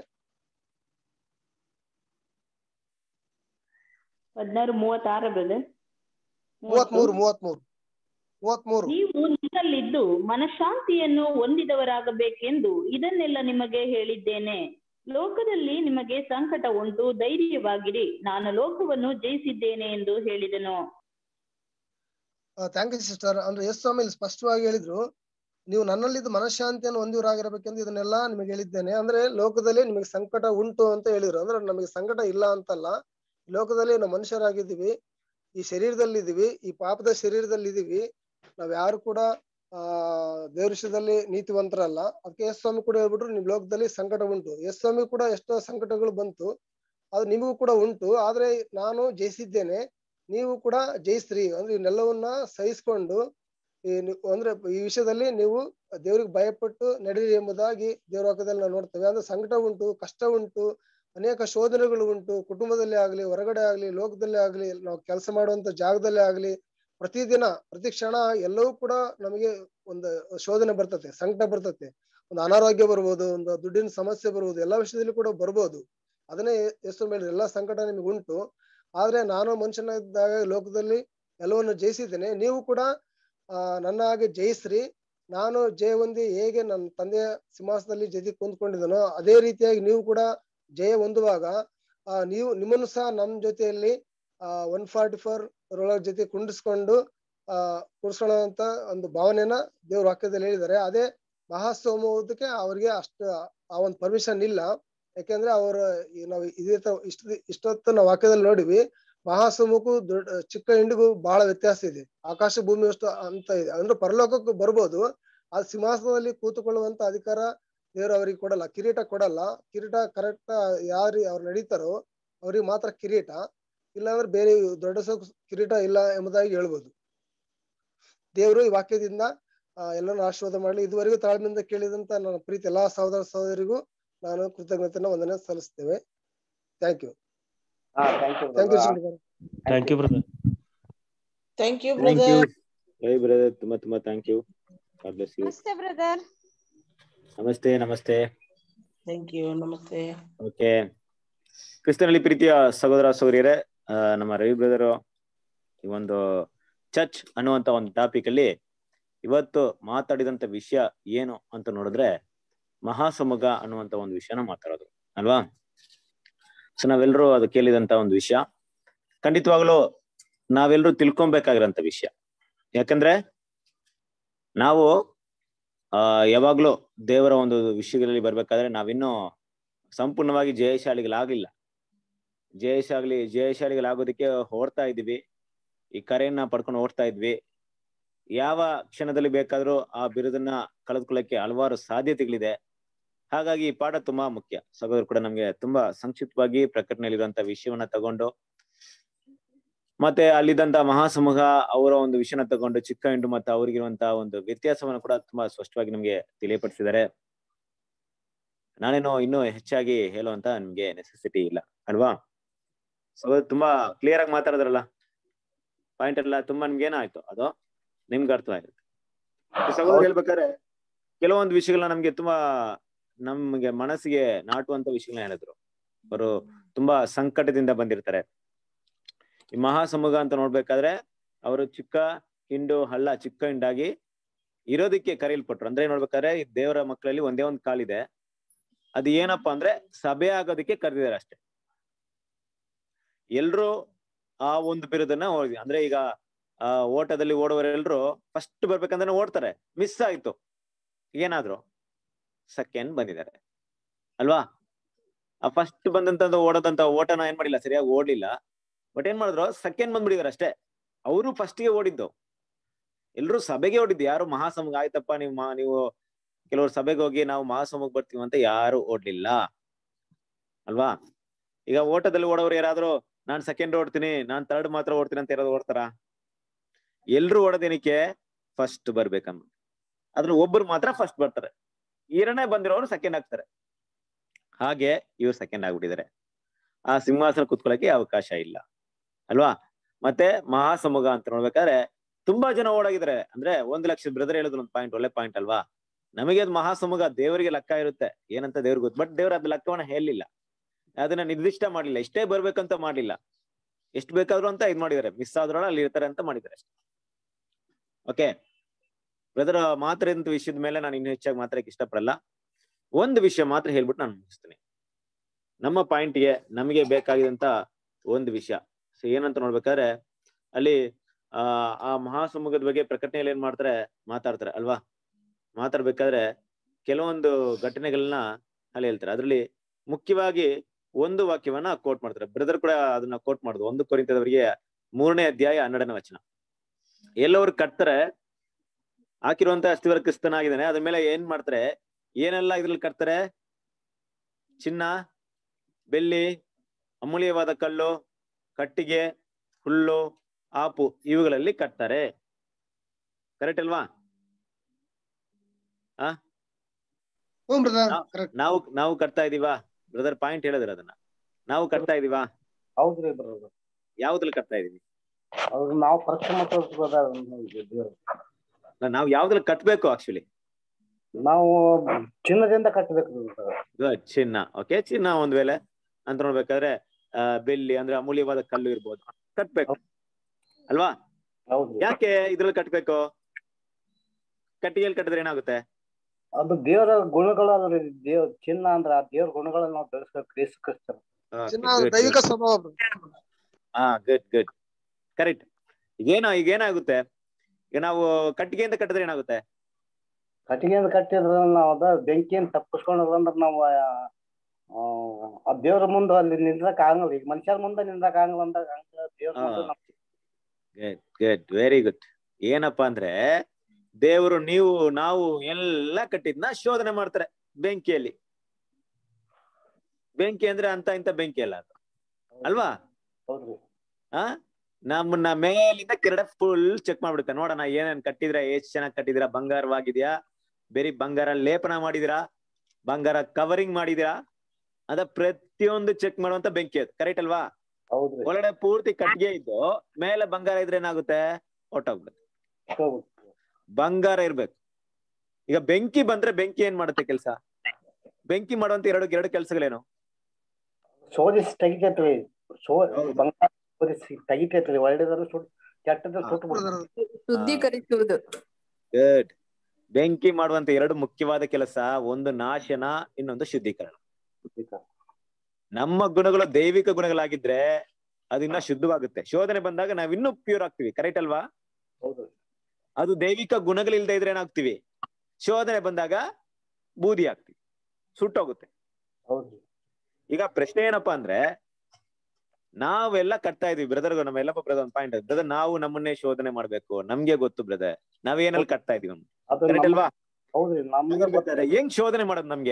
Speaker 3: ಹದಿನಾರು ಮೂವತ್ತಾರ ಬ್ರದರ್
Speaker 2: ಮೂವತ್ತ್ ಮೂರು ಮೂವತ್ತ್ ಮೂರು ಮೂವತ್ತ್ ಮೂರು
Speaker 3: ನೀವು ನನ್ನಲ್ಲಿದ್ದು ಮನಃಶಾಂತಿಯನ್ನು ಹೊಂದಿದವರಾಗಬೇಕೆಂದು ಇದನ್ನೆಲ್ಲ ನಿಮಗೆ ಹೇಳಿದ್ದೇನೆ ಲೋಕದಲ್ಲಿ ನಿಮಗೆ ಸಂಕಟ ಉಂಟು ಧೈರ್ಯವಾಗಿರಿ ನಾನು ಲೋಕವನ್ನು ಜಯಿಸಿದ್ದೇನೆ ಎಂದು ಹೇಳಿದನು
Speaker 2: ಥ್ಯಾಂಕ್ ಯು ಸಿಸ್ಟರ್ ಅಂದ್ರೆ ಎಸ್ ಸ್ವಾಮಿ ಇಲ್ಲಿ ಸ್ಪಷ್ಟವಾಗಿ ಹೇಳಿದ್ರು ನೀವು ನನ್ನಲ್ಲಿದ್ದು ಮನಃಶಾಂತಿಯನ್ನು ಹೊಂದಿವರಾಗಿರ್ಬೇಕೆಂದು ಇದನ್ನೆಲ್ಲ ನಿಮಗೆ ಹೇಳಿದ್ದೇನೆ ಅಂದ್ರೆ ಲೋಕದಲ್ಲಿ ನಿಮಗೆ ಸಂಕಟ ಉಂಟು ಅಂತ ಹೇಳಿದ್ರು ಅಂದ್ರೆ ನಮಗೆ ಸಂಕಟ ಇಲ್ಲ ಅಂತಲ್ಲ ಈ ಲೋಕದಲ್ಲಿ ನಾವು ಮನುಷ್ಯರಾಗಿದ್ದೀವಿ ಈ ಶರೀರದಲ್ಲಿ ಇದೀವಿ ಈ ಪಾಪದ ಶರೀರದಲ್ಲಿ ಇದೀವಿ ನಾವ್ ಯಾರು ಕೂಡ ಆ ದೇವ್ರ ವಿಷಯದಲ್ಲಿ ನೀತಿವಂತರಲ್ಲ ಅದಕ್ಕೆ ಎಸ್ ಸ್ವಾಮಿ ಕೂಡ ಹೇಳ್ಬಿಟ್ರು ನಿಮ್ ಲೋಕದಲ್ಲಿ ಸಂಕಟ ಉಂಟು ಎಸ್ ಸ್ವಾಮಿ ಕೂಡ ಎಷ್ಟೋ ಸಂಕಟಗಳು ಬಂತು ಅದು ನಿಮಗೂ ಕೂಡ ಉಂಟು ಆದ್ರೆ ನಾನು ಜಯಿಸಿದ್ದೇನೆ ನೀವು ಕೂಡ ಜಯಿಸ್ರಿ ಅಂದ್ರೆ ಇವನ್ನೆಲ್ಲವನ್ನ ಸಹಿಸ್ಕೊಂಡು ಈ ನೀವು ಅಂದ್ರೆ ಈ ವಿಷಯದಲ್ಲಿ ನೀವು ದೇವ್ರಿಗೆ ಭಯಪಟ್ಟು ನಡೀರಿ ಎಂಬುದಾಗಿ ದೇವ್ರ ವಾಕ್ಯದಲ್ಲಿ ನಾವು ನೋಡ್ತೇವೆ ಅಂದ್ರೆ ಸಂಕಟ ಉಂಟು ಕಷ್ಟ ಉಂಟು ಅನೇಕ ಶೋಧನೆಗಳು ಉಂಟು ಕುಟುಂಬದಲ್ಲಿ ಆಗ್ಲಿ ಹೊರಗಡೆ ಆಗ್ಲಿ ಲೋಕದಲ್ಲೇ ಆಗ್ಲಿ ನಾವು ಕೆಲಸ ಮಾಡುವಂತ ಜಾಗದಲ್ಲೇ ಆಗ್ಲಿ ಪ್ರತಿದಿನ ಪ್ರತಿ ಕ್ಷಣ ಎಲ್ಲವೂ ಕೂಡ ನಮಗೆ ಒಂದು ಶೋಧನೆ ಬರ್ತತೆ ಸಂಕಟ ಬರ್ತತೆ ಒಂದು ಅನಾರೋಗ್ಯ ಬರ್ಬೋದು ಒಂದು ದುಡ್ಡಿನ ಸಮಸ್ಯೆ ಬರ್ಬೋದು ಎಲ್ಲಾ ವಿಷಯದಲ್ಲಿ ಕೂಡ ಬರ್ಬೋದು ಅದನ್ನೇ ಎಷ್ಟು ಮೇಲೆ ಎಲ್ಲಾ ಸಂಕಟ ನಿಮಗೆ ಉಂಟು ಆದ್ರೆ ನಾನು ಮನುಷ್ಯನಿದ್ದಾಗ ಲೋಕದಲ್ಲಿ ಎಲ್ಲವನ್ನು ಜಯಿಸಿದ್ದೇನೆ ನೀವು ಕೂಡ ಆ ನನ್ನ ಹಾಗೆ ಜಯಿಸ್ರಿ ನಾನು ಜಯ ಹೊಂದಿ ಹೇಗೆ ನನ್ನ ತಂದೆಯ ಸಿಂಹಾಸನದಲ್ಲಿ ಜೊತೆ ಕುಂತ್ಕೊಂಡಿದ್ದನೋ ಅದೇ ರೀತಿಯಾಗಿ ನೀವು ಕೂಡ ಜಯ ಹೊಂದುವಾಗ ಆ ನೀವು ನಿಮ್ಮನ್ನು ಸಹ ನಮ್ಮ ಜೊತೆಯಲ್ಲಿ ಆ ಒನ್ ಫಾರ್ಟಿ ಫೋರ್ ರೊಳಗೆ ಜೊತೆ ಕುಂಡಿಸ್ಕೊಂಡು ಆ ಕುಡಿಸ್ಕೊಳ್ಳೋಂತ ಒಂದು ಭಾವನೆನ ದೇವ್ರ ವಾಕ್ಯದಲ್ಲಿ ಹೇಳಿದ್ದಾರೆ ಅದೇ ಮಹಾಸೋಮೋದಕ್ಕೆ ಅವ್ರಿಗೆ ಅಷ್ಟು ಆ ಒಂದು ಪರ್ಮಿಷನ್ ಇಲ್ಲ ಯಾಕೆಂದ್ರೆ ಅವ್ರ ಈ ನಾವು ಇದೇ ತರ ಇಷ್ಟ ಇಷ್ಟೊತ್ತು ನಾವು ವಾಕ್ಯದಲ್ಲಿ ನೋಡಿವಿ ಮಹಾಸಮುಖು ದೊಡ್ಡ ಚಿಕ್ಕ ಹಿಂಡಿಗೂ ಬಹಳ ವ್ಯತ್ಯಾಸ ಇದೆ ಆಕಾಶ ಭೂಮಿ ಅಷ್ಟು ಅಂತ ಇದೆ ಅಂದ್ರೆ ಪರಲೋಕಕ್ಕೂ ಬರ್ಬೋದು ಆ ಸಿಂಹಾಸನದಲ್ಲಿ ಕೂತುಕೊಳ್ಳುವಂತ ಅಧಿಕಾರ ದೇವರು ಅವರಿಗೆ ಕೊಡಲ್ಲ ಕಿರೀಟ ಕೊಡಲ್ಲ ಕಿರೀಟ ಕರೆಕ್ಟ್ ಯಾರು ಅವ್ರು ನಡೀತಾರೋ ಅವ್ರಿಗೆ ಮಾತ್ರ ಕಿರೀಟ ಇಲ್ಲಾಂದ್ರೆ ಬೇರೆ ದೊಡ್ಡ ಸೊಗು ಕಿರೀಟ ಇಲ್ಲ ಎಂಬುದಾಗಿ ಹೇಳ್ಬೋದು ದೇವರು ಈ ವಾಕ್ಯದಿಂದ ಆ ಎಲ್ಲರನ್ನು ಆಶೀರ್ವಾದ ಮಾಡಲಿ ಇದುವರೆಗೂ ತಾಳ್ಮೆಯಿಂದ ಕೇಳಿದಂತ ನನ್ನ ಪ್ರೀತಿ ಎಲ್ಲಾ ಸಹೋದರ ಸಹೋದರಿಗೂ ನಾನು ಕೃತಜ್ಞತೆನ ವಂದನೆ ಸಲ್ಲಿಸ್ತೇವೆ ಥ್ಯಾಂಕ್ ಯು
Speaker 1: ಹಾ thank you
Speaker 2: thank you
Speaker 5: thank you brother
Speaker 6: thank you
Speaker 1: thank you
Speaker 6: brother
Speaker 1: ಜೈ ಬ್ರದರ್ ತುಂಬಾ ತುಂಬಾ thank you God bless you
Speaker 7: ನಮಸ್ತೆ ಬ್ರದರ್
Speaker 1: ನಮಸ್ತೆ ನಮಸ್ತೆ
Speaker 6: ಥ್ಯಾಂಕ್ ಯು ನಮಸ್ತೆ
Speaker 1: ಓಕೆ ಕ್ರಿಸ್ತನಲ್ಲಿ ಪ್ರೀತಿಯ ಸಹೋದರ ಸಹೋದರಿಯರೇ ಆ, ನಮ್ಮ ರವಿ ಬ್ರದರ್ ಈ ಒಂದು ಚರ್ಚ್ ಅನ್ನುವಂತ ಒಂದು ಟಾಪಿಕ್ ಅಲ್ಲಿ ಇವತ್ತು ಮಾತಾಡಿದಂತ ವಿಷಯ ಏನು ಅಂತ ನೋಡಿದ್ರೆ ಮಹಾಸಮುಗ ಅನ್ನುವಂತ ಒಂದು ವಿಷಯನ ಮಾತಾಡೋದು ಅಲ್ವಾ ಸೊ ನಾವೆಲ್ಲರೂ ಅದು ಕೇಳಿದಂತ ಒಂದು ವಿಷಯ ಖಂಡಿತವಾಗ್ಲೂ ನಾವೆಲ್ಲರೂ ತಿಳ್ಕೊಬೇಕಾಗಿರೋಂತ ವಿಷಯ ಯಾಕಂದ್ರೆ ನಾವು ಆ ಯಾವಾಗ್ಲೂ ದೇವರ ಒಂದು ವಿಷಯಗಳಲ್ಲಿ ಬರ್ಬೇಕಾದ್ರೆ ನಾವಿನ್ನೂ ಸಂಪೂರ್ಣವಾಗಿ ಜಯಶಾಲಿಗಳಾಗಿಲ್ಲ ಜಯಶಾಲಿ ಜಯಶಾಲಿಗಳಾಗೋದಕ್ಕೆ ಓಡ್ತಾ ಇದ್ವಿ ಈ ಕರೆಯನ್ನ ಪಡ್ಕೊಂಡು ಓಡ್ತಾ ಇದ್ವಿ ಯಾವ ಕ್ಷಣದಲ್ಲಿ ಬೇಕಾದ್ರೂ ಆ ಬಿರುದನ್ನ ಕಳೆದುಕೊಳ್ಳಕ್ಕೆ ಹಲವಾರು ಸಾಧ್ಯತೆಗಳಿದೆ ಹಾಗಾಗಿ ಈ ಪಾಠ ತುಂಬಾ ಮುಖ್ಯ ಸಹೋದರ ಕೂಡ ನಮ್ಗೆ ತುಂಬಾ ಸಂಕ್ಷಿಪ್ತವಾಗಿ ಪ್ರಕಟಣೆಯಲ್ಲಿರುವಂತ ವಿಷಯವನ್ನ ತಗೊಂಡು ಮತ್ತೆ ಅಲ್ಲಿದ್ದಂತ ಮಹಾಸಮೂಹ ಅವರ ಒಂದು ವಿಷಯನ ತಗೊಂಡು ಚಿಕ್ಕ ಹಿಂಡು ಮತ್ತೆ ಅವ್ರಿಗಿರುವಂತಹ ಒಂದು ವ್ಯತ್ಯಾಸವನ್ನು ಕೂಡ ತುಂಬಾ ಸ್ಪಷ್ಟವಾಗಿ ನಮ್ಗೆ ತಿಳಿಯಪಡಿಸಿದ್ದಾರೆ ನಾನೇನೋ ಇನ್ನೂ ಹೆಚ್ಚಾಗಿ ಹೇಳುವಂತ ನಿಮ್ಗೆ ನೆಸೆಸಿಟಿ ಇಲ್ಲ ಅಲ್ವಾ ಸೊ ತುಂಬಾ ಕ್ಲಿಯರ್ ಆಗಿ ಮಾತಾಡಿದ್ರಲ್ಲ ಪಾಯಿಂಟ್ ಎಲ್ಲ ತುಂಬಾ ನಿಮ್ಗೆ ಏನಾಯ್ತು ಅದು ನಿಮ್ಗೆ ಅರ್ಥ ಆಗುತ್ತೆ ಸಹೋದರ ಹೇಳ್ಬೇಕಾದ್ರೆ ಕೆಲವೊಂದು ವಿಷಯಗಳನ್ನ ನಮ್ಗೆ ತುಂಬಾ ನಮ್ಗೆ ಮನಸ್ಸಿಗೆ ನಾಟುವಂತ ವಿಷಯಗಳನ್ನ ಹೇಳಿದ್ರು ಅವರು ತುಂಬಾ ಸಂಕಟದಿಂದ ಬಂದಿರ್ತಾರೆ ಈ ಮಹಾಸಮೂಹ ಅಂತ ನೋಡ್ಬೇಕಾದ್ರೆ ಅವರು ಚಿಕ್ಕ ಹಿಂಡು ಹಳ್ಳ ಚಿಕ್ಕ ಹಿಂಡಾಗಿ ಇರೋದಕ್ಕೆ ಕರೆಯಲ್ಪಟ್ರು ಅಂದ್ರೆ ನೋಡ್ಬೇಕಾದ್ರೆ ಈ ದೇವರ ಮಕ್ಕಳಲ್ಲಿ ಒಂದೇ ಒಂದು ಕಾಲಿದೆ ಅದು ಏನಪ್ಪಾ ಅಂದ್ರೆ ಸಭೆ ಆಗೋದಕ್ಕೆ ಕರೆದಿದ್ದಾರೆ ಅಷ್ಟೇ ಎಲ್ರು ಆ ಒಂದು ಬಿರುದನ್ನ ಓದಿ ಅಂದ್ರೆ ಈಗ ಆ ಓಟದಲ್ಲಿ ಓಡುವವರೆಲ್ರು ಫಸ್ಟ್ ಬರ್ಬೇಕಂದ್ರೆ ಓಡ್ತಾರೆ ಮಿಸ್ ಆಯ್ತು ಏನಾದ್ರು ಸೆಕೆಂಡ್ ಬಂದಿದ್ದಾರೆ ಅಲ್ವಾ ಆ ಫಸ್ಟ್ ಬಂದಂತ ಓಡೋದಂತ ಓಟನ ಏನ್ ಮಾಡಿಲ್ಲ ಸರಿಯಾಗಿ ಓಡ್ಲಿಲ್ಲ ಬಟ್ ಏನ್ ಮಾಡಿದ್ರು ಸೆಕೆಂಡ್ ಬಂದ್ಬಿಟ್ಟಿದಾರೆ ಅಷ್ಟೇ ಅವರು ಫಸ್ಟ್ಗೆ ಓಡಿದ್ದು ಎಲ್ರು ಸಭೆಗೆ ಓಡಿದ್ದು ಯಾರು ಮಹಾಸಮೂಹ ಆಯ್ತಪ್ಪ ನೀವು ಮಾ ನೀವು ಕೆಲವರು ಸಭೆಗೆ ಹೋಗಿ ನಾವು ಮಹಾಸಮೂಹಕ್ಕೆ ಬರ್ತೀವಿ ಅಂತ ಯಾರು ಓಡ್ಲಿಲ್ಲ ಅಲ್ವಾ ಈಗ ಓಟದಲ್ಲಿ ಓಡೋರು ಯಾರಾದ್ರೂ ನಾನ್ ಸೆಕೆಂಡ್ ಓಡ್ತೀನಿ ನಾನ್ ಥರ್ಡ್ ಮಾತ್ರ ಓಡ್ತೀನಿ ಅಂತ ಯಾರಾದ್ರು ಓಡ್ತಾರ ಎಲ್ರು ಓಡೋದೇನಕ್ಕೆ ಫಸ್ಟ್ ಬರ್ಬೇಕಮ್ಮ ಅದ್ರ ಒಬ್ರು ಮಾತ್ರ ಫಸ್ಟ್ ಬರ್ತಾರೆ ಎರಡನೇ ಬಂದಿರೋರು ಸೆಕೆಂಡ್ ಆಗ್ತಾರೆ ಹಾಗೆ ಇವ್ರು ಸೆಕೆಂಡ್ ಆಗ್ಬಿಟ್ಟಿದ್ದಾರೆ ಆ ಸಿಂಹಾಸನ ಕುತ್ಕೊಳ್ಳಕ್ಕೆ ಅವಕಾಶ ಇಲ್ಲ ಅಲ್ವಾ ಮತ್ತೆ ಮಹಾಸಮೂಹ ಅಂತ ನೋಡ್ಬೇಕಾದ್ರೆ ತುಂಬಾ ಜನ ಓಡಾಗಿದ್ದಾರೆ ಅಂದ್ರೆ ಒಂದ್ ಲಕ್ಷ ಬ್ರದರ್ ಹೇಳಿದ್ರು ಒಂದು ಪಾಯಿಂಟ್ ಒಳ್ಳೆ ಪಾಯಿಂಟ್ ಅಲ್ವಾ ನಮಗೆ ಅದು ಮಹಾಸಮೂಹ ದೇವರಿಗೆ ಲೆಕ್ಕ ಇರುತ್ತೆ ಏನಂತ ದೇವ್ರಿಗೆ ಗೊತ್ತು ಬಟ್ ದೇವ್ರ ಅದ್ ಲೆಕ್ಕವನ್ನ ಹೇಳಿಲ್ಲ ಅದನ್ನ ನಿರ್ದಿಷ್ಟ ಮಾಡ್ಲಿಲ್ಲ ಇಷ್ಟೇ ಬರ್ಬೇಕಂತ ಮಾಡ್ಲಿಲ್ಲ ಎಷ್ಟು ಬೇಕಾದ್ರು ಅಂತ ಇದ್ ಮಾಡಿದ್ದಾರೆ ಮಿಸ್ ಆದ್ರೊಳ ಅಲ್ಲಿ ಇರ್ತಾರೆ ಅಂತ ಮಾಡಿದ್ದಾರೆ ಅಷ್ಟೇ ಓಕೆ ಬ್ರದರ್ ಮಾತಾಡಿದಂತ ವಿಷಯದ ಮೇಲೆ ನಾನು ಇನ್ನು ಹೆಚ್ಚಾಗಿ ಮಾತಾಡಕ್ಕೆ ಇಷ್ಟಪಡಲ್ಲ ಒಂದು ವಿಷಯ ಮಾತ್ರ ಹೇಳ್ಬಿಟ್ಟು ನಾನು ಮುಗಿಸ್ತೀನಿ ನಮ್ಮ ಪಾಯಿಂಟ್ಗೆ ನಮಗೆ ಬೇಕಾಗಿದಂತ ಒಂದು ವಿಷಯ ಸೊ ಏನಂತ ನೋಡ್ಬೇಕಾದ್ರೆ ಅಲ್ಲಿ ಆ ಆ ಮಹಾಸಮೂಹದ ಬಗ್ಗೆ ಪ್ರಕಟಣೆಯಲ್ಲಿ ಏನ್ ಮಾಡ್ತಾರೆ ಮಾತಾಡ್ತಾರೆ ಅಲ್ವಾ ಮಾತಾಡ್ಬೇಕಾದ್ರೆ ಕೆಲವೊಂದು ಘಟನೆಗಳನ್ನ ಅಲ್ಲಿ ಹೇಳ್ತಾರೆ ಅದ್ರಲ್ಲಿ ಮುಖ್ಯವಾಗಿ ಒಂದು ವಾಕ್ಯವನ್ನ ಕೋಟ್ ಮಾಡ್ತಾರೆ ಬ್ರದರ್ ಕೂಡ ಅದನ್ನ ಕೋಟ್ ಮಾಡುದು ಒಂದು ಕೊರಿಂತದವರಿಗೆ ಮೂರನೇ ಅಧ್ಯಾಯ ಹನ್ನೆರಡನೇ ವಚನ ಎಲ್ಲವರು ಕಟ್ತಾರೆ ಹಾಕಿರುವಂತ ಅಸ್ಥಿವರ ಕ್ರಿಸ್ತನಾಗಿದ್ದಾನೆ ಅದ್ರ ಮೇಲೆ ಏನ್ ಮಾಡ್ತಾರೆ ಏನೆಲ್ಲ ಇದ್ರಲ್ಲಿ ಕಟ್ತಾರೆ ಚಿನ್ನ ಬೆಳ್ಳಿ ಅಮೂಲ್ಯವಾದ ಕಲ್ಲು ಕಟ್ಟಿಗೆ ಹುಲ್ಲು ಆಪು ಇವುಗಳಲ್ಲಿ ಕಟ್ತಾರೆ ಕರೆಕ್ಟ್ ಅಲ್ವಾ
Speaker 2: ಹ್ಞೂ ಬ್ರದರ್ ಕರೆಕ್ಟ್
Speaker 1: ನಾವು ನಾವು ಕಟ್ತಾ ಇದೀವಾ ಬ್ರದರ್ ಪಾಯಿಂಟ್ ಹೇಳಿದ್ರ ಅದನ್ನ ನಾವು ಕಟ್ತಾ ಇದೀವಾ
Speaker 5: ಹೌದ್ರಿ ಬ್ರದರ್
Speaker 1: ಯಾವ್ದ್ರಲ್ಲಿ ಕಟ್ತಾ ಇದೀವಿ
Speaker 5: ಅವ್ರು ನಾವು ಪರಿಶ್ರಮ ತೋರಿಸ್ಬೋದಾರ ದೇವ್ರು
Speaker 1: ಅಲ್ಲ, ನಾವು ಯಾವ್ದ್ರಲ್ಲಿ ಕಟ್ಬೇಕು ಆಕ್ಚುಲಿ
Speaker 5: ನಾವು ಚಿನ್ನದಿಂದ ಕಟ್ಟಬೇಕು brother.
Speaker 1: ಚಿನ್ನ ಓಕೆ ಚಿನ್ನ ಒಂದ್ ವೇಳೆ ಅಂತ ನೋಡ್ಬೇಕಾದ್ರೆ ಆ, ಬೆಳ್ಳಿ ಅಂದ್ರೆ ಅಮೂಲ್ಯವಾದ ಕಲ್ಲು ಇರ್ಬೋದು ಕಟ್ಬೇಕು ಅಲ್ವಾ
Speaker 5: ಹೌದ್ರಿ
Speaker 1: ಯಾಕೆ ಇದ್ರಲ್ಲಿ ಕಟ್ಬೇಕು ಕಟ್ಟಿಗೆಯಲ್ಲಿ ಕಟ್ಟಿದ್ರೆ ಏನಾಗುತ್ತೆ
Speaker 5: ಅದು ದೇವರ ಗುಣಗಳು ಅದ್ರಿ ದೇವ್ ಚಿನ್ನ ಅಂದ್ರ ಆ ದೇವ್ರ ಗುಣಗಳನ್ನ ನಾವು ಬೆಳೆಸ್ಬೇಕು ಕ್ರಿಸ್ತ ಕ್ರಿಸ್ತ
Speaker 2: ಚಿನ್ನ ದೈವಿಕ ಸ್ವಭಾವ bro.
Speaker 1: ಹಾ ಗುಡ್ ಗುಡ್ ಕರೆಕ್ಟ್ ಈಗೇನ ಈಗೇನಾಗುತ್ತೆ ಈಗ ನಾವು ಕಟ್ಟಿಗೆಯಿಂದ ಕಟ್ಟಿದ್ರೆ ಏನಾಗುತ್ತೆ
Speaker 5: ಕಟ್ಟಿಗೆಯಿಂದ ಕಟ್ಟಿದ್ರ ನಾವು ಅದ ಬೆಂಕಿಯಿಂದ ತಪ್ಪಿಸ್ಕೊಂಡ್ರ ನಾವು ಆ, ಆ ದೇವ್ರ ಮುಂದೆ ಅಲ್ಲಿ ನಿಂದ್ರಕ್ ಆಗಲ್ಲ ಈಗ ಮನುಷ್ಯರ ಮುಂದೆ ನಿಂದ್ರಕ್ ಆಗಲ್ಲ ಅಂದಾಗ ಹಂಗ ದೇವ್ರ ಮುಂದೆ
Speaker 1: ಹಾ.
Speaker 5: ನಾವು
Speaker 1: ಗುಡ್ ಗುಡ್ ವೆರಿ ಗುಡ್ ಏನಪ್ಪಾ ಅಂದ್ರೆ ದೇವರು ನೀವು ನಾವು ಎಲ್ಲ ಕಟ್ಟಿದ್ನ ಶೋಧನೆ ಮಾಡ್ತಾರೆ ಬೆಂಕಿಯಲ್ಲಿ ಬೆಂಕಿ ಅಂದ್ರೆ ಅಂತ ಇಂತ ಬೆಂಕಿ ಅಲ್ಲ ಅದು ಅಲ್ವಾ
Speaker 5: ಹೌದ್ರಿ
Speaker 1: ಆ ನಮ್ಮನ್ನ ಮೇಲಿಂದ ಕೆರಡೆ ಫುಲ್ ಚೆಕ್ ಮಾಡ್ಬಿಡುತ್ತೆ ನೋಡೋಣ ಏನೇನ್ ಕಟ್ಟಿದ್ರ ಎಷ್ಟ್ ಚೆನ್ನಾಗಿ ಕಟ್ಟಿದಿರಾ ಬಂಗಾರವಾಗಿದ್ಯಾ ಬೇರೆ ಬಂಗಾರ ಲೇಪನ ಮಾಡಿದಿರಾ ಬಂಗಾರ ಕವರಿಂಗ್ ಮಾಡಿದಿರಾ ಅದ ಪ್ರತಿಯೊಂದು ಚೆಕ್ ಮಾಡುವಂತ ಬೆಂಕಿ ಅದು ಕರೆಕ್ಟ್ ಅಲ್ವಾ
Speaker 5: ಹೌದ್ರಿ
Speaker 1: ಒಳಗಡೆ ಪೂರ್ತಿ ಕಟ್ಟಿಗೆ ಇದ್ದು ಮೇಲೆ ಬಂಗಾರ ಇದ್ರೆ ಏನಾಗುತ್ತೆ ಹೊಟ್ಟೋಗ್ಬಿಡುತ್ತೆ
Speaker 5: ಹೌದು.
Speaker 1: ಬಂಗಾರ ಇರ್ಬೇಕು ಈಗ ಬೆಂಕಿ ಬಂದ್ರೆ ಬೆಂಕಿ ಏನ್ ಮಾಡುತ್ತೆ ಕೆಲಸ ಬೆಂಕಿ ಮಾಡುವಂತ ಎರಡು ಎರಡು ಕೆಲಸಗಳೇನು
Speaker 5: ಶೋಧಿಸಿ ತೆಗಿತೈತ್ರಿ ಶೋ
Speaker 1: ಹೌದು.
Speaker 5: ಬಂಗಾರ ಶೋಧಿಸಿ ತೆಗಿತೈತ್ರಿ ಒಳ್ಳೆದಾದ್ರು ಸುಟ್ ಕೆಟ್ಟದ್ದು
Speaker 1: ಹಾ.
Speaker 5: ಸುಟ್ಟು ಬಿಡ್ತದೆ.
Speaker 7: ಶುದ್ಧೀಕರಿಸುವುದು
Speaker 1: ಗುಡ್ ಬೆಂಕಿ ಮಾಡುವಂತ ಎರಡು ಮುಖ್ಯವಾದ ಕೆಲಸ ಒಂದು ನಾಶನ ಇನ್ನೊಂದು ಶುದ್ಧೀಕರಣ ನಮ್ಮ ಗುಣಗಳು ದೈವಿಕ ಗುಣಗಳಾಗಿದ್ರೆ ಅದಿನ್ನ ಶುದ್ಧವಾಗುತ್ತೆ ಶೋಧನೆ ಬಂದಾಗ ನಾವ್ ಇನ್ನೂ ಪ್ಯೂರ್ ಆಗ್ತೀವಿ ಕರೆಕ್ಟ್ ಅಲ್ವಾ
Speaker 5: ಹೌದು
Speaker 1: ಅದು ದೈವಿಕ ಗುಣಗಳಿಲ್ದೇ ಇದ್ರೆ ಏನಾಗ್ತೀವಿ ಶೋಧನೆ ಬಂದಾಗ ಬೂದಿ ಆಗ್ತೀವಿ ಸುಟ್ಟೋಗುತ್ತೆ
Speaker 5: ಹೌದ್ರಿ
Speaker 1: ಈಗ ಪ್ರಶ್ನೆ ಏನಪ್ಪಾ ಅಂದ್ರೆ ನಾವೆಲ್ಲ ಕಟ್ತಾ ಇದೀವಿ ಬ್ರದರ್ ನಮ್ಮ ಎಲ್ಲಪ್ಪ ಬ್ರದರ್ ಒಂದು ಪಾಯಿಂಟ್ ಬ್ರದರ್ ನಾವು ನಮ್ಮನ್ನೇ ಶೋಧನೆ ಮಾಡ್ಬೇಕು ನಮ್ಗೆ ಗೊತ್ತು ಬ್ರದರ್ ನಾವೇನಲ್ಲಿ ಕಟ್ತಾ ಇದೀವಿ
Speaker 5: ಅದು
Speaker 1: ಕರೆಕ್ಟ್
Speaker 5: ನಮ್ಮ-
Speaker 1: ಅಲ್ವಾ
Speaker 5: ಹೌದ್ರಿ ನಮ್ಗೆ
Speaker 1: ಹಾಗಾದ್ರೆ ಹೆಂಗ್ ಶೋಧನೆ ಮಾಡೋದು ನಮ್ಗೆ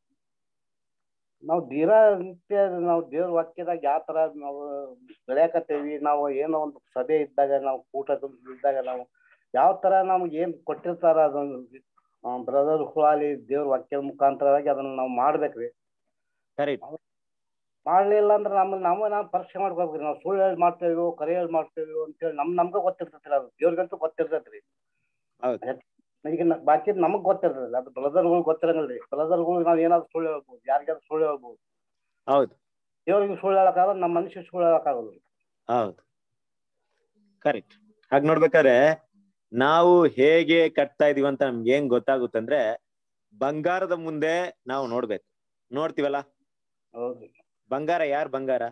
Speaker 5: ನಾವು ದಿನ ನಿತ್ಯ ನಾವು ದೇವ್ರ ವಾಕ್ಯದಾಗ ಯಾವ ತರ ನಾವು ಬೆಳೆಯಕತ್ತೇವಿ ನಾವು ಏನೋ ಒಂದು ಸಭೆ ಇದ್ದಾಗ ನಾವು ಕೂಟದ ಇದ್ದಾಗ ನಾವು ಯಾವ ತರ ನಮ್ಗೆ ಏನ್ ಕೊಟ್ಟಿರ್ತಾರ ಅದೊಂದು ಬ್ರದರ್ ಹುಳಾಲಿ ದೇವ್ರ ವಾಕ್ಯದ ಮುಖಾಂತರವಾಗಿ ಅದನ್ನ ನಾವು ಮಾಡ್ಬೇಕ್ರಿ
Speaker 1: ಕರೆಕ್ಟ್
Speaker 5: ಮಾಡ್ಲಿಲ್ಲ ಅಂದ್ರೆ ನಮ್ಮನ್ನ ನಾವು ನಾವು ಪರೀಕ್ಷೆ ಮಾಡ್ಕೋಬೇಕ್ರಿ ನಾವು ಸುಳ್ಳು ಹೇಳಿ ಮಾಡ್ತೇವೋ ಕರೆ ಹೇಳಿ ಮಾಡ್ತೇವೋ ಅಂತೇಳಿ ನಮ್ ನಮ್ಗ ಗೊತ್ತಿರ್ತೈತ್ರಿ ಅದು ದೇವ್ರಿಗಂತೂ ಗೊತ್ತಿರ್ತೈತ್ರಿ
Speaker 1: ಹೌದು.
Speaker 5: ಈಗ ನ- ಬಾಕಿ ನಮಗ್ ಗೊತ್ತಿರ್ತದೆ ಅದು ಬ್ರದರ್ಗಳು ಗೊತ್ತಿರಂಗಿಲ್ರಿ ಬ್ರದರ್ಗಳು ನಾವ್ ಏನಾದ್ರು ಸುಳ್ಳು ಹೇಳ್ಬೋದು ಯಾರಿಗಾದ್ರು ಸುಳ್ಳು ಹೇಳ್ಬೋದು
Speaker 1: ಹೌದು
Speaker 5: ದೇವ್ರಿಗೆ ಸುಳ್ಳು ಹೇಳಕ್ಕಾಗಲ್ಲ ನಮ್ಮ ಮನುಷ್ಯ ಸುಳ್ಳು ಹೇಳಕ್ಕಾಗಲ್ಲ
Speaker 1: ಹೌದು ಕರೆಕ್ಟ್ ಹಾಗೆ ನೋಡ್ಬೇಕಾದ್ರೆ ನಾವು ಹೇಗೆ ಕಟ್ತಾ ಇದೀವಿ ಅಂತ ನಮ್ಗೆ ಹೆಂಗ್ ಗೊತ್ತಾಗುತ್ತಂದ್ರೆ ಬಂಗಾರದ ಮುಂದೆ ನಾವು ನೋಡ್ಬೇಕು ನೋಡ್ತೀವಲ್ಲ
Speaker 5: ಹೌದ್ರಿ
Speaker 1: ಬಂಗಾರ ಯಾರ್ ಬಂಗಾರ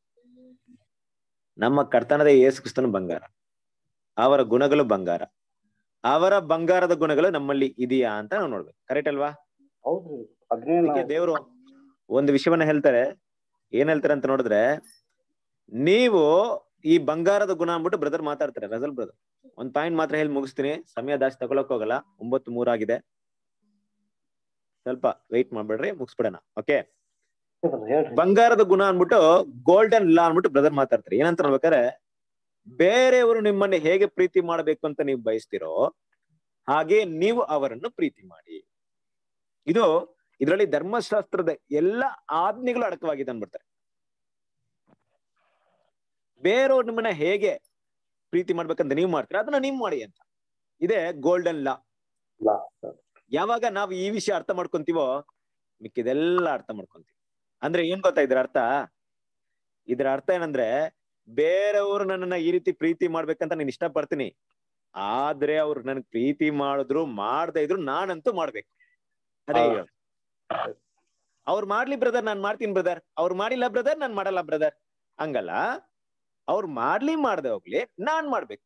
Speaker 1: ನಮ್ಮ ಕರ್ತನದ ಯೇಸು ಕ್ರಿಸ್ತನ ಬಂಗಾರ ಅವರ ಗುಣಗಳು ಬಂಗಾರ ಅವರ ಬಂಗಾರದ ಗುಣಗಳು ನಮ್ಮಲ್ಲಿ ಇದೆಯಾ ಅಂತ ನಾವು ನೋಡ್ಬೇಕು ಕರೆಕ್ಟ್ ಅಲ್ವಾ
Speaker 5: ಹೌದ್ರಿ ಅದ್ನೇ
Speaker 1: ಅದಕ್ಕೆ ದೇವರು ಒಂದು ವಿಷಯವನ್ನ ಹೇಳ್ತಾರೆ ಏನ್ ಹೇಳ್ತಾರೆ ಅಂತ ನೋಡಿದ್ರೆ ನೀವು ಈ ಬಂಗಾರದ ಗುಣ ಅಂದ್ಬಿಟ್ಟು ಬ್ರದರ್ ಮಾತಾಡ್ತಾರೆ ರಜಲ್ ಬ್ರದರ್ ಒಂದ್ ಪಾಯಿಂಟ್ ಮಾತ್ರ ಹೇಳಿ ಮುಗಿಸ್ತೀನಿ ಸಮಯ ಜಾಸ್ತಿ ತಗೊಳಕ್ ಹೋಗಲ್ಲ ಒಂಬತ್ತು ಮೂರಾಗಿದೆ ಸ್ವಲ್ಪ ವೆಯ್ಟ್ ಮಾಡ್ಬೇಡ್ರಿ ಮುಗಿಸ್ಬಿಡೋಣ ಓಕೆ
Speaker 5: ಹೇಳ್ರಿ
Speaker 1: ಬಂಗಾರದ ಗುಣ ಅನ್ಬಿಟ್ಟು ಗೋಲ್ಡನ್ ಲಾ ಅನ್ಬಿಟ್ಟು ಬ್ರದರ್ ಮಾತಾಡ್ತಾರೆ ಏನಂತ ನೋಡ್ಬೇಕಾರೆ ಬೇರೆಯವರು ನಿಮ್ಮನ್ನ ಹೇಗೆ ಪ್ರೀತಿ ಮಾಡಬೇಕು ಅಂತ ನೀವು ಬಯಸ್ತಿರೋ ಹಾಗೆ ನೀವು ಅವರನ್ನು ಪ್ರೀತಿ ಮಾಡಿ ಇದು ಇದರಲ್ಲಿ ಧರ್ಮಶಾಸ್ತ್ರದ ಎಲ್ಲ ಆಜ್ಞೆಗಳು ಅಡಕವಾಗಿದೆ ಅನ್ಬಿಡ್ತಾರೆ ಬೇರೆಯವ್ರು ನಿಮ್ಮನ್ನ ಹೇಗೆ ಪ್ರೀತಿ ಮಾಡ್ಬೇಕಂತ ನೀವು ಮಾಡ್ತೀರಾ ಅದನ್ನ ನೀವು ಮಾಡಿ ಅಂತ ಇದೇ ಗೋಲ್ಡನ್ ಲಾ
Speaker 5: ಲಾ.
Speaker 1: ಯಾವಾಗ ನಾವು ಈ ವಿಷಯ ಅರ್ಥ ಮಾಡ್ಕೊಂತೀವೋ ಮಿಕ್ಕಿದೆಲ್ಲ ಅರ್ಥ ಮಾಡ್ಕೊಂತೀವಿ ಅಂದ್ರೆ ಏನ್ ಗೊತ್ತಾ ಇದ್ರ ಅರ್ಥ ಇದ್ರ ಅರ್ಥ ಏನಂದ್ರೆ ಬೇರೆಯವರು ನನ್ನನ್ನ ಈ ರೀತಿ ಪ್ರೀತಿ ಮಾಡ್ಬೇಕಂತ ನಾನು ಇಷ್ಟಪಡ್ತೀನಿ ಆದ್ರೆ ಅವ್ರು ನನ್ಗೆ ಪ್ರೀತಿ ಮಾಡಿದ್ರು ಮಾಡದೇ ಇದ್ರು ನಾನಂತೂ ಮಾಡ್ಬೇಕು ಅದೇ
Speaker 5: ಹೌದು.
Speaker 1: ಹೇಳೋದು. ಅವ್ರು ಮಾಡ್ಲಿ ಬ್ರದರ್ ನಾನ್ ಮಾಡ್ತೀನಿ ಬ್ರದರ್ ಅವ್ರು ಮಾಡಿಲ್ಲ ಬ್ರದರ್ ನಾನ್ ಮಾಡಲ್ಲ ಬ್ರದರ್ ಹಂಗಲ್ಲ ಅವ್ರು ಮಾಡ್ಲಿ ಮಾಡ್ದೆ ಹೋಗ್ಲಿ ನಾನ್ ಮಾಡ್ಬೇಕು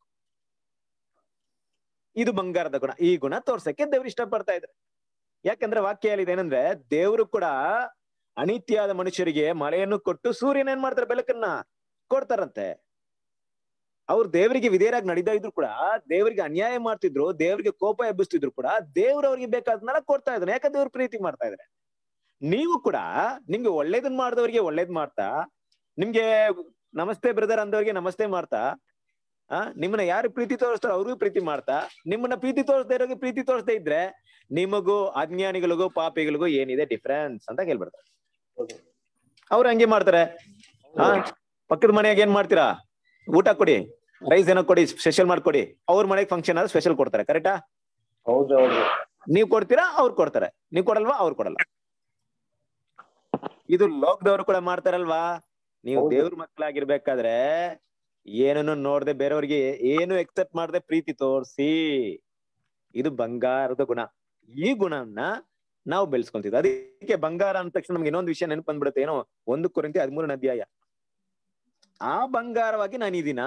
Speaker 1: ಇದು ಬಂಗಾರದ ಗುಣ ಈ ಗುಣ ತೋರ್ಸಕ್ಕೆ ದೇವ್ರು ಇಷ್ಟಪಡ್ತಾ ಇದ್ರೆ ಯಾಕಂದ್ರೆ ವಾಕ್ಯ ಹೇಳಿದೆ ಏನಂದ್ರೆ ದೇವ್ರು ಕೂಡ ಅನಿತ್ಯಾದ ಮನುಷ್ಯರಿಗೆ ಮಳೆಯನ್ನು ಕೊಟ್ಟು ಸೂರ್ಯನ ಏನ್ ಮಾಡ್ತಾರೆ ಬೆಳಕನ್ನ ಕೊಡ್ತಾರಂತೆ ಅವ್ರು ದೇವರಿಗೆ ವಿಧೇಯರಾಗಿ ನಡೀತಾ ಇದ್ರು ಕೂಡ ದೇವರಿಗೆ ಅನ್ಯಾಯ ಮಾಡ್ತಿದ್ರು ದೇವರಿಗೆ ಕೋಪ ಎಬ್ಬಿಸ್ತಿದ್ರು ಕೂಡ ದೇವ್ರು ಅವ್ರಿಗೆ ಬೇಕಾದ್ನೆಲ್ಲ ಕೊಡ್ತಾ ಇದ್ರು ಯಾಕಂದ್ರೆ ದೇವ್ರು ಪ್ರೀತಿ ಮಾಡ್ತಾ ಇದ್ರೆ ನೀವು ಕೂಡ ನಿಮ್ಗೆ ಒಳ್ಳೇದನ್ ಮಾಡಿದವ್ರಿಗೆ ಒಳ್ಳೇದ್ ಮಾಡ್ತಾ ನಿಮ್ಗೆ ನಮಸ್ತೆ ಬ್ರದರ್ ಅಂದವ್ರಿಗೆ ನಮಸ್ತೆ ಮಾಡ್ತಾ ಆ ನಿಮ್ಮನ್ನ ಯಾರು ಪ್ರೀತಿ ತೋರಿಸ್ತಾರೋ ಅವ್ರಿಗೂ ಪ್ರೀತಿ ಮಾಡ್ತಾ ನಿಮ್ಮನ್ನ ಪ್ರೀತಿ ತೋರಿಸದೇ ಇರೋರಿಗೆ ಪ್ರೀತಿ ತೋರಿಸದೇ ಇದ್ರೆ ನಿಮಗೂ ಅಜ್ಞಾನಿಗಳಿಗೂ ಪಾಪಿಗಳಿಗೂ ಏನಿದೆ ಡಿಫ್ರೆನ್ಸ್ ಅಂತ ಕೇಳ್ಬಿಡ್ತಾರೆ
Speaker 5: ಹೌದು.
Speaker 1: ಅವ್ರು ಹಂಗೆ ಮಾಡ್ತಾರೆ ಆ ಪಕ್ಕದ ಮನೆಯಾಗ ಏನ್ ಮಾಡ್ತೀರಾ ಊಟ ಕೊಡಿ ರೈಸ್ ಏನೋ ಕೊಡಿ ಸ್ಪೆಷಲ್ ಮಾಡ್ಕೊಡಿ ಅವ್ರ ಮನೆಗೆ ಫಂಕ್ಷನ್ ಆದ್ರೆ ಸ್ಪೆಷಲ್ ಕೊಡ್ತಾರೆ ಕರೆಕ್ಟಾ
Speaker 5: ಹೌದ್ರಿ ಹೌದ್ರಿ
Speaker 1: ನೀವ್ ಕೊಡ್ತೀರಾ ಅವ್ರು ಕೊಡ್ತಾರೆ ನೀವ್ ಕೊಡಲ್ವಾ ಅವ್ರು ಕೊಡಲ್ಲ ಇದು ಲೋಕದವ್ರು ಕೂಡ ಮಾಡ್ತಾರಲ್ವಾ ನೀವು
Speaker 5: ಹೌದು.
Speaker 1: ದೇವ್ರ ಮಕ್ಕಳಾಗಿರ್ಬೇಕಾದ್ರೆ ಏನನ್ನು ನೋಡದೆ ಬೇರೆಯವ್ರಿಗೆ ಏನು ಎಕ್ಸೆಪ್ಟ್ ಮಾಡದೆ ಪ್ರೀತಿ ತೋರ್ಸಿ ಇದು ಬಂಗಾರದ ಗುಣ ಈ ಗುಣವನ್ನ ನಾವು ಬೆಳೆಸ್ಕೊಂತಿದ್ವಿ ಅದಕ್ಕೆ ಬಂಗಾರ ಅಂದ ತಕ್ಷಣ ನಮ್ಗೆ ಇನ್ನೊಂದು ವಿಷಯ ನೆನಪು ಬಂದ್ಬಿಡುತ್ತೆ ಏನೋ ಒಂದು ಕುರಿತಿ ಹದಿಮೂರನೇ ಅಧ್ಯಾಯ ಆ ಬಂಗಾರವಾಗಿ ನಾನಿದ್ದೀನ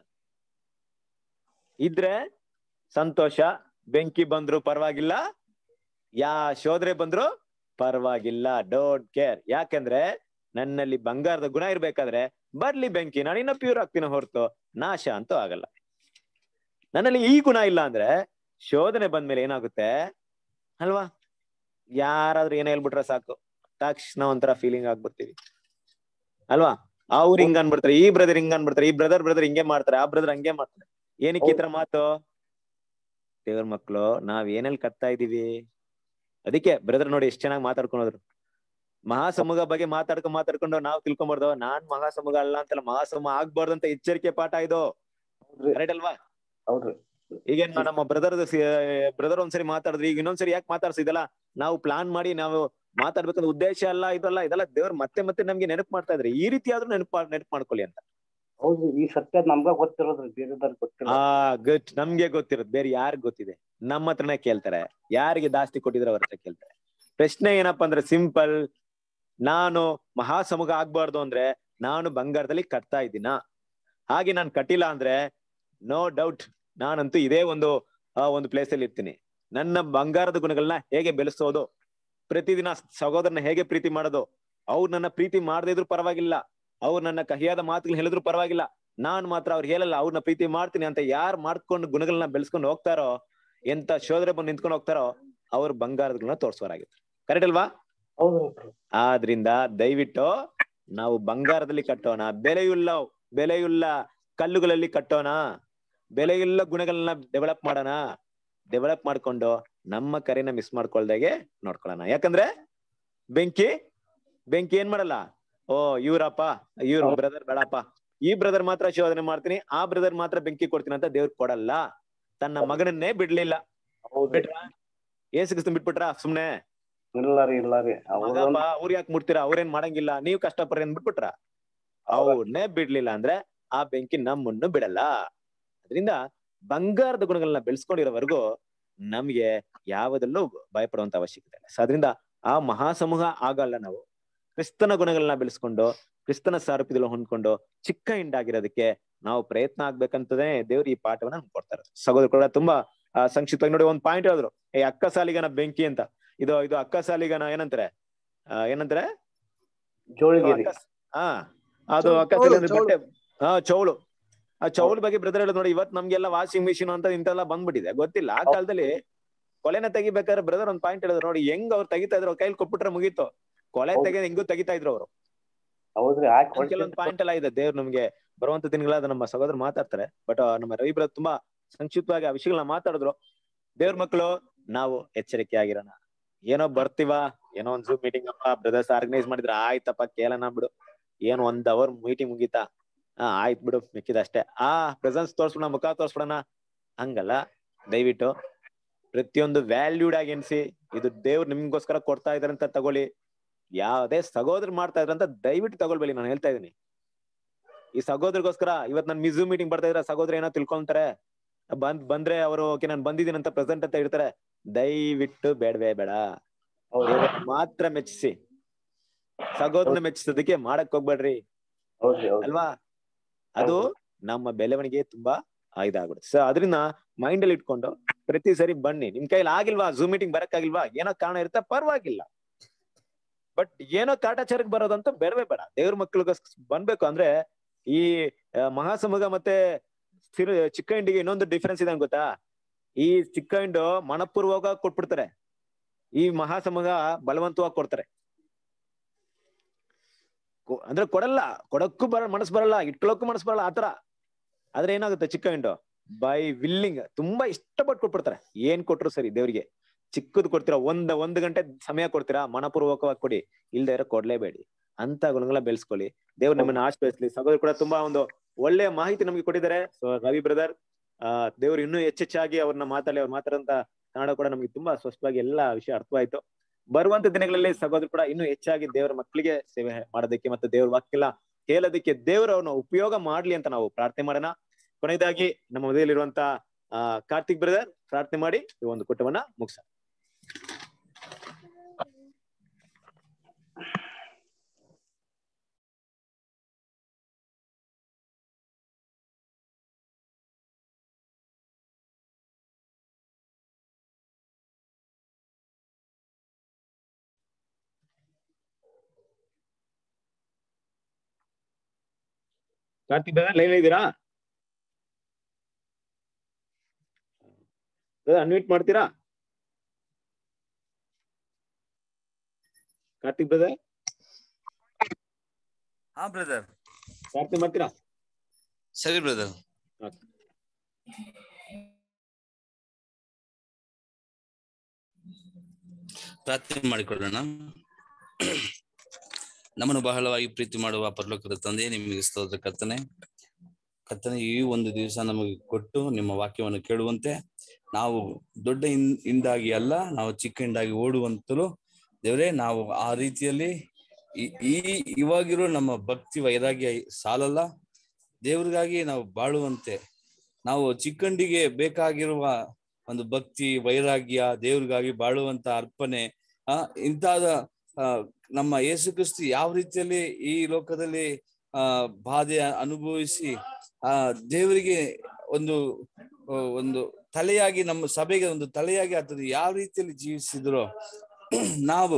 Speaker 1: ಇದ್ರೆ ಸಂತೋಷ ಬೆಂಕಿ ಬಂದ್ರು ಪರವಾಗಿಲ್ಲ ಯಾ ಶೋಧನೆ ಬಂದ್ರು ಪರವಾಗಿಲ್ಲ ಡೋಂಟ್ ಕೇರ್ ಯಾಕಂದ್ರೆ ನನ್ನಲ್ಲಿ ಬಂಗಾರದ ಗುಣ ಇರ್ಬೇಕಾದ್ರೆ ಬರ್ಲಿ ಬೆಂಕಿ ನಾನು ಇನ್ನ ಪ್ಯೂರ್ ಆಗ್ತೀನಿ ಹೊರತು ನಾಶ ಅಂತೂ ಆಗಲ್ಲ ನನ್ನಲ್ಲಿ ಈ ಗುಣ ಇಲ್ಲ ಅಂದ್ರೆ ಶೋಧನೆ ಬಂದ್ಮೇಲೆ ಏನಾಗುತ್ತೆ ಅಲ್ವಾ ಯಾರಾದ್ರೂ ಏನ್ ಹೇಳ್ಬಿಟ್ರೆ ಸಾಕು ತಕ್ಷಣ ಒಂಥರ ಫೀಲಿಂಗ್ ಆಗ್ಬಿಡ್ತೀವಿ ಅಲ್ವಾ ಅವ್ರು ಹಿಂಗ್ ಅನ್ಬಿಡ್ತಾರೆ ಈ ಬ್ರದರ್ ಹಿಂಗ್ ಅನ್ಬಿಡ್ತಾರೆ ಈ ಬ್ರದರ್ ಬ್ರದರ್ ಹಿಂಗೆ ಮಾಡ್ತಾರೆ ಆ ಬ್ರದರ್ ಹಂಗೆ ಮಾಡ್ತಾರೆ ಏನಕ್ಕೆ ಈ ತರ ಮಾತು ದೇವ್ರ ಮಕ್ಳು ನಾವ್ ಏನೆಲ್ಲಿ ಕಟ್ತಾ ಇದೀವಿ ಅದಕ್ಕೆ ಬ್ರದರ್ ನೋಡಿ ಎಷ್ಟ್ ಚೆನ್ನಾಗಿ ಮಾತಾಡ್ಕೊಂಡ್ರು ಮಹಾಸಮೂಹ ಬಗ್ಗೆ ಮಾತಾಡ್ಕೊಂಡ್ ಮಾತಾಡ್ಕೊಂಡು ನಾವು ತಿಳ್ಕೊಂಬಾರ್ದು ನಾನ್ ಮಹಾಸಮೂಹ ಅಲ್ಲ ಅಂತಲ್ಲ ಮಹಾಸಮೂಹ ಆಗ್ಬಾರ್ದು ಅಂತ ಎಚ್ಚರಿಕೆ ಪಾಠ ಇದು
Speaker 5: ಹೌದ್ರಿ
Speaker 1: ಕರೆಕ್ಟ್ ಅಲ್ವಾ
Speaker 5: ಹೌದ್ರಿ
Speaker 1: ಈಗ ನಮ್ಮ ಬ್ರದರ್ ಬ್ರದರ್ ಒಂದ್ಸರಿ ಮಾತಾಡಿದ್ರಿ ಈಗ ಇನ್ನೊಂದ್ಸರಿ ಯಾಕೆ ಮಾತಾಡ್ಸಿದಲ್ಲ ನಾವು ಪ್ಲಾನ್ ಮಾಡಿ ನಾವು ಮಾತಾಡ್ಬೇಕಂತ ಉದ್ದೇಶ ಅಲ್ಲ ಇದಲ್ಲ ಇದೆಲ್ಲ ದೇವ್ರು ಮತ್ತೆ ಮತ್ತೆ ನಮ್ಗೆ ನೆನಪು ಮಾಡ್ತಾ ಇದ್ರಿ ಈ ರೀತಿ ಆದ್ರೂ ನೆನಪು ನೆನಪು ಮಾಡ್ಕೊಳ್ಳಿ ಅಂತ
Speaker 5: ಹೌದ್ರಿ ಈ ಸತ್ಯ ನಮ್ಗ ಗೊತ್ತಿರೋದ್ರಿ ಬೇರೆದವ್ರಿಗೆ ಗೊತ್ತಿಲ್ಲ
Speaker 1: ಆ ಗಟ್ ನಮ್ಗೆ ಗೊತ್ತಿರೋದು ಬೇರೆ ಯಾರಿಗ್ ಗೊತ್ತಿದೆ ನಮ್ಮ ಹತ್ರನೇ ಕೇಳ್ತಾರೆ ಯಾರಿಗೆ ಜಾಸ್ತಿ ಕೊಟ್ಟಿದ್ರೆ ಅವ್ರ ಹತ್ರ ಕೇಳ್ತಾರೆ ಪ್ರಶ್ನೆ ಏನಪ್ಪಾ ಅಂದ್ರೆ ಸಿಂಪಲ್ ನಾನು ಮಹಾಸಮೂಹ ಆಗ್ಬಾರ್ದು ಅಂದ್ರೆ ನಾನು ಬಂಗಾರದಲ್ಲಿ ಕಟ್ತಾ ಇದ್ದೀನ ಹಾಗೆ ನಾನು ಕಟ್ಟಿಲ್ಲ ಅಂದ್ರೆ ನೋ ಡೌಟ್ ನಾನಂತೂ ಇದೇ ಒಂದು ಆ ಒಂದು ಪ್ಲೇಸ್ ಅಲ್ಲಿ ಇರ್ತೀನಿ ನನ್ನ ಬಂಗಾರದ ಗುಣಗಳನ್ನ ಹೇಗೆ ಬೆಳೆಸೋದು ಪ್ರತಿದಿನ ಸಹೋದರನ ಹೇಗೆ ಪ್ರೀತಿ ಮಾಡೋದು ಅವ್ರು ನನ್ನ ಪ್ರೀತಿ ಮಾಡದೇ ಇದ್ರು ಪರವಾಗಿಲ್ಲ ಅವ್ರು ನನ್ನ ಕಹಿಯಾದ ಮಾತುಗಳು ಹೇಳಿದ್ರು ಪರವಾಗಿಲ್ಲ ನಾನ್ ಮಾತ್ರ ಅವ್ರು ಹೇಳಲ್ಲ ಅವ್ರನ್ನ ಪ್ರೀತಿ ಮಾಡ್ತೀನಿ ಅಂತ ಯಾರು ಮಾಡ್ಕೊಂಡು ಗುಣಗಳನ್ನ ಬೆಳೆಸ್ಕೊಂಡು ಹೋಗ್ತಾರೋ ಎಂತ ಶೋಧನೆ ಬಂದು ನಿಂತ್ಕೊಂಡು ಹೋಗ್ತಾರೋ ಅವ್ರು ಬಂಗಾರದ ಗುಣ ತೋರ್ಸೋರಾಗಿತ್ತು ಕರೆಕ್ಟ್ ಅಲ್ವಾ
Speaker 5: ಹೌದ್ರಿ
Speaker 1: ಆದ್ರಿಂದ ದಯವಿಟ್ಟು ನಾವು ಬಂಗಾರದಲ್ಲಿ ಕಟ್ಟೋಣ ಬೆಲೆಯುಳ್ಳ ಬೆಲೆಯುಳ್ಳ ಕಲ್ಲುಗಳಲ್ಲಿ ಕಟ್ಟೋಣ ಬೆಲೆಯುಳ್ಳ ಗುಣಗಳನ್ನ ಡೆವಲಪ್ ಮಾಡೋಣ ಡೆವಲಪ್ ಮಾಡ್ಕೊಂಡು ನಮ್ಮ ಕರೆನ ಮಿಸ್ ಮಾಡ್ಕೊಳ್ದಾಗೆ ನೋಡ್ಕೊಳ್ಳೋಣ ಯಾಕಂದ್ರೆ ಬೆಂಕಿ ಬೆಂಕಿ ಏನ್ ಮಾಡಲ್ಲ ಓ ಇವ್ರಪ್ಪ ಇವ್ರ
Speaker 5: ಹೌದು.
Speaker 1: ಬ್ರದರ್ ಬೇಡಪ್ಪ ಈ ಬ್ರದರ್ ಮಾತ್ರ ಶೋಧನೆ ಮಾಡ್ತೀನಿ ಆ ಬ್ರದರ್ ಮಾತ್ರ ಬೆಂಕಿ ಕೊಡ್ತೀನಿ ಅಂತ ದೇವ್ರು ಕೊಡಲ್ಲ ತನ್ನ ಮಗನನ್ನೇ ಬಿಡ್ಲಿಲ್ಲ
Speaker 5: ಹೌದ್ರಿ
Speaker 1: ಬಿಟ್ರ ಏಸು ಕ್ರಿಸ್ತನ್ ಬಿಟ್ಬಿಟ್ರ ಸುಮ್ನೆ
Speaker 5: ಇಲ್ಲ ರೀ ಇಲ್ಲ ರೀ ಅವ್ರ
Speaker 1: ಮಗಪ್ಪ ಅವ್ರ ಯಾಕೆ ಮುಟ್ತೀರಾ ಅವ್ರೇನ್ ಮಾಡಂಗಿಲ್ಲ ನೀವ್ ಕಷ್ಟಪಡ್ರಿ ಅಂದ್ಬಿಟ್ಬಿಟ್ರ ಅವ್ರನ್ನೇ ಬಿಡ್ಲಿಲ್ಲ ಅಂದ್ರೆ ಆ ಬೆಂಕಿ ನಮ್ಮನ್ನು ಬಿಡಲ್ಲ ಅದರಿಂದ ಬಂಗಾರದ ಗುಣಗಳನ್ನ ಬೆಳೆಸ್ಕೊಂಡಿರೋವರೆಗೂ ನಮ್ಗೆ ಯಾವದಲ್ಲೂ ಭಯಪಡುವಂತ ಅವಶ್ಯಕತೆ ಇಲ್ಲ ಸೊ ಅದರಿಂದ ಆ ಮಹಾಸಮೂಹ ಆಗಲ್ಲ ನಾವು ಕ್ರಿಸ್ತನ ಗುಣಗಳನ್ನ ಬೆಳೆಸ್ಕೊಂಡು ಕ್ರಿಸ್ತನ ಸಾರೂಪ್ಯದಲ್ಲಿ ಹೊಂದ್ಕೊಂಡು ಚಿಕ್ಕ ಹಿಂಡಾಗಿರೋದಕ್ಕೆ ನಾವು ಪ್ರಯತ್ನ ಆಗ್ಬೇಕಂತದೇ ದೇವ್ರು ಈ ಪಾಠವನ್ನ ನಮ್ಗೆ ಕೊಡ್ತಾರೆ ಸಹೋದರ ಕೂಡ ತುಂಬಾ ಆ, ಸಂಕ್ಷಿಪ್ತವಾಗಿ ನೋಡಿ ಒಂದ್ ಪಾಯಿಂಟ್ ಹೇಳಿದ್ರು ಏ ಅಕ್ಕ ಸಾಲಿಗನ ಬೆಂಕಿ ಅಂತ ಇದು ಇದು ಅಕ್ಕ ಸಾಲಿಗನ ಏನಂತಾರೆ ಆ, ಏನಂತಾರೆ
Speaker 5: ಜೋಳಿಗಿರಿ
Speaker 1: ಅಕ್ಕ- ಹಾ ಅದು
Speaker 2: ಚೌಳು,
Speaker 1: ಅಕ್ಕ ಸಾಲಿ ಅಂದ್ರೆ
Speaker 2: ಚೌಳು.
Speaker 1: ಬಟ್ಟೆ ಹಾ ಚೌಳು ಆ ಚೌಲ್ ಬಗ್ಗೆ ಬ್ರದರ್ ಹೇಳೋದು ನೋಡಿ ಇವತ್ ನಮ್ಗೆಲ್ಲ ವಾಷಿಂಗ್ ಮಿಷಿನ್ ಅಂತ ಇಂತೆಲ್ಲ ಬಂದ್ಬಿಟ್ಟಿದೆ ಗೊತ್ತಿಲ್ಲ ಆ ಕಾಲದಲ್ಲಿ ಕೊಲೆನ ತೆಗಿಬೇಕಾದ್ರೆ ಬ್ರದರ್ ಒಂದ್ ಪಾಯಿಂಟ್ ಹೇಳಿದ್ರು ನೋಡಿ ಹೆಂಗ್ ಅವ್ರು ತೆಗಿತಾ ಇದ್ರು ಅವ್ರ ಕೈಲಿ ಕೊಟ್ಬಿಟ್ರೆ ಮುಗೀತು ಕೊಲೆ
Speaker 5: ಹೌದು.
Speaker 1: ತೆಗೆದ್ ಹೆಂಗೂ ತೆಗಿತಾ ಇದ್ರು ಅವರು
Speaker 5: ಹೌದ್ರಿ ಹಾಕಿ
Speaker 1: ಕೆಲವೊಂದು ಪಾಯಿಂಟ್ ಎಲ್ಲ ಇದೆ ದೇವ್ರು ನಮ್ಗೆ ಬರುವಂತ ದಿನಗಳಾದ ನಮ್ಮ ಸಹೋದರ ಮಾತಾಡ್ತಾರೆ ಬಟ್ ನಮ್ಮ ರವಿ ಬ್ರದರ್ ತುಂಬಾ ಸಂಕ್ಷಿಪ್ತವಾಗಿ ಆ ವಿಷಯಗಳನ್ನ ಮಾತಾಡಿದ್ರು ದೇವ್ರ ಮಕ್ಕಳು ನಾವು ಎಚ್ಚರಿಕೆ ಆಗಿರೋಣ ಏನೋ ಬರ್ತೀವ ಏನೋ ಒಂದ್ ಜೂಮ್ ಮೀಟಿಂಗ್ ಅಪ್ಪ ಬ್ರದರ್ಸ್ ಆರ್ಗನೈಸ್ ಮಾಡಿದ್ರೆ ಆಯ್ತಪ್ಪ ಕೇಳೋಣ ಬಿಡು ಏನ್ ಒಂದ್ ಅವರ್ ಮೀಟಿಂಗ್ ಮುಗೀತಾ ಹಾ ಆಯ್ತ್ ಬಿಡು ಮಿಕ್ಕಿದ ಅಷ್ಟೇ ಆ ಪ್ರೆಸೆನ್ಸ್ ತೋರ್ಸ್ಬಿಡ ಮುಖ ತೋರ್ಸ್ಬಿಡಣ ಹಂಗಲ್ಲ ದಯವಿಟ್ಟು ಪ್ರತಿಯೊಂದು ವ್ಯಾಲ್ಯೂಡ್ ಆಗಿ ಎನ್ಸಿ ಇದು ದೇವ್ರು ನಿಮ್ಗೋಸ್ಕರ ಕೊಡ್ತಾ ಇದಾರೆ ಅಂತ ತಗೊಳ್ಳಿ ಯಾವ್ದೇ ಸಹೋದರ ಮಾಡ್ತಾ ಇದ್ರಂತ ದಯವಿಟ್ಟು ತಗೊಳ್ಬೇಡಿ ನಾನು ಹೇಳ್ತಾ ಇದೀನಿ ಈ ಸಹೋದರಿಗೋಸ್ಕರ ಇವತ್ ನನ್ ಮಿಝೂ ಮೀಟಿಂಗ್ ಬರ್ತಾ ಇದ್ರೆ ಸಹೋದರ ಏನೋ ತಿಳ್ಕೊಂತಾರೆ ಬಂದ್ ಬಂದ್ರೆ ಅವರು ಓಕೆ ನಾನು ಬಂದಿದ್ದೀನಿ ಅಂತ ಪ್ರೆಸೆಂಟ್ ಅಂತ ಇರ್ತಾರೆ ದಯವಿಟ್ಟು ಬೇಡವೇ ಬೇಡ
Speaker 5: ಹೌದ್ರಿ
Speaker 1: ದೇವರನ್ನ ಮಾತ್ರ ಮೆಚ್ಚಿಸಿ ಸಹೋದರನ ಮೆಚ್ಚಿಸೋದಕ್ಕೆ ಮಾಡಕ್ ಹೋಗ್ಬೇಡ್ರಿ
Speaker 5: ಹೌದ್ರಿ ಹೌದ್ರಿ
Speaker 1: ಅಲ್ವಾ ಅದು ನಮ್ಮ ಬೆಳವಣಿಗೆ ತುಂಬಾ ಆ, ಇದಾಗ್ಬಿಡುತ್ತೆ ಸೊ ಅದರಿಂದ ಮೈಂಡ್ ಅಲ್ಲಿ ಇಟ್ಕೊಂಡು ಪ್ರತಿ ಸರಿ ಬನ್ನಿ ನಿಮ್ ಕೈಲಿ ಆಗಿಲ್ವಾ ಝೂಮ್ ಮೀಟಿಂಗ್ ಬರಕ್ಕಾಗಿಲ್ವಾ ಏನೋ ಕಾರಣ ಇರುತ್ತೆ ಪರವಾಗಿಲ್ಲ ಬಟ್ ಏನೋ ಕಾಟಾಚಾರಕ್ಕೆ ಬರೋದಂತ ಬೇಡವೇ ಬೇಡ ದೇವ್ರ ಮಕ್ಳಿಗೋಸ್ಕರ ಬಂದ್ಬೇಕು ಅಂದ್ರೆ ಈ ಆ, ಮಹಾಸಮೂಹ ಮತ್ತೆ ಸಿರು ಚಿಕ್ಕ ಹಿಂಡಿಗೆ ಇನ್ನೊಂದು ಡಿಫ್ರೆನ್ಸ್ ಇದೆ ಗೊತ್ತಾ ಈ ಚಿಕ್ಕ ಹಿಂಡು ಮನಪೂರ್ವಕ ಕೊಟ್ಬಿಡ್ತಾರೆ ಈ ಮಹಾಸಮೂಹ ಬಲವಂತವಾಗಿ ಕೊಡ್ತಾರೆ ಕೊ- ಅಂದ್ರೆ ಕೊಡಲ್ಲ ಕೊಡಕ್ಕೂ ಬರ ಮನಸ್ ಬರಲ್ಲ ಇಟ್ಕೊಳಕ್ಕೂ ಮನಸ್ ಬರಲ್ಲ ಆತರ ಆದ್ರೆ ಏನಾಗುತ್ತೆ ಚಿಕ್ಕ ಹಿಂಡು ಬೈ ವಿಲ್ಲಿಂಗ್ ತುಂಬಾ ಇಷ್ಟಪಟ್ಟು ಕೊಟ್ಬಿಡ್ತಾರೆ ಏನ್ ಕೊಟ್ರು ಸರಿ ದೇವ್ರಿಗೆ ಚಿಕ್ಕದ್ ಕೊಡ್ತೀರಾ ಒಂದ್ ಒಂದ್ ಗಂಟೆ ಸಮಯ ಕೊಡ್ತೀರಾ ಮನಪೂರ್ವಕವಾಗಿ ಕೊಡಿ ಇಲ್ದೇ ಇರೋ ಕೊಡ್ಲೇಬೇಡಿ ಅಂತ ಗುಣಗಳನ್ನ ಬೆಳೆಸ್ಕೊಳ್ಳಿ ದೇವ್ರು ನಮ್ಮನ್ನ ಆಶ್ರಯಿಸ್ಲಿ ಸಹೋದರ ಕೂಡ ತುಂಬಾ ಒಂದು ಒಳ್ಳೆಯ ಮಾಹಿತಿ ನಮ್ಗೆ ಕೊಟ್ಟಿದ್ದಾರೆ ಸೊ ರವಿ ಬ್ರದರ್ ಆ ದೇವ್ರು ಇನ್ನೂ ಹೆಚ್ಚೆಚ್ಚಾಗಿ ಅವ್ರನ್ನ ಮಾತಾಡಿ ಅವ್ರು ಮಾತಾಡಂತ ಕನ್ನಡ ಕೂಡ ನಮ್ಗೆ ತುಂಬಾ ಸ್ಪಷ್ಟವಾಗಿ ಎಲ್ಲಾ ವಿಷಯ ಅರ್ಥವಾಯ್ತು ಬರುವಂತ ದಿನಗಳಲ್ಲಿ ಸಹೋದರ ಕೂಡ ಇನ್ನೂ ಹೆಚ್ಚಾಗಿ ದೇವರ ಮಕ್ಕಳಿಗೆ ಸೇವೆ ಮಾಡೋದಕ್ಕೆ ಮತ್ತೆ ದೇವ್ರ ವಾಕ್ಯಲ್ಲ ಹೇಳೋದಕ್ಕೆ ದೇವರು ಅವನ ಉಪಯೋಗ ಮಾಡ್ಲಿ ಅಂತ ನಾವು ಪ್ರಾರ್ಥನೆ ಮಾಡೋಣ ಕೊನೆಯದಾಗಿ ನಮ್ಮ ಮದುವೆಯಲ್ಲಿರುವಂತ ಆ ಕಾರ್ತಿಕ್ ಬ್ರದರ್ ಪ್ರಾರ್ಥನೆ ಮಾಡಿ ಈ ಒಂದು ಕುಟುಂಬನ ಮುಗಿಸ ಕಾರ್ತಿಕ್ ಬ್ರದರ್ ಲೈನ್ ಇದ್ದೀರಾ ಅನ್ಮ್ಯೂಟ್ ಮಾಡ್ತೀರಾ ಕಾರ್ತಿಕ್ ಬ್ರದರ್
Speaker 7: ಹಾ ಬ್ರದರ್
Speaker 1: ಪ್ರಾರ್ಥನೆ ಮಾಡ್ತೀರಾ
Speaker 7: ಸರಿ ಬ್ರದರ್
Speaker 1: Okay.
Speaker 7: ಪ್ರಾರ್ಥನೆ ಮಾಡಿಕೊಳ್ಳೋಣ ನಮ್ಮನ್ನು ಬಹಳವಾಗಿ ಪ್ರೀತಿ ಮಾಡುವ ಪರಲೋಕದ ತಂದೆ ನಿಮಗೆ ಸ್ತೋತ್ರ ಕರ್ತನೆ ಕರ್ತನೆ ಈ ಒಂದು ದಿವಸ ನಮಗೆ ಕೊಟ್ಟು ನಿಮ್ಮ ವಾಕ್ಯವನ್ನು ಕೇಳುವಂತೆ ನಾವು ದೊಡ್ಡ ಹಿಂ- ಹಿಂಡಾಗಿ ಅಲ್ಲ ನಾವು ಚಿಕ್ಕ ಹಿಂಡಾಗಿ ಓಡುವಂತಲೂ ದೇವರೇ ನಾವು ಆ ರೀತಿಯಲ್ಲಿ ಈ- ಈ ಇವಾಗಿರೋ ನಮ್ಮ ಭಕ್ತಿ ವೈರಾಗ್ಯ ಸಾಲಲ್ಲ ದೇವ್ರಿಗಾಗಿ ನಾವು ಬಾಳುವಂತೆ ನಾವು ಚಿಕ್ಕಂಡಿಗೆ ಬೇಕಾಗಿರುವ ಒಂದು ಭಕ್ತಿ ವೈರಾಗ್ಯ ದೇವ್ರಿಗಾಗಿ ಬಾಳುವಂತ ಅರ್ಪಣೆ ಆ ಇಂತಾದ ಆ, ನಮ್ಮ ಯೇಸು ಕ್ರಿಸ್ತು ಯಾವ ರೀತಿಯಲ್ಲಿ ಈ ಲೋಕದಲ್ಲಿ ಆ ಬಾಧೆ ಅನುಭವಿಸಿ ಆ ದೇವರಿಗೆ ಒಂದು ಆ, ಒಂದು ತಲೆಯಾಗಿ ನಮ್ಮ ಸಭೆಗೆ ಒಂದು ತಲೆಯಾಗಿ ಆತನು ಯಾವ ರೀತಿಯಲ್ಲಿ ಜೀವಿಸಿದ್ರೋ ನಾವು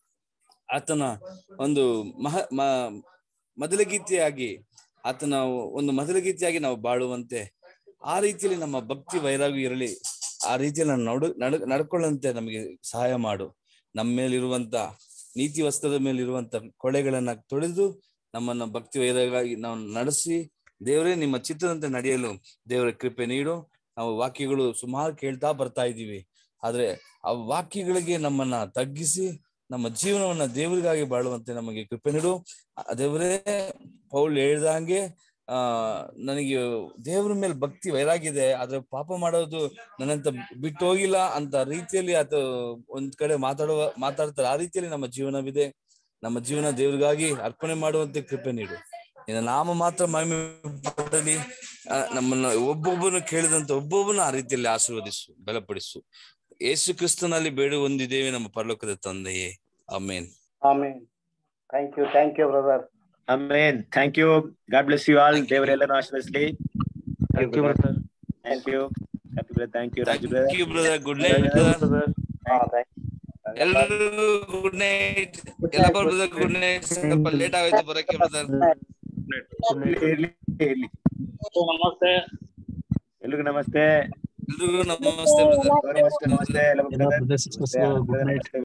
Speaker 7: ಆತನ ಒಂದು ಮಹ ಮ- ಮೊದಲಗೀತೆಯಾಗಿ ಆತನ ಒಂದು ಮೊದಲಗೀತೆಯಾಗಿ ನಾವು ಬಾಳುವಂತೆ ಆ ರೀತಿಯಲ್ಲಿ ನಮ್ಮ ಭಕ್ತಿ ವೈರಾಗ್ಯ ಇರಲಿ ಆ ರೀತಿಯಲ್ಲಿ ನಾವು ನಡು ನಡ್ ನಡ್ಕೊಳ್ಳಂತೆ ನಮಗೆ ಸಹಾಯ ಮಾಡು ನಮ್ಮ ಮೇಲಿರುವಂತ ನೀತಿ ವಸ್ತ್ರದ ಮೇಲಿರುವಂತ ಕೊಳೆಗಳನ್ನ ತೊಳೆದು ನಮ್ಮನ್ನ ಭಕ್ತಿ ವೈರಾಗಾಗಿ ನಾವು ನಡೆಸಿ ದೇವರೇ ನಿಮ್ಮ ಚಿತ್ತದಂತೆ ನಡೆಯಲು ದೇವರ ಕೃಪೆ ನೀಡು ನಾವು ವಾಕ್ಯಗಳು ಸುಮಾರು ಕೇಳ್ತಾ ಬರ್ತಾ ಇದ್ದೀವಿ ಆದ್ರೆ ಆ ವಾಕ್ಯಗಳಿಗೆ ನಮ್ಮನ್ನ ತಗ್ಗಿಸಿ ನಮ್ಮ ಜೀವನವನ್ನ ದೇವರಿಗಾಗಿ ಬಾಳುವಂತೆ ನಮಗೆ ಕೃಪೆ ನೀಡು ಆ ದೇವರೇ ಪೌಲ್ ಹೇಳ್ದಂಗೆ ಆ ನನಗೆ ದೇವರ ಮೇಲೆ ಭಕ್ತಿ ವೈರಾಗಿದೆ ಆದ್ರೆ ಪಾಪ ಮಾಡೋದು ನನ್ನಂತ ಬಿಟ್ಟು ಹೋಗಿಲ್ಲ ಅಂತ ರೀತಿಯಲ್ಲಿ ಆತ ಒಂದ್ ಕಡೆ ಮಾತಾಡುವ ಮಾತಾಡ್ತಾರೆ ಆ ರೀತಿಯಲ್ಲಿ ನಮ್ಮ ಜೀವನವಿದೆ ನಮ್ಮ ಜೀವನ ದೇವರಿಗಾಗಿ ಅರ್ಪಣೆ ಮಾಡುವಂತೆ ಕೃಪೆ ನೀಡು ನಿನ್ನ ನಾಮ ಮಾತ್ರ ಮಹಿಮೆ ಪಡಲಿ ಆ, ನಮ್ಮನ್ನ ಒಬ್ಬೊಬ್ಬನು ಕೇಳಿದಂತ ಒಬ್ಬೊಬ್ಬನು ಆ ರೀತಿಯಲ್ಲಿ ಆಶೀರ್ವದಿಸು ಬಲಪಡಿಸು ಯೇಸು ಕ್ರಿಸ್ತನಲ್ಲಿ ಬೇಡ ಹೊಂದಿದ್ದೇವೆ ನಮ್ಮ ಪರಲೋಕದ ತಂದೆಯೇ ಆಮೇನ್
Speaker 5: ಆಮೇನ್ thank you thank you brother
Speaker 1: ಅಮೇನ್ thank you God bless you all
Speaker 7: Thank you.
Speaker 1: ದೇವರೆಲ್ಲರೂ ಆಶೀರ್ವದಿಸಲಿ thank you thank you thank you Raju
Speaker 7: thank you brother good night brother
Speaker 5: ಹಾ ಥ್ಯಾಂಕ್
Speaker 7: ಎಲ್ಲರಿಗೂ ಗುಡ್ ನೈಟ್ ಎಲ್ಲ ಬ್ರದರ್ ಗುಡ್ ನೈಟ್ ಸ್ವಲ್ಪ ಲೇಟ್ ಆಗೋಯ್ತು ಬರಕ್ಕೆ ಬ್ರದರ್
Speaker 1: ಇರ್ಲಿ ಇರ್ಲಿ
Speaker 8: ನಮಸ್ತೆ
Speaker 1: ಎಲ್ರಿಗೂ ನಮಸ್ತೆ
Speaker 7: ಎಲ್ರಿಗೂ ನಮಸ್ತೆ ಬ್ರದರ್
Speaker 1: ನಮಸ್ತೆ ನಮಸ್ತೆ ಎಲ್ಲ
Speaker 8: ಎಲ್ಲ brothers, sisters, good night.